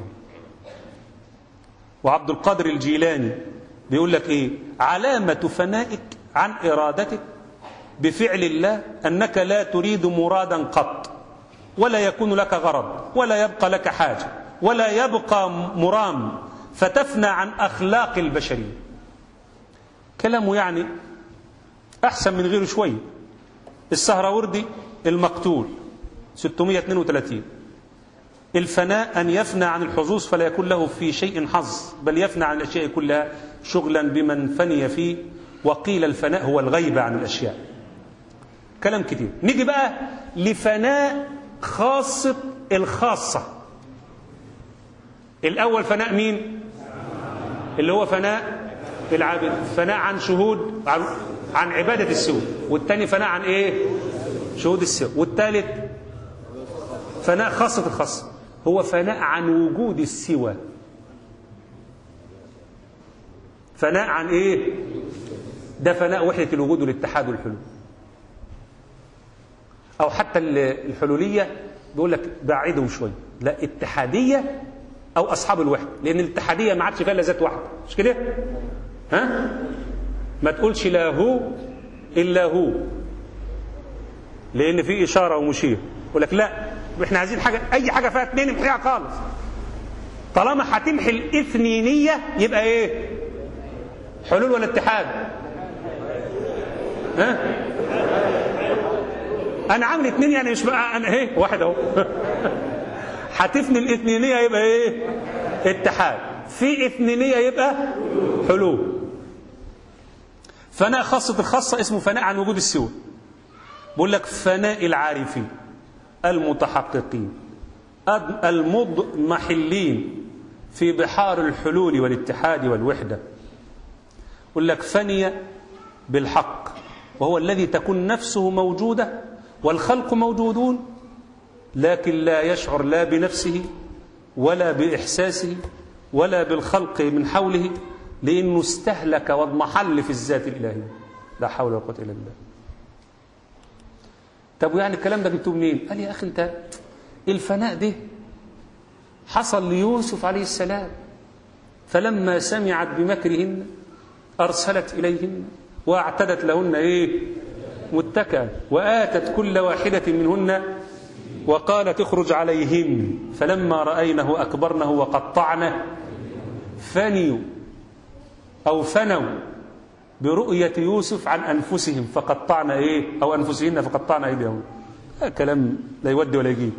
وعبد القادر الجيلاني بيقول لك ايه علامة فنائك عن إرادتك بفعل الله أنك لا تريد مرادا قط ولا يكون لك غرض ولا يبقى لك حاجة ولا يبقى مرام فتفنى عن أخلاق البشرية كلامه يعني أحسن من غيره شوية السهروردي المقتول 632 الفناء أن يفنى عن الحظوظ فلا يكون له في شيء حظ بل يفنى عن الأشياء كلها شغلا بمن فني فيه وقيل الفناء هو الغيبة عن الأشياء كلام كتير نيجي بقى لفناء خاصة الخاصة الأول فناء مين اللي هو فناء العابد فناء عن شهود عن, عن عبادة السوء والتاني فناء عن ايه شهود السوء والثالث فناء خاصة الخاصة هو فناء عن وجود السوى فناء عن ايه ده فناء وحدة الوجود والاتحاد والحلول او حتى الحلولية بيقول لك بعيدهم شوية لا اتحادية او اصحاب الوحدة لان الاتحادية ما عادش فيها الا ذات واحدة مش كده ها ما تقولش لا هو الا هو لان في اشارة ومشير يقول لك لا احنا عايزين حاجة اي حاجة فيها اتنين امحيها خالص طالما هتمحي الاثنينية يبقى ايه حلول ولا اتحاد ها انا عامل اتنين يعني مش بقى انا ايه واحد اهو هتفني الاثنينيه يبقى ايه اتحاد في اثنينيه يبقى حلول فناء خاصة الخاصة اسمه فناء عن وجود السوى بقول لك فناء العارفين المتحققين المضمحلين في بحار الحلول والاتحاد والوحدة يقول لك فني بالحق وهو الذي تكون نفسه موجودة والخلق موجودون لكن لا يشعر لا بنفسه ولا بإحساسه ولا بالخلق من حوله لأنه استهلك واضمحل في الذات الإلهية لا حول ولا قوة إلا بالله طب ويعني الكلام ده جبتوه منين؟ قال يا أخي أنت الفناء ده حصل ليوسف عليه السلام فلما سمعت بمكرهن أرسلت إليهن واعتدت لهن إيه متكئا وآتت كل واحدة منهن وقالت اخرج عليهن فلما رأينه أكبرنه وقطعنه فنيوا أو فنوا برؤية يوسف عن أنفسهم فقطعنا إيه أو أنفسهن فقطعنا أيديهم كلام لا يودي ولا يجيب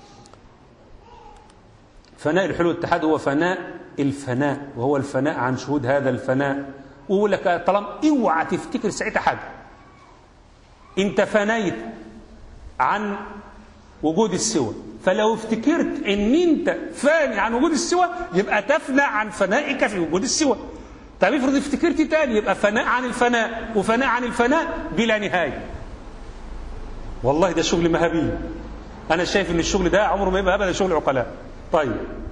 فناء الحلو الاتحاد هو فناء الفناء وهو الفناء عن شهود هذا الفناء ويقول لك طالما اوعى تفتكر ساعتها حاجه انت فنيت عن وجود السوى فلو افتكرت ان انت فاني عن وجود السوى يبقى تفنى عن فنائك في وجود السوى طب افرض افتكرت تاني يبقى فناء عن الفناء وفناء عن الفناء بلا نهايه والله ده شغل مهابيل انا شايف ان الشغل ده عمره ما يبقى ابدا شغل عقلاء طيب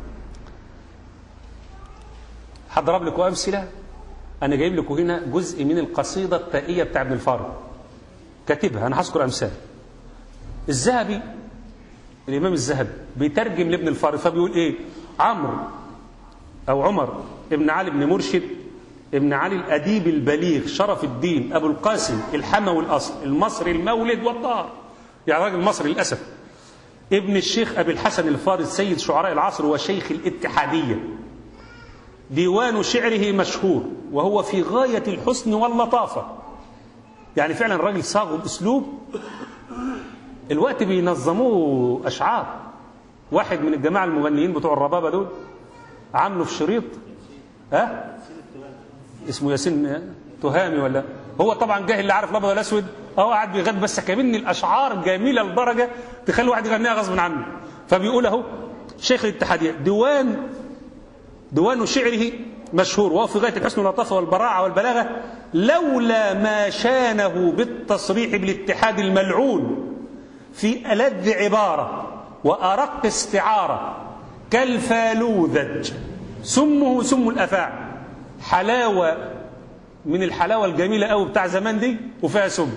هضرب لكم امثله انا جايب لكم هنا جزء من القصيده التائيه بتاع ابن الفارض كاتبها انا هذكر امثال الذهبي الامام الذهبي بيترجم لابن الفارض فبيقول ايه عمرو او عمر ابن علي بن مرشد ابن علي الاديب البليغ شرف الدين ابو القاسم الحموي الاصل المصري المولد والطهر يعني راجل مصري للاسف ابن الشيخ ابي الحسن الفارض سيد شعراء العصر وشيخ الاتحاديه ديوان شعره مشهور وهو في غايه الحسن واللطافه يعني فعلا الراجل صاغه باسلوب الوقت بينظموه اشعار واحد من الجماعه المغنيين بتوع الربابه دول عامله في شريط ها أه؟ اسمه ياسين تهامي ولا هو طبعا جاهل اللي عارف الابيض والاسود هو قاعد بيغني بس كمان الاشعار جميله لدرجه تخلي واحد يغنيها غصب عنه فبيقول اهو شيخ الاتحاديه ديوان ديوان شعره مشهور وهو في غايه الحسن واللطافه والبراعه والبلاغه لولا ما شانه بالتصريح بالاتحاد الملعون في ألذ عبارة وأرق استعارة كالفالوذج سمه سم الأفاعي حلاوة من الحلاوة الجميلة أوي بتاع زمان دي وفيها سم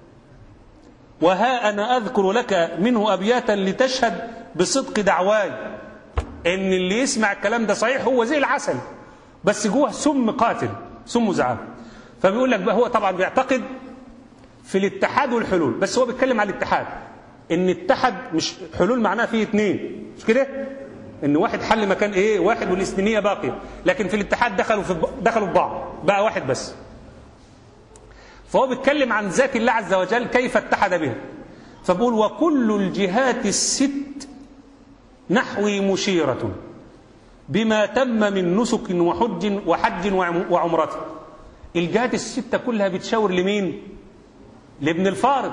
وها أنا أذكر لك منه أبياتا لتشهد بصدق دعواي إن اللي يسمع الكلام ده صحيح هو زي العسل بس جوه سم قاتل سم زعام فبيقول لك بقى هو طبعا بيعتقد في الاتحاد والحلول بس هو بيتكلم على الاتحاد ان اتحد مش حلول معناها فيه اثنين مش كده ان واحد حل مكان ايه واحد والاثنينيه باقيه لكن في الاتحاد دخلوا في دخلوا في بعض بقى واحد بس فهو بيتكلم عن ذات الله عز وجل كيف اتحد بها فبقول وكل الجهات الست نحوي مشيرة بما تم من نسك وحج وحج وعمرة الجهات الستة كلها بتشاور لمين لابن الفارض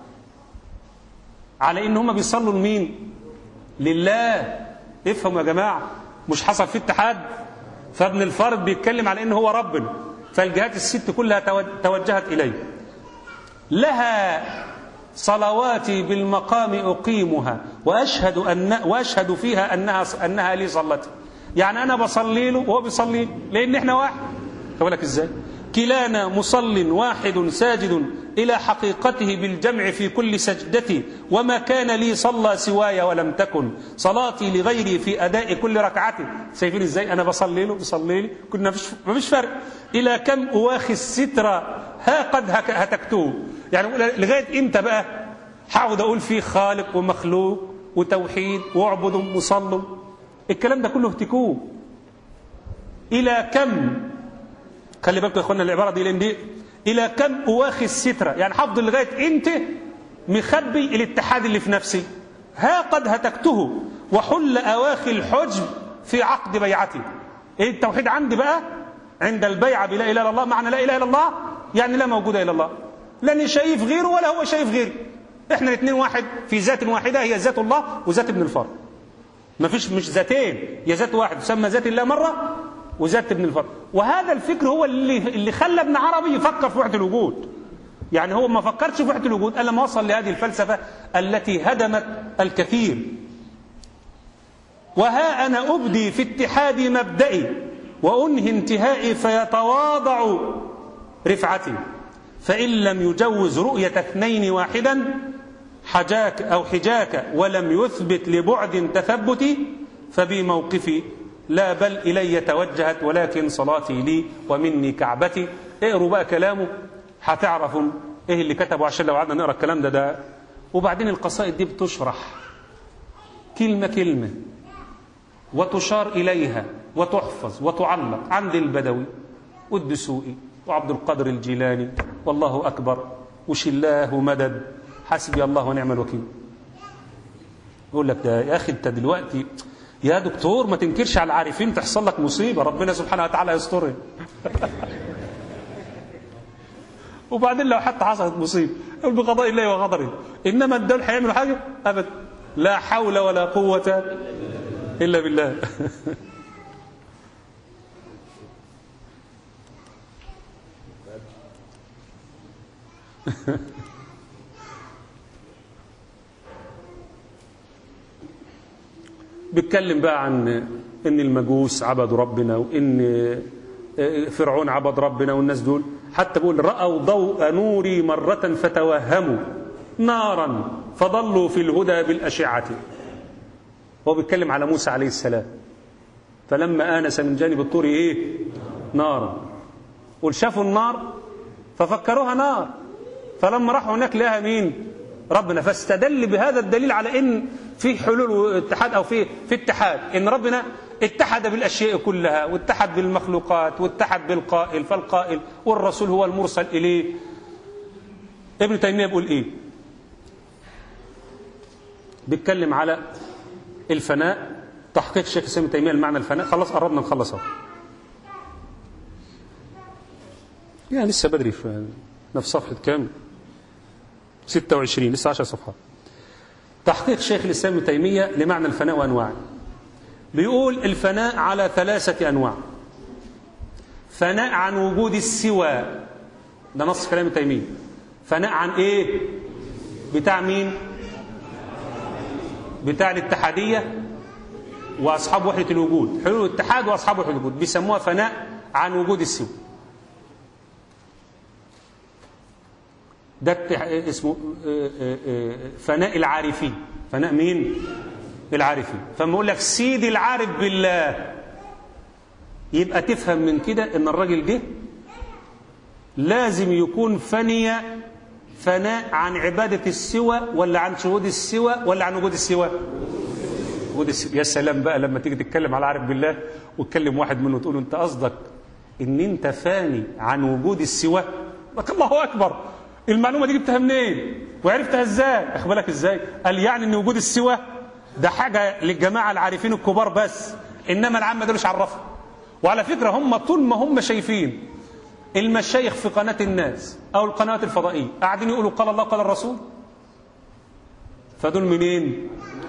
على ان هم بيصلوا لمين لله افهموا يا جماعه مش حصل في اتحاد فابن الفارض بيتكلم على ان هو ربنا فالجهات الست كلها توجهت اليه لها صلواتي بالمقام اقيمها واشهد ان واشهد فيها انها انها لي صلتي يعني انا بصلي له وهو بيصلي لان احنا واحد اقول لك ازاي كلانا مصل واحد ساجد إلى حقيقته بالجمع في كل سجدة وما كان لي صلى سواي ولم تكن صلاتي لغيري في أداء كل ركعة شايفين إزاي أنا بصلي له بصلي لي كنا ما فيش فرق إلى كم أواخي الستر ها قد هتكتوه يعني لغاية إمتى بقى هقعد أقول فيه خالق ومخلوق وتوحيد واعبدوا وصلوا الكلام ده كله اهتكوه إلى كم خلي بالكم يا اخوانا العباره دي لان دي الى كم اواخي الستره يعني حفظ لغايه انت مخبي الاتحاد اللي في نفسي ها قد هتكته وحل اواخي الحجب في عقد بيعتي ايه التوحيد عندي بقى عند البيعه بلا اله الا الله معنى لا اله الا الله يعني لا موجود الا الله لاني شايف غيره ولا هو شايف غيري احنا الاثنين واحد في ذات واحده هي ذات الله وذات ابن الفرد ما فيش مش ذاتين هي ذات واحد تسمى ذات الله مره وذات ابن الفرد وهذا الفكر هو اللي اللي خلى ابن عربي يفكر في وحده الوجود يعني هو ما فكرش في وحده الوجود الا ما وصل لهذه الفلسفه التي هدمت الكثير وها أنا أبدي في اتحاد مبدئي وأنهي انتهائي فيتواضع رفعتي فإن لم يجوز رؤية اثنين واحدا حجاك أو حجاك ولم يثبت لبعد تثبتي فبي موقفي لا بل إلي توجهت ولكن صلاتي لي ومني كعبتي اقروا بقى كلامه هتعرفوا ايه اللي كتبه عشان لو قعدنا نقرا الكلام ده ده وبعدين القصائد دي بتشرح كلمة كلمة وتشار إليها وتحفظ وتعلق عند البدوي والدسوقي وعبد القادر الجيلاني والله أكبر وشلاه مدد حسبي الله ونعم الوكيل يقول لك ده يا أخي أنت دلوقتي يا دكتور ما تنكرش على العارفين تحصل لك مصيبة ربنا سبحانه وتعالى يسترها وبعدين لو حتى حصلت مصيبة يقول بقضاء الله وقدره إنما الدول هيعملوا حاجة أبدا لا حول ولا قوة إلا بالله بيتكلم بقى عن ان المجوس عبدوا ربنا وان فرعون عبد ربنا والناس دول حتى بيقول رأوا ضوء نوري مرة فتوهموا نارا فضلوا في الهدى بالأشعة هو بيتكلم على موسى عليه السلام فلما آنس من جانب الطور إيه نارا قل شافوا النار ففكروها نار فلما راحوا هناك لها مين ربنا فاستدل بهذا الدليل على ان في حلول واتحاد او في في اتحاد ان ربنا اتحد بالاشياء كلها واتحد بالمخلوقات واتحد بالقائل فالقائل والرسول هو المرسل اليه ابن تيميه بيقول ايه بيتكلم على الفناء تحقيق الشيخ الاسلام تيميه المعنى الفناء خلاص قربنا نخلص اهو يعني لسه بدري في نفس صفحه كام 26 لسه 10 صفحات تحقيق شيخ الإسلام ابن تيمية لمعنى الفناء وأنواعه بيقول الفناء على ثلاثة أنواع فناء عن وجود السوى ده نص كلام ابن تيمية فناء عن إيه بتاع مين بتاع الاتحادية وأصحاب وحدة الوجود حلول الاتحاد وأصحاب وحدة الوجود بيسموها فناء عن وجود السوى ده اسمه فناء العارفين فناء مين العارفين فما يقول لك سيدي العارف بالله يبقى تفهم من كده ان الراجل ده لازم يكون فني فناء عن عبادة السوى ولا عن شهود السوى ولا عن وجود السوى وجود السوى يا سلام بقى لما تيجي تتكلم على عارف بالله وتكلم واحد منه وتقول له انت قصدك ان انت فاني عن وجود السوى لك الله اكبر المعلومه دي جبتها منين وعرفتها ازاي اخبرك ازاي قال يعني ان وجود السوى ده حاجه للجماعه العارفين الكبار بس انما العامه دول مش عرفها وعلى فكره هم طول ما هم شايفين المشايخ في قناه الناس او القنوات الفضائيه قاعدين يقولوا قال الله قال الرسول فدول منين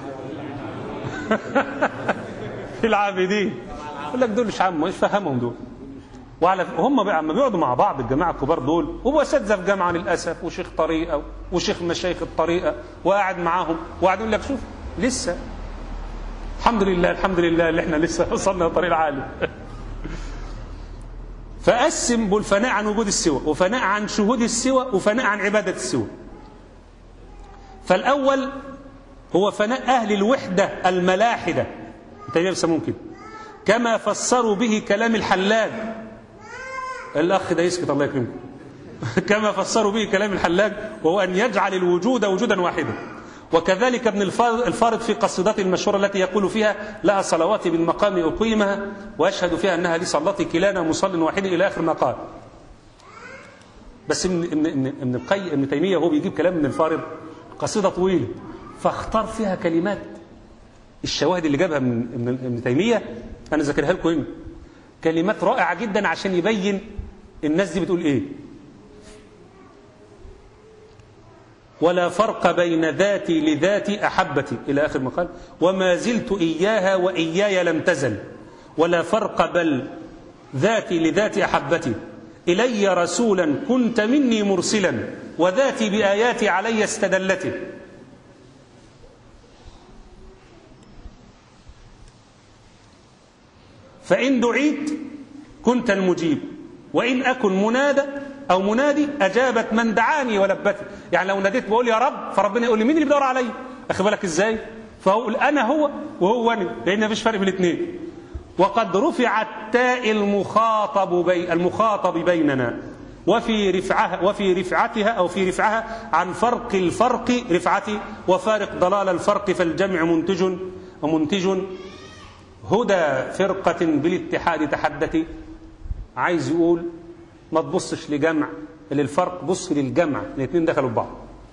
العابدين يقول لك دول مش عام مش فاهمهم دول وعلى هم بقى لما بيقعدوا مع بعض الجماعه الكبار دول وهو اساتذه في جامعه للاسف وشيخ طريقه وشيخ مشايخ الطريقه وقاعد معاهم وقاعد يقول لك شوف لسه الحمد لله الحمد لله اللي احنا لسه وصلنا لطريق العالي فقسم بالفناء عن وجود السوى وفناء عن شهود السوى وفناء عن عباده السوى فالاول هو فناء اهل الوحده الملاحده انت بيسموهم كده كما فسروا به كلام الحلاج الأخ ده يسكت الله يكرمكم كما فسروا به كلام الحلاج وهو أن يجعل الوجود وجودا واحدا وكذلك ابن الفارض في قصيدته المشهورة التي يقول فيها لها صلواتي بالمقام أقيمها وأشهد فيها أنها لي صلاتي كلانا مصل واحد إلى آخر ما قال بس ابن ابن ابن القيم ابن تيمية هو بيجيب كلام ابن الفارض قصيدة طويلة فاختار فيها كلمات الشواهد اللي جابها من ابن تيمية أنا ذاكرها لكم هنا كلمات رائعة جدا عشان يبين الناس دي بتقول ايه ولا فرق بين ذاتي لذاتي أحبتي إلى آخر ما قال وما زلت إياها وإياي لم تزل ولا فرق بل ذاتي لذاتي أحبتي إلي رسولا كنت مني مرسلا وذاتي بآياتي علي استدلتي فإن دعيت كنت المجيب وإن أكن منادى أو منادي أجابت من دعاني ولبتني يعني لو ناديت بقول يا رب فربنا يقول لي مين اللي بيدور عليا أخي بالك إزاي فأقول أنا هو وهو أنا لأن مفيش فرق بين الاثنين وقد رفعت تاء المخاطب بي المخاطب بيننا وفي رفعها وفي رفعتها او في رفعها عن فرق الفرق رفعتي وفارق ضلال الفرق فالجمع منتج ومنتج هدى فرقة بالاتحاد تحدثي عايز يقول ما تبصش لجمع للفرق بص للجمع الاثنين دخلوا في بعض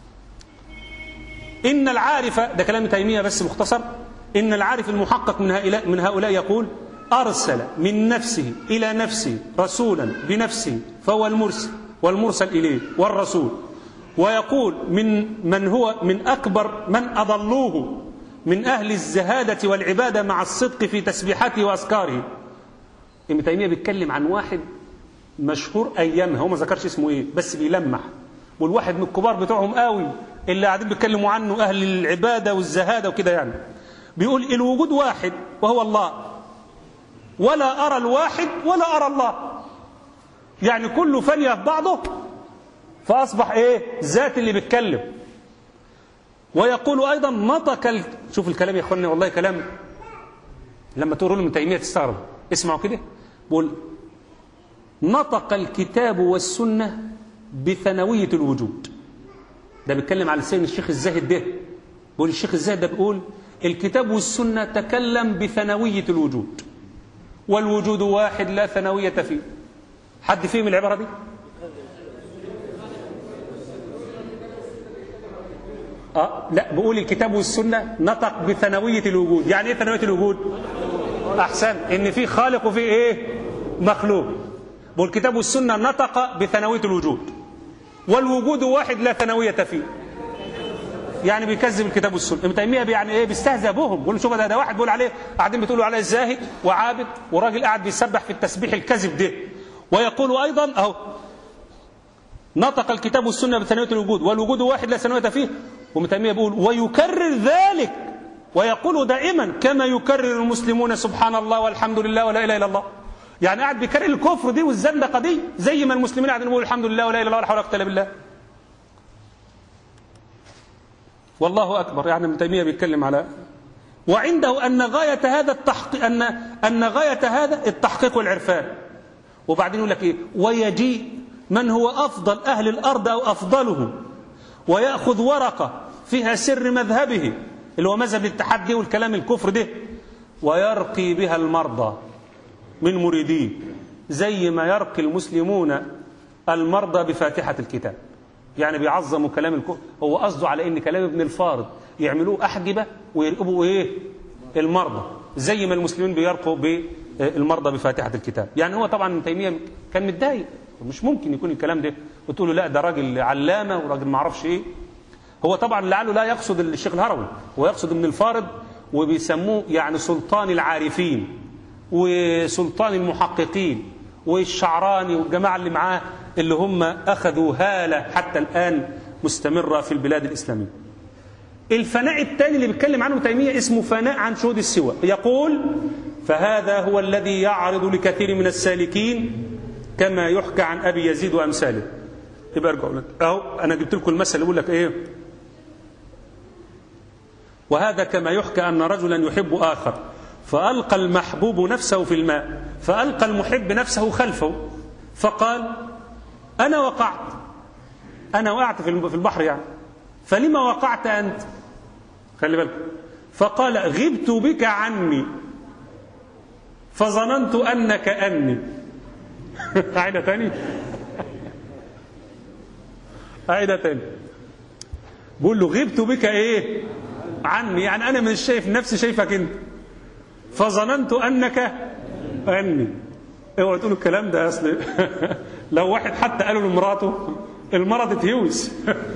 إن العارف ده كلام تيمية بس مختصر إن العارف المحقق من هؤلاء من هؤلاء يقول أرسل من نفسه إلى نفسه رسولا بنفسه فهو المرسل والمرسل إليه والرسول ويقول من من هو من أكبر من أضلوه من أهل الزهادة والعبادة مع الصدق في تسبيحاته وأذكاره ابن تيمية بيتكلم عن واحد مشهور أيامها هو ما ذكرش اسمه إيه بس بيلمح والواحد من الكبار بتوعهم قوي اللي قاعدين بيتكلموا عنه أهل العبادة والزهادة وكده يعني بيقول الوجود واحد وهو الله ولا أرى الواحد ولا أرى الله يعني كله فانية في بعضه فأصبح إيه ذات اللي بيتكلم ويقول أيضا نطق ال... شوف الكلام يا أخواني والله كلام لما تقولوا له من تيمية تستغرب اسمعوا كده بقول نطق الكتاب والسنة بثانوية الوجود ده بيتكلم على لسان الشيخ الزاهد ده بيقول الشيخ الزاهد ده بيقول الكتاب والسنة تكلم بثانوية الوجود والوجود واحد لا ثانوية فيه حد فيهم العبارة دي آه لا بقول الكتاب والسنة نطق بثانوية الوجود يعني ايه ثانوية الوجود أحسن إن في خالق وفي إيه مخلوق بقول الكتاب والسنة نطق بثانوية الوجود والوجود واحد لا ثانوية فيه يعني بيكذب الكتاب والسنه ابن تيميه يعني ايه بيستهزئ بهم بيقول شوف ده, ده واحد بيقول عليه قاعدين بتقولوا عليه زاهد وعابد وراجل قاعد بيسبح في التسبيح الكذب ده ويقول ايضا اهو نطق الكتاب والسنه بثانويه الوجود والوجود واحد لا ثانويه فيه وابن تيميه بيقول ويكرر ذلك ويقول دائما كما يكرر المسلمون سبحان الله والحمد لله ولا اله الا الله يعني قاعد بيكرر الكفر دي والزندقه دي زي ما المسلمين قاعدين يقولوا الحمد لله ولا اله الا الله ولا حول ولا قوه الا بالله والله أكبر يعني ابن تيمية بيتكلم على وعنده أن غاية هذا التحقيق أن أن غاية هذا التحقيق والعرفان وبعدين يقول لك إيه ويجيء من هو أفضل أهل الأرض أو أفضلهم ويأخذ ورقة فيها سر مذهبه اللي هو مذهب التحدي والكلام الكفر ده ويرقي بها المرضى من مريديه زي ما يرقي المسلمون المرضى بفاتحة الكتاب يعني بيعظموا كلام الكفر هو قصده على ان كلام ابن الفارض يعملوه احجبه ويرقبوا ايه المرضى زي ما المسلمين بيرقوا بالمرضى بفاتحه الكتاب يعني هو طبعا ابن تيميه كان متضايق مش ممكن يكون الكلام ده وتقول له لا ده راجل علامه وراجل ما اعرفش ايه هو طبعا لعله لا يقصد الشيخ الهروي هو يقصد ابن الفارض وبيسموه يعني سلطان العارفين وسلطان المحققين والشعراني والجماعة اللي معاه اللي هم أخذوا هالة حتى الآن مستمرة في البلاد الإسلامية الفناء الثاني اللي بيتكلم عنه تيمية اسمه فناء عن شهود السوى يقول فهذا هو الذي يعرض لكثير من السالكين كما يحكى عن أبي يزيد وأمثاله يبقى ارجعوا لك أهو أنا جبت لكم المثل اللي بيقول لك إيه وهذا كما يحكى أن رجلا يحب آخر فألقى المحبوب نفسه في الماء فألقى المحب نفسه خلفه فقال أنا وقعت أنا وقعت في البحر يعني فلما وقعت أنت خلي بالك فقال غبت بك عني فظننت أنك أني أعيدها تاني أعيدها تاني بقول له غبت بك إيه عني يعني أنا مش شايف نفسي شايفك أنت فظننت انك اني اوعى تقولوا الكلام ده اصل لو واحد حتى قاله لمراته المرض تتهوس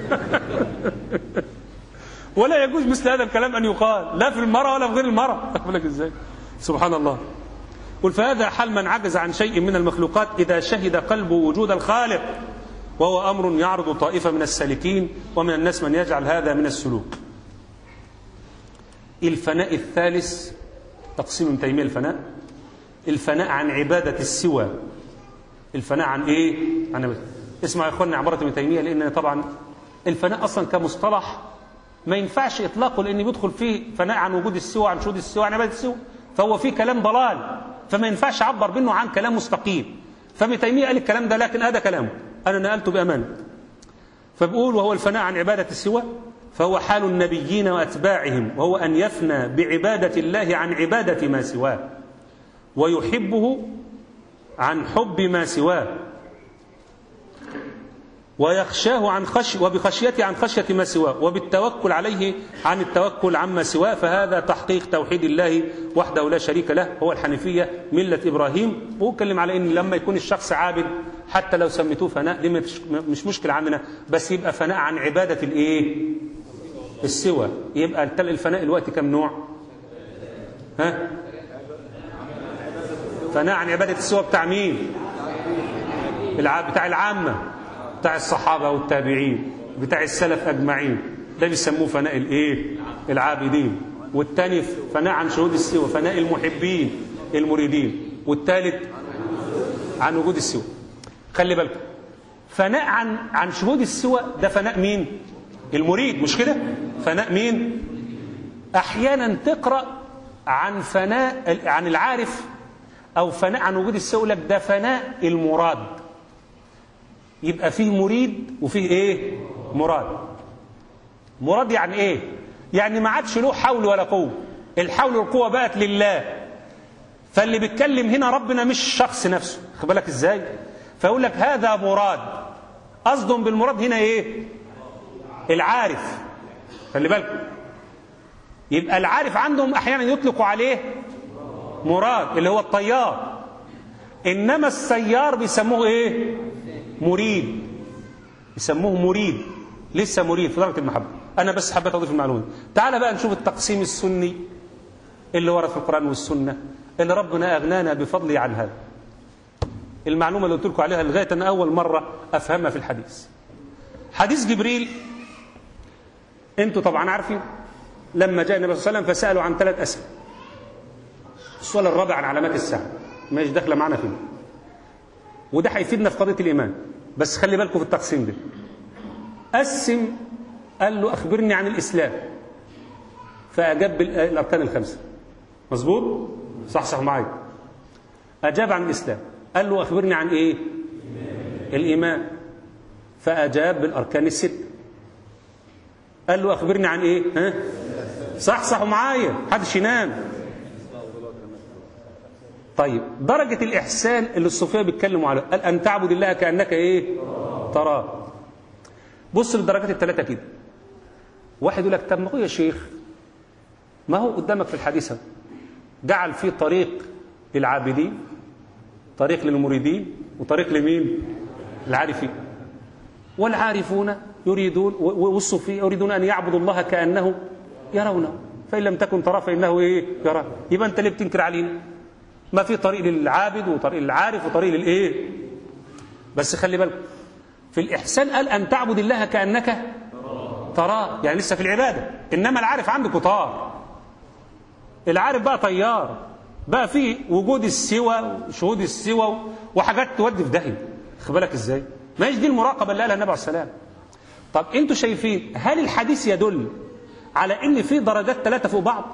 ولا يجوز مثل هذا الكلام ان يقال لا في المرأة ولا في غير المرأة اقول لك ازاي سبحان الله قل فهذا حال من عجز عن شيء من المخلوقات اذا شهد قلبه وجود الخالق وهو امر يعرض طائفه من السالكين ومن الناس من يجعل هذا من السلوك الفناء الثالث تقسيم ابن تيميه الفناء الفناء عن عبادة السوى الفناء عن ايه عن عبادة. اسمع يا اخوانا عبارة ابن تيمية لان طبعا الفناء اصلا كمصطلح ما ينفعش اطلاقه لان بيدخل فيه فناء عن وجود السوى عن شهود السوى عن عبادة السوى فهو فيه كلام ضلال فما ينفعش اعبر منه عن كلام مستقيم فابن تيمية قال الكلام ده لكن هذا كلامه انا نقلته بامانه فبقول وهو الفناء عن عبادة السوى فهو حال النبيين وأتباعهم وهو أن يفنى بعبادة الله عن عبادة ما سواه ويحبه عن حب ما سواه ويخشاه عن خش وبخشيته عن خشية ما سواه وبالتوكل عليه عن التوكل عما سواه فهذا تحقيق توحيد الله وحده لا شريك له هو الحنيفية ملة إبراهيم وأتكلم على إن لما يكون الشخص عابد حتى لو سميتوه فناء دي مش, مش مشكلة عندنا بس يبقى فناء عن عبادة الإيه السوى يبقى الفناء الوقت كم نوع ها فناء عن عبادة السوى بتاع مين الع... بتاع العامة بتاع الصحابة والتابعين بتاع السلف أجمعين ده بيسموه فناء الايه العابدين والتاني فناء عن شهود السوى فناء المحبين المريدين والثالث عن وجود السوى خلي بالكم فناء عن عن شهود السوى ده فناء مين المريد مش كده فناء مين احيانا تقرا عن فناء عن العارف او فناء عن وجود السوى لك ده فناء المراد يبقى فيه مريد وفيه ايه مراد مراد يعني ايه يعني ما عادش له حول ولا قوه الحول والقوه بقت لله فاللي بيتكلم هنا ربنا مش الشخص نفسه خد بالك ازاي فيقول لك هذا مراد قصدهم بالمراد هنا ايه العارف خلي بالكم يبقى العارف عندهم احيانا يطلقوا عليه مراد اللي هو الطيار انما السيار بيسموه ايه مريد يسموه مريد لسه مريد في درجه المحبه انا بس حبيت اضيف المعلومه تعال بقى نشوف التقسيم السني اللي ورد في القران والسنه اللي ربنا اغنانا بفضله عن هذا المعلومه اللي قلت لكم عليها لغايه انا اول مره افهمها في الحديث حديث جبريل انتوا طبعا عارفين لما جاء النبي صلى الله عليه وسلم فسالوا عن ثلاث اسئله السؤال الرابع عن علامات الساعه مش داخله معانا فيه وده هيفيدنا في قضيه الايمان بس خلي بالكم في التقسيم ده قسم قال له اخبرني عن الاسلام فاجاب بالاركان الخمسه مظبوط صح صح معايا اجاب عن الاسلام قال له اخبرني عن ايه الايمان فاجاب بالاركان السته قال له اخبرني عن ايه ها صح صح معايا محدش ينام طيب درجة الإحسان اللي الصوفية بيتكلموا عليها قال أن تعبد الله كأنك إيه تراه بص للدرجات الثلاثة كده واحد يقول لك طب ما هو يا شيخ ما هو قدامك في الحديث جعل فيه طريق للعابدين طريق للمريدين وطريق لمين العارفين والعارفون يريدون والصوفية يريدون أن يعبدوا الله كأنه يرونه فإن لم تكن تراه فإنه إيه يرى يبقى أنت ليه بتنكر علينا ما في طريق للعابد وطريق للعارف وطريق للايه بس خلي بالك في الإحسان قال أن تعبد الله كأنك تراه يعني لسه في العبادة إنما العارف عنده طار العارف بقى طيار بقى في وجود السوى وشهود السوى وحاجات تودي في داهية خد بالك ازاي ما دي المراقبة اللي قالها النبي عليه السلام طب انتوا شايفين هل الحديث يدل على ان في درجات ثلاثة فوق بعض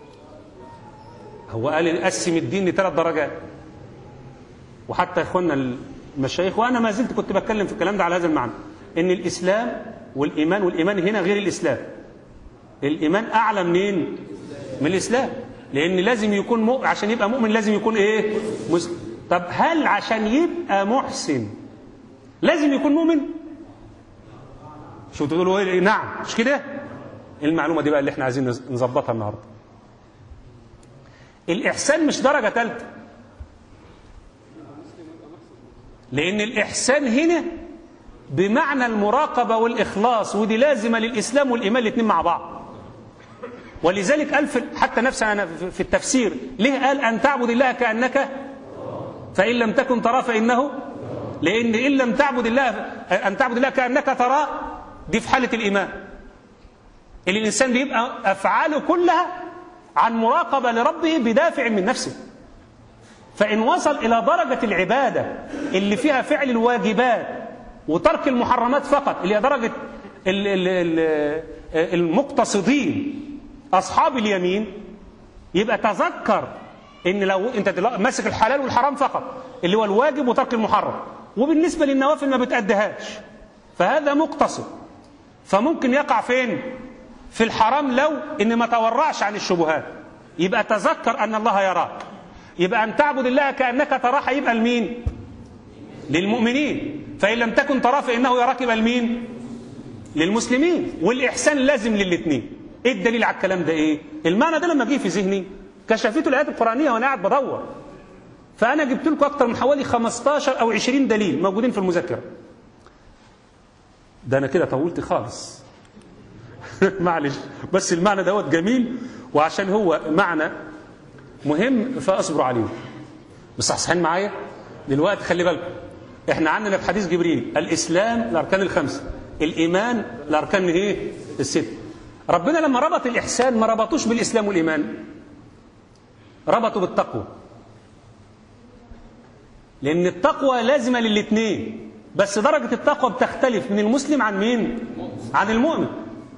هو قال نقسم الدين لثلاث درجات وحتى اخواننا المشايخ وانا ما زلت كنت بتكلم في الكلام ده على هذا المعنى ان الاسلام والايمان والايمان هنا غير الاسلام الايمان اعلى منين من الاسلام لان لازم يكون مؤمن عشان يبقى مؤمن لازم يكون ايه مسلم طب هل عشان يبقى محسن لازم يكون مؤمن شو تقولوا ايه نعم مش كده المعلومه دي بقى اللي احنا عايزين نظبطها النهارده الإحسان مش درجة ثالثة لأن الإحسان هنا بمعنى المراقبة والإخلاص ودي لازمة للإسلام والإيمان الاثنين مع بعض ولذلك قال في حتى نفسه أنا في التفسير ليه قال أن تعبد الله كأنك فإن لم تكن تراه فإنه لأن إن لم تعبد الله أن تعبد الله كأنك تراه دي في حالة الإيمان اللي الإنسان بيبقى أفعاله كلها عن مراقبة لربه بدافع من نفسه فإن وصل إلى درجة العبادة اللي فيها فعل الواجبات وترك المحرمات فقط اللي هي درجة ال- ال- ال- المقتصدين أصحاب اليمين يبقى تذكر ان لو انت دلوقتي ماسك الحلال والحرام فقط اللي هو الواجب وترك المحرم وبالنسبه للنوافل ما بتأديهاش فهذا مقتصد فممكن يقع فين في الحرام لو ان ما تورعش عن الشبهات يبقى تذكر ان الله يراك يبقى ان تعبد الله كانك تراه هيبقى لمين للمؤمنين فان لم تكن تراه فانه يراك يبقى لمين للمسلمين والاحسان لازم للاثنين ايه الدليل على الكلام ده ايه المعنى ده لما جه في ذهني كشفته الايات القرانيه وانا قاعد بدور فانا جبت لكم اكتر من حوالي 15 او 20 دليل موجودين في المذكره ده انا كده طولت خالص معلش بس المعنى دوت جميل وعشان هو معنى مهم فاصبروا عليه مصحصحين معايا دلوقتي خلي بالكم احنا عندنا في حديث جبريل الاسلام الاركان الخمسه الايمان الاركان ايه الست ربنا لما ربط الاحسان ما ربطوش بالاسلام والايمان ربطوا بالتقوى لان التقوى لازمه للاثنين بس درجه التقوى بتختلف من المسلم عن مين عن المؤمن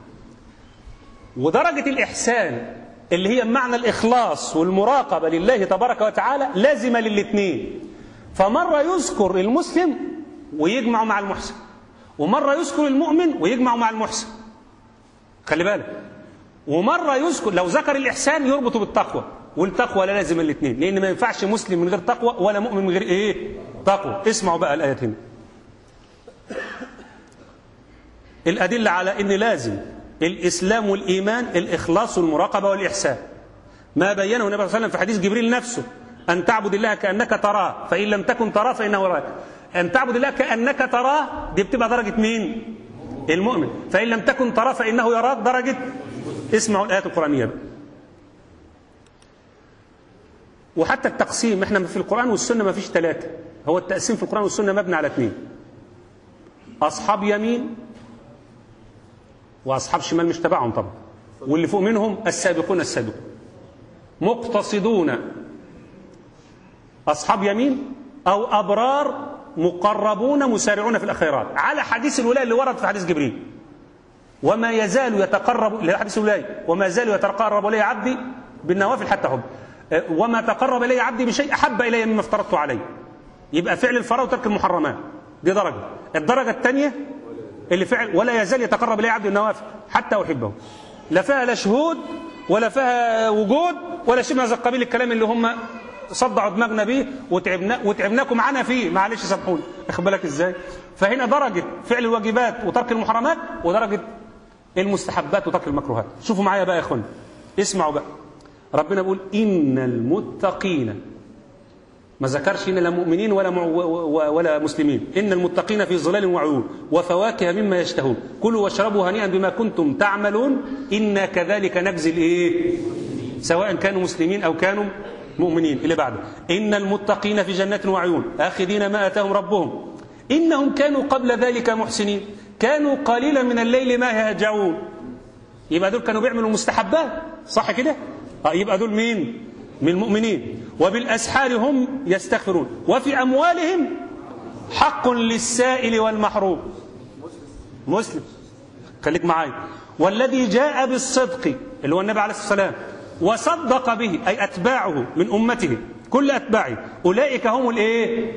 ودرجه الاحسان اللي هي بمعنى الاخلاص والمراقبه لله تبارك وتعالى لازمه للاثنين فمره يذكر المسلم ويجمع مع المحسن ومره يذكر المؤمن ويجمع مع المحسن خلي بالك ومره يذكر لو ذكر الاحسان يربطه بالتقوى والتقوى لا لازم الاثنين لان ما ينفعش مسلم من غير تقوى ولا مؤمن من غير ايه تقوى اسمعوا بقى الايات هنا الادله على ان لازم الاسلام والايمان الاخلاص والمراقبه والاحسان ما بينه النبي صلى الله عليه وسلم في حديث جبريل نفسه ان تعبد الله كانك تراه فان لم تكن تراه فانه يراك ان تعبد الله كانك تراه دي بتبقى درجه مين المؤمن فان لم تكن تراه فانه يراك درجه اسمعوا الايات القرانيه بقى. وحتى التقسيم احنا في القرآن والسنة ما فيش ثلاثة هو التقسيم في القرآن والسنة مبني على اثنين أصحاب يمين وأصحاب شمال مش تبعهم طبعا واللي فوق منهم السابقون السابقون مقتصدون أصحاب يمين أو أبرار مقربون مسارعون في الأخيرات على حديث الولاية اللي ورد في حديث جبريل وما يزال يتقرب حديث الولاية وما يزال يتقرب إلي عبدي بالنوافل حتى حب وما تقرب إلي عبدي بشيء أحب إلي مما افترضته عليه يبقى فعل الفرائض وترك المحرمات دي درجة الدرجة الثانية اللي فعل ولا يزال يتقرب إلي عبدي النوافل حتى أحبه لا فيها لا شهود ولا فيها وجود ولا شيء من هذا القبيل الكلام اللي هم صدعوا دماغنا بيه وتعبنا وتعبناكم معانا فيه معلش سامحوني واخد بالك ازاي فهنا درجة فعل الواجبات وترك المحرمات ودرجة المستحبات وترك المكروهات شوفوا معايا بقى يا اخوان اسمعوا بقى ربنا بيقول إن المتقين ما ذكرش إن لا مؤمنين ولا مع ولا مسلمين إن المتقين في ظلال وعيون وفواكه مما يشتهون كلوا واشربوا هنيئا بما كنتم تعملون إنا كذلك نجزي الإيه سواء كانوا مسلمين أو كانوا مؤمنين اللي بعده إن المتقين في جنات وعيون آخذين ما آتاهم ربهم إنهم كانوا قبل ذلك محسنين كانوا قليلا من الليل ما يهجعون يبقى دول كانوا بيعملوا مستحبات صح كده يبقى دول مين من المؤمنين وبالأسحار هم يستغفرون وفي أموالهم حق للسائل والمحروم مسلم خليك معايا والذي جاء بالصدق اللي هو النبي عليه الصلاة والسلام وصدق به أي أتباعه من أمته كل أتباعه أولئك هم الإيه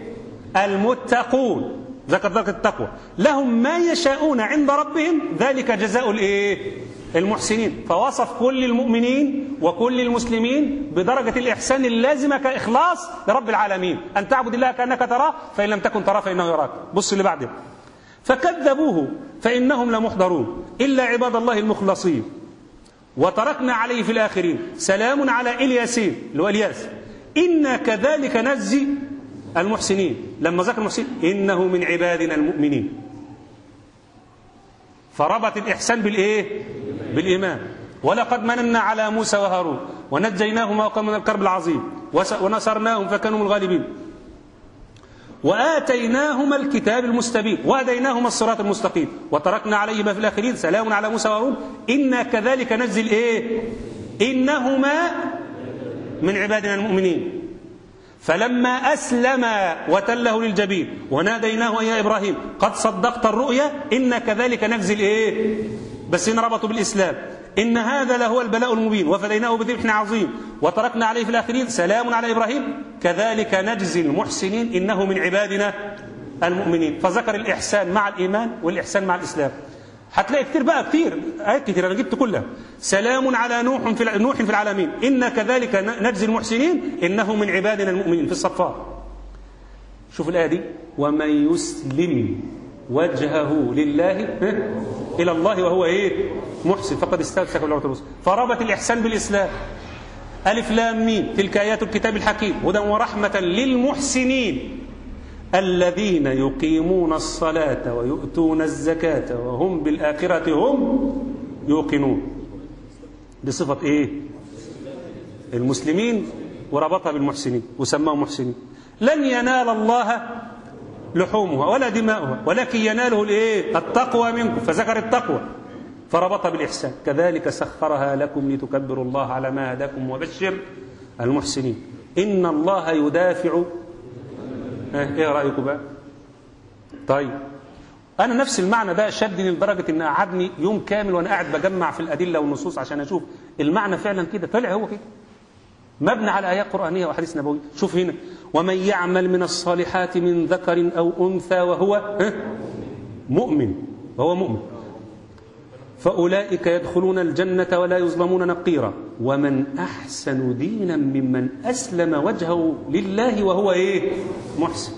المتقون ذكر درجة التقوى لهم ما يشاءون عند ربهم ذلك جزاء الإيه المحسنين فوصف كل المؤمنين وكل المسلمين بدرجة الإحسان اللازمة كإخلاص لرب العالمين أن تعبد الله كأنك تراه فإن لم تكن تراه فإنه يراك بص اللي بعده فكذبوه فإنهم لمحضرون إلا عباد الله المخلصين وتركنا عليه في الآخرين سلام على إلياسين اللي هو إلياس إنا كذلك نجزي المحسنين لما ذكر المحسنين إنه من عبادنا المؤمنين فربط الإحسان بالإيه بالإيمان ولقد مننا على موسى وهارون ونجيناهما وقوم من الكرب العظيم ونصرناهم فكانوا من الغالبين وآتيناهما الكتاب المستبين وهديناهما الصراط المستقيم وتركنا عليهما في الآخرين سلام على موسى وهارون إنا كذلك نجزي الإيه إنهما من عبادنا المؤمنين فلما أسلم وتله للجبين وناديناه يا إبراهيم قد صدقت الرؤيا إن كذلك نجزي الإيه بس هنا ربطوا بالإسلام إن هذا لهو البلاء المبين وفديناه بذبح عظيم وتركنا عليه في الآخرين سلام على إبراهيم كذلك نجزي المحسنين إنه من عبادنا المؤمنين فذكر الإحسان مع الإيمان والإحسان مع الإسلام هتلاقي كتير بقى كتير آيات كتير أنا جبت كلها سلام على نوح في نوح في العالمين إن كذلك نجزي المحسنين إنه من عبادنا المؤمنين في الصفات شوف الآية دي ومن يسلم وجهه لله إلى الله وهو إيه محسن فقد استمسك بالعروة الوثقى فربط الإحسان بالإسلام ألف لام ميم تلك آيات الكتاب الحكيم هدى ورحمة للمحسنين الذين يقيمون الصلاة ويؤتون الزكاة وهم بالآخرة هم يوقنون دي صفة إيه المسلمين وربطها بالمحسنين وسماهم محسنين لن ينال الله لحومها ولا دماؤها ولكن يناله الايه التقوى منكم فذكر التقوى فربطها بالإحسان كذلك سخرها لكم لتكبروا الله على ما هداكم وبشر المحسنين إن الله يدافع ايه رأيكم بقى طيب أنا نفس المعنى ده شدني لدرجة إن قعدني يوم كامل وأنا قاعد بجمع في الأدلة والنصوص عشان أشوف المعنى فعلا كده طلع هو كده مبني على آيات قرآنية وحديث نبوي شوف هنا ومن يعمل من الصالحات من ذكر أو أنثى وهو مؤمن وهو مؤمن فأولئك يدخلون الجنة ولا يظلمون نقيرا ومن أحسن دينا ممن أسلم وجهه لله وهو إيه محسن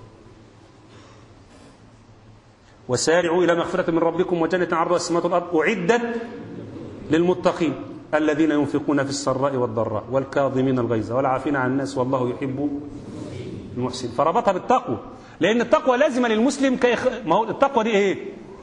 وسارعوا إلى مغفرة من ربكم وجنة عرضها السماوات والأرض أعدت للمتقين الذين ينفقون في السراء والضراء والكاظمين الغيظ والعافين عن الناس والله يحب المحسن فربطها بالتقوى لأن التقوى لازمة للمسلم كيخ... ما هو التقوى دي إيه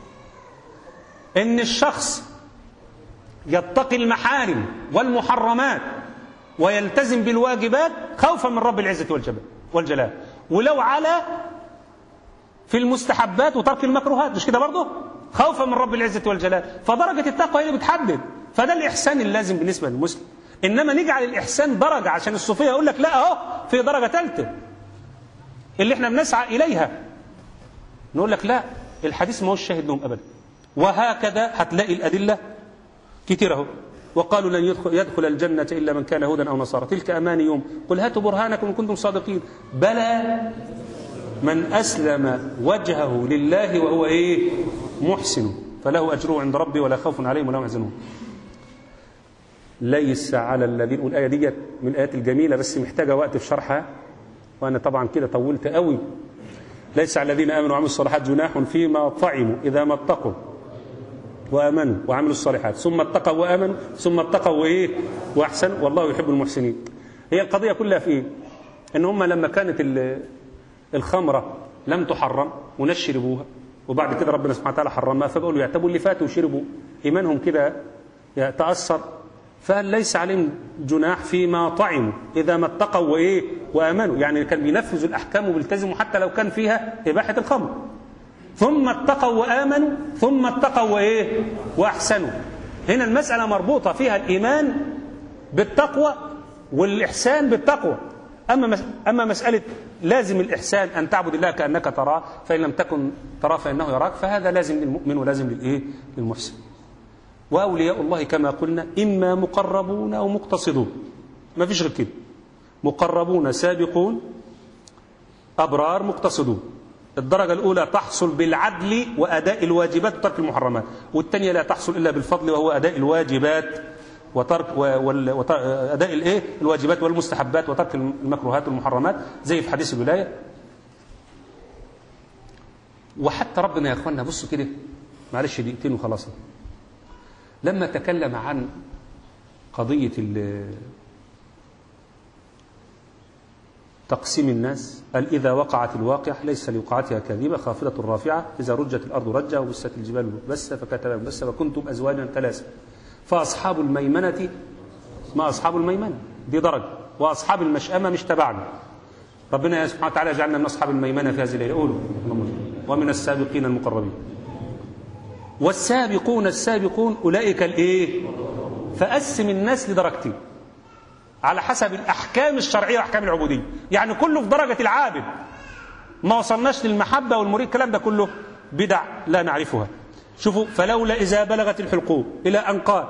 إن الشخص يتقي المحارم والمحرمات ويلتزم بالواجبات خوفا من رب العزة والجلال ولو على في المستحبات وترك المكروهات مش كده برضه خوفا من رب العزة والجلال فدرجة التقوى هي اللي بتحدد فده الإحسان اللازم بالنسبة للمسلم إنما نجعل الإحسان درجة عشان الصوفية يقول لك لا أهو في درجة ثالثة اللي احنا بنسعى إليها نقول لك لا الحديث ما هو الشاهد لهم أبدا وهكذا هتلاقي الأدلة كتير اهو وقالوا لن يدخل, يدخل الجنة إلا من كان هودا أو نصارى تلك أمانيهم قل هاتوا برهانكم إن كنتم صادقين بلى من أسلم وجهه لله وهو إيه محسن فله أجره عند ربي ولا خوف عليهم ولا هم يحزنون ليس على الذين والآية دي من الآيات الجميلة بس محتاجة وقت في شرحها وأنا طبعا كده طولت قوي ليس على الذين آمنوا وعملوا الصالحات جناح فيما طعموا إذا ما اتقوا وآمنوا وعملوا الصالحات ثم اتقوا وآمنوا ثم اتقوا وإيه وأحسن والله يحب المحسنين هي القضية كلها في إيه إن هم لما كانت الخمرة لم تحرم وناس شربوها وبعد كده ربنا سبحانه وتعالى حرمها فبقولوا يعتبوا اللي فاتوا وشربوا إيمانهم كده تأثر فهل ليس عليهم جناح فيما طعموا إذا ما اتقوا وإيه وآمنوا يعني كان بينفذوا الأحكام وبيلتزموا حتى لو كان فيها إباحة الخمر ثم اتقوا وآمنوا ثم اتقوا وإيه وأحسنوا هنا المسألة مربوطة فيها الإيمان بالتقوى والإحسان بالتقوى أما أما مسألة لازم الإحسان أن تعبد الله كأنك تراه فإن لم تكن تراه فإنه يراك فهذا لازم للمؤمن ولازم للإيه للمحسن وأولياء الله كما قلنا إما مقربون أو مقتصدون ما فيش غير كده مقربون سابقون أبرار مقتصدون الدرجة الأولى تحصل بالعدل وأداء الواجبات وترك المحرمات والثانية لا تحصل إلا بالفضل وهو أداء الواجبات وترك وأداء الإيه الواجبات والمستحبات وترك المكروهات والمحرمات زي في حديث الولاية وحتى ربنا يا أخوانا بصوا كده معلش دقيقتين وخلاص لما تكلم عن قضية تقسيم الناس قال إذا وقعت الواقع ليس لوقعتها كاذبة خافضة رافعة إذا رجت الأرض رجة وبست الجبال بسة فكتبها بسة وكنتم أزواجا ثلاثة فأصحاب الميمنة ما أصحاب الميمنة دي درجة وأصحاب المشأمة مش تبعنا ربنا سبحانه وتعالى جعلنا من أصحاب الميمنة في هذه الليلة قولوا ومن السابقين المقربين والسابقون السابقون أولئك الإيه فقسم الناس لدرجتين على حسب الأحكام الشرعية وأحكام العبودية يعني كله في درجة العابد ما وصلناش للمحبة والمريد الكلام ده كله بدع لا نعرفها شوفوا فلولا إذا بلغت الحلقوم إلى أن قال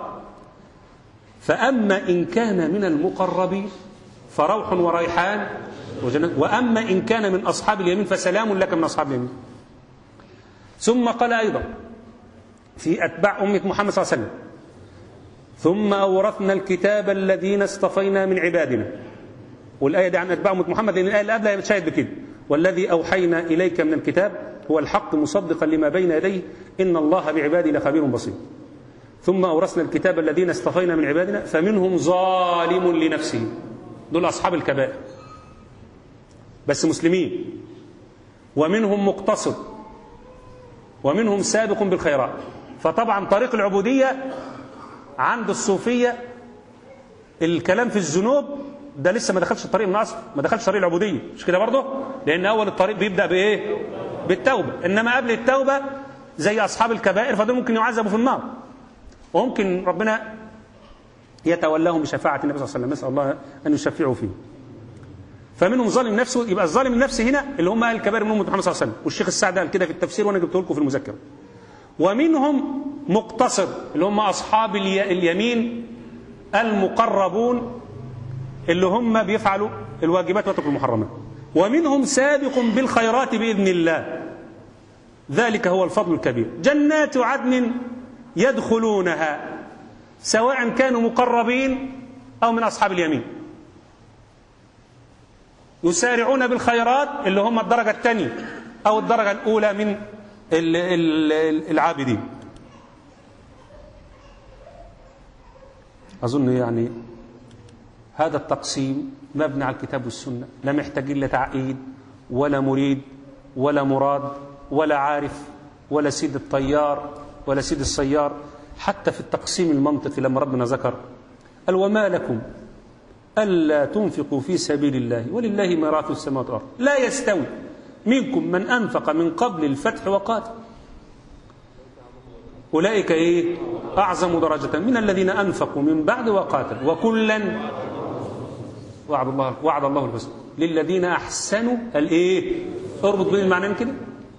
فأما إن كان من المقربين فروح وريحان وجنة وأما إن كان من أصحاب اليمين فسلام لك من أصحاب اليمين ثم قال أيضا في أتباع أمة محمد صلى الله عليه وسلم ثم أورثنا الكتاب الذين اصطفينا من عبادنا والآية دي عن أتباع أمة محمد لأن الآية اللي قبلها بتشاهد بكده والذي أوحينا إليك من الكتاب هو الحق مصدقا لما بين يديه إن الله بعباده لخبير بصير ثم أورثنا الكتاب الذين اصطفينا من عبادنا فمنهم ظالم لنفسه دول أصحاب الكبائر بس مسلمين ومنهم مقتصد ومنهم سابق بالخيرات فطبعا طريق العبودية عند الصوفية الكلام في الذنوب ده لسه ما دخلش الطريق من اصل ما دخلش طريق العبوديه مش كده برضه لان اول الطريق بيبدا بايه بالتوبه انما قبل التوبه زي اصحاب الكبائر فدول ممكن يعذبوا في النار وممكن ربنا يتولاهم بشفاعه النبي صلى الله عليه وسلم نسال الله ان يشفعوا فيه فمنهم ظالم نفسه يبقى الظالم النفس هنا اللي هم اهل الكبائر منهم محمد صلى الله عليه وسلم والشيخ السعدي قال كده في التفسير وانا جبته لكم في المذكره ومنهم مقتصد اللي هم اصحاب اليمين المقربون اللي هم بيفعلوا الواجبات ويتركوا المحرمات ومنهم سابق بالخيرات باذن الله ذلك هو الفضل الكبير جنات عدن يدخلونها سواء كانوا مقربين او من اصحاب اليمين يسارعون بالخيرات اللي هم الدرجه الثانيه او الدرجه الاولى من العابدين اظن يعني هذا التقسيم مبني على الكتاب والسنة لا محتاج إلا تعقيد ولا مريد ولا مراد ولا عارف ولا سيد الطيار ولا سيد السيار حتى في التقسيم المنطقي لما ربنا ذكر قال وما لكم ألا تنفقوا في سبيل الله ولله ميراث السماوات والأرض لا يستوي منكم من أنفق من قبل الفتح وقاتل أولئك إيه أعظم درجة من الذين أنفقوا من بعد وقاتل وكلا وعد الله وعد الله الحسنى للذين احسنوا الايه اربط بين المعنيين كده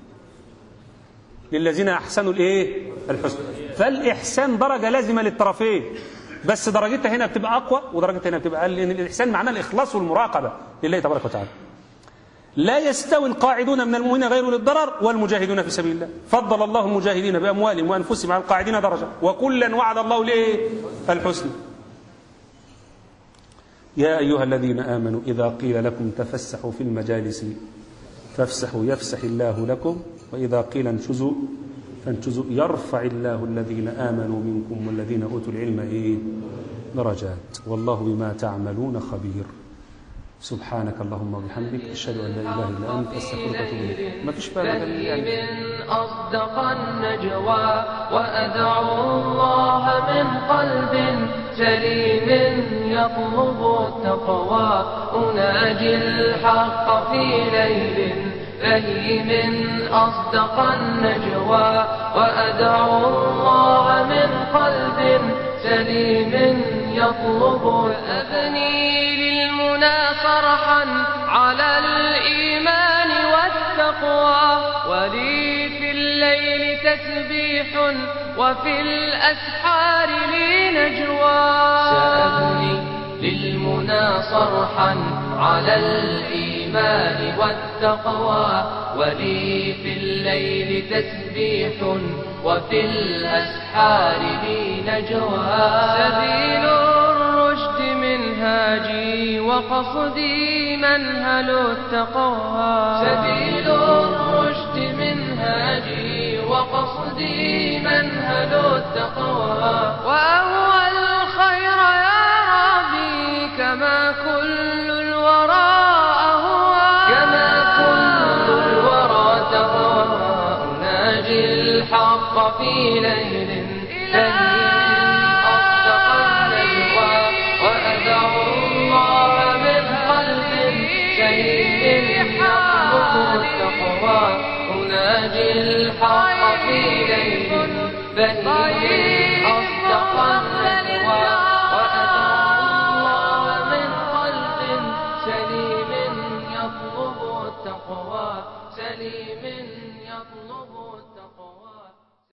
للذين احسنوا الايه الحسنى فالاحسان درجه لازمه للطرفين بس درجتها هنا بتبقى اقوى ودرجتها هنا بتبقى اقل لان الاحسان معناه الاخلاص والمراقبه لله تبارك وتعالى لا يستوي القاعدون من المؤمنين غير للضرر والمجاهدون في سبيل الله فضل الله المجاهدين باموالهم وانفسهم على القاعدين درجه وكلا وعد الله الايه الحسنى يا أيها الذين آمنوا إذا قيل لكم تفسحوا في المجالس فافسحوا يفسح الله لكم وإذا قيل انشزوا فانشزوا يرفع الله الذين آمنوا منكم والذين أوتوا العلم إيه درجات والله بما تعملون خبير سبحانك اللهم وبحمدك أشهد أن لا إله إلا أنت أستغفرك وأتوب إليك ما فيش بقى يعني من أصدق النجوى وأدعو الله من قلب سليم يطلب التقوى أناجي الحق في ليل فهيم أصدق النجوى وأدعو الله من قلب سليم يطلب أبني للمنى فرحا على الإيمان والتقوى ولي في الليل تسبيح وفي الأسحار لي نجوى سأبني للمنى صرحا على الإيمان والتقوى ولي في الليل تسبيح وفي الأسحار لي نجوى سبيل الرشد منهاجي وقصدي منهل التقوى سبيل الرشد منهاجي وقصدي منهل التقوى وأهوى الخير يا ربي كما كل الورى أهوى كما كل الورى تهوى أناجي الحق في ليل ليل أصدق النجوى وأدعو الله من قلب سليم يطلب التقوى أناجي الحق في ليل بهيم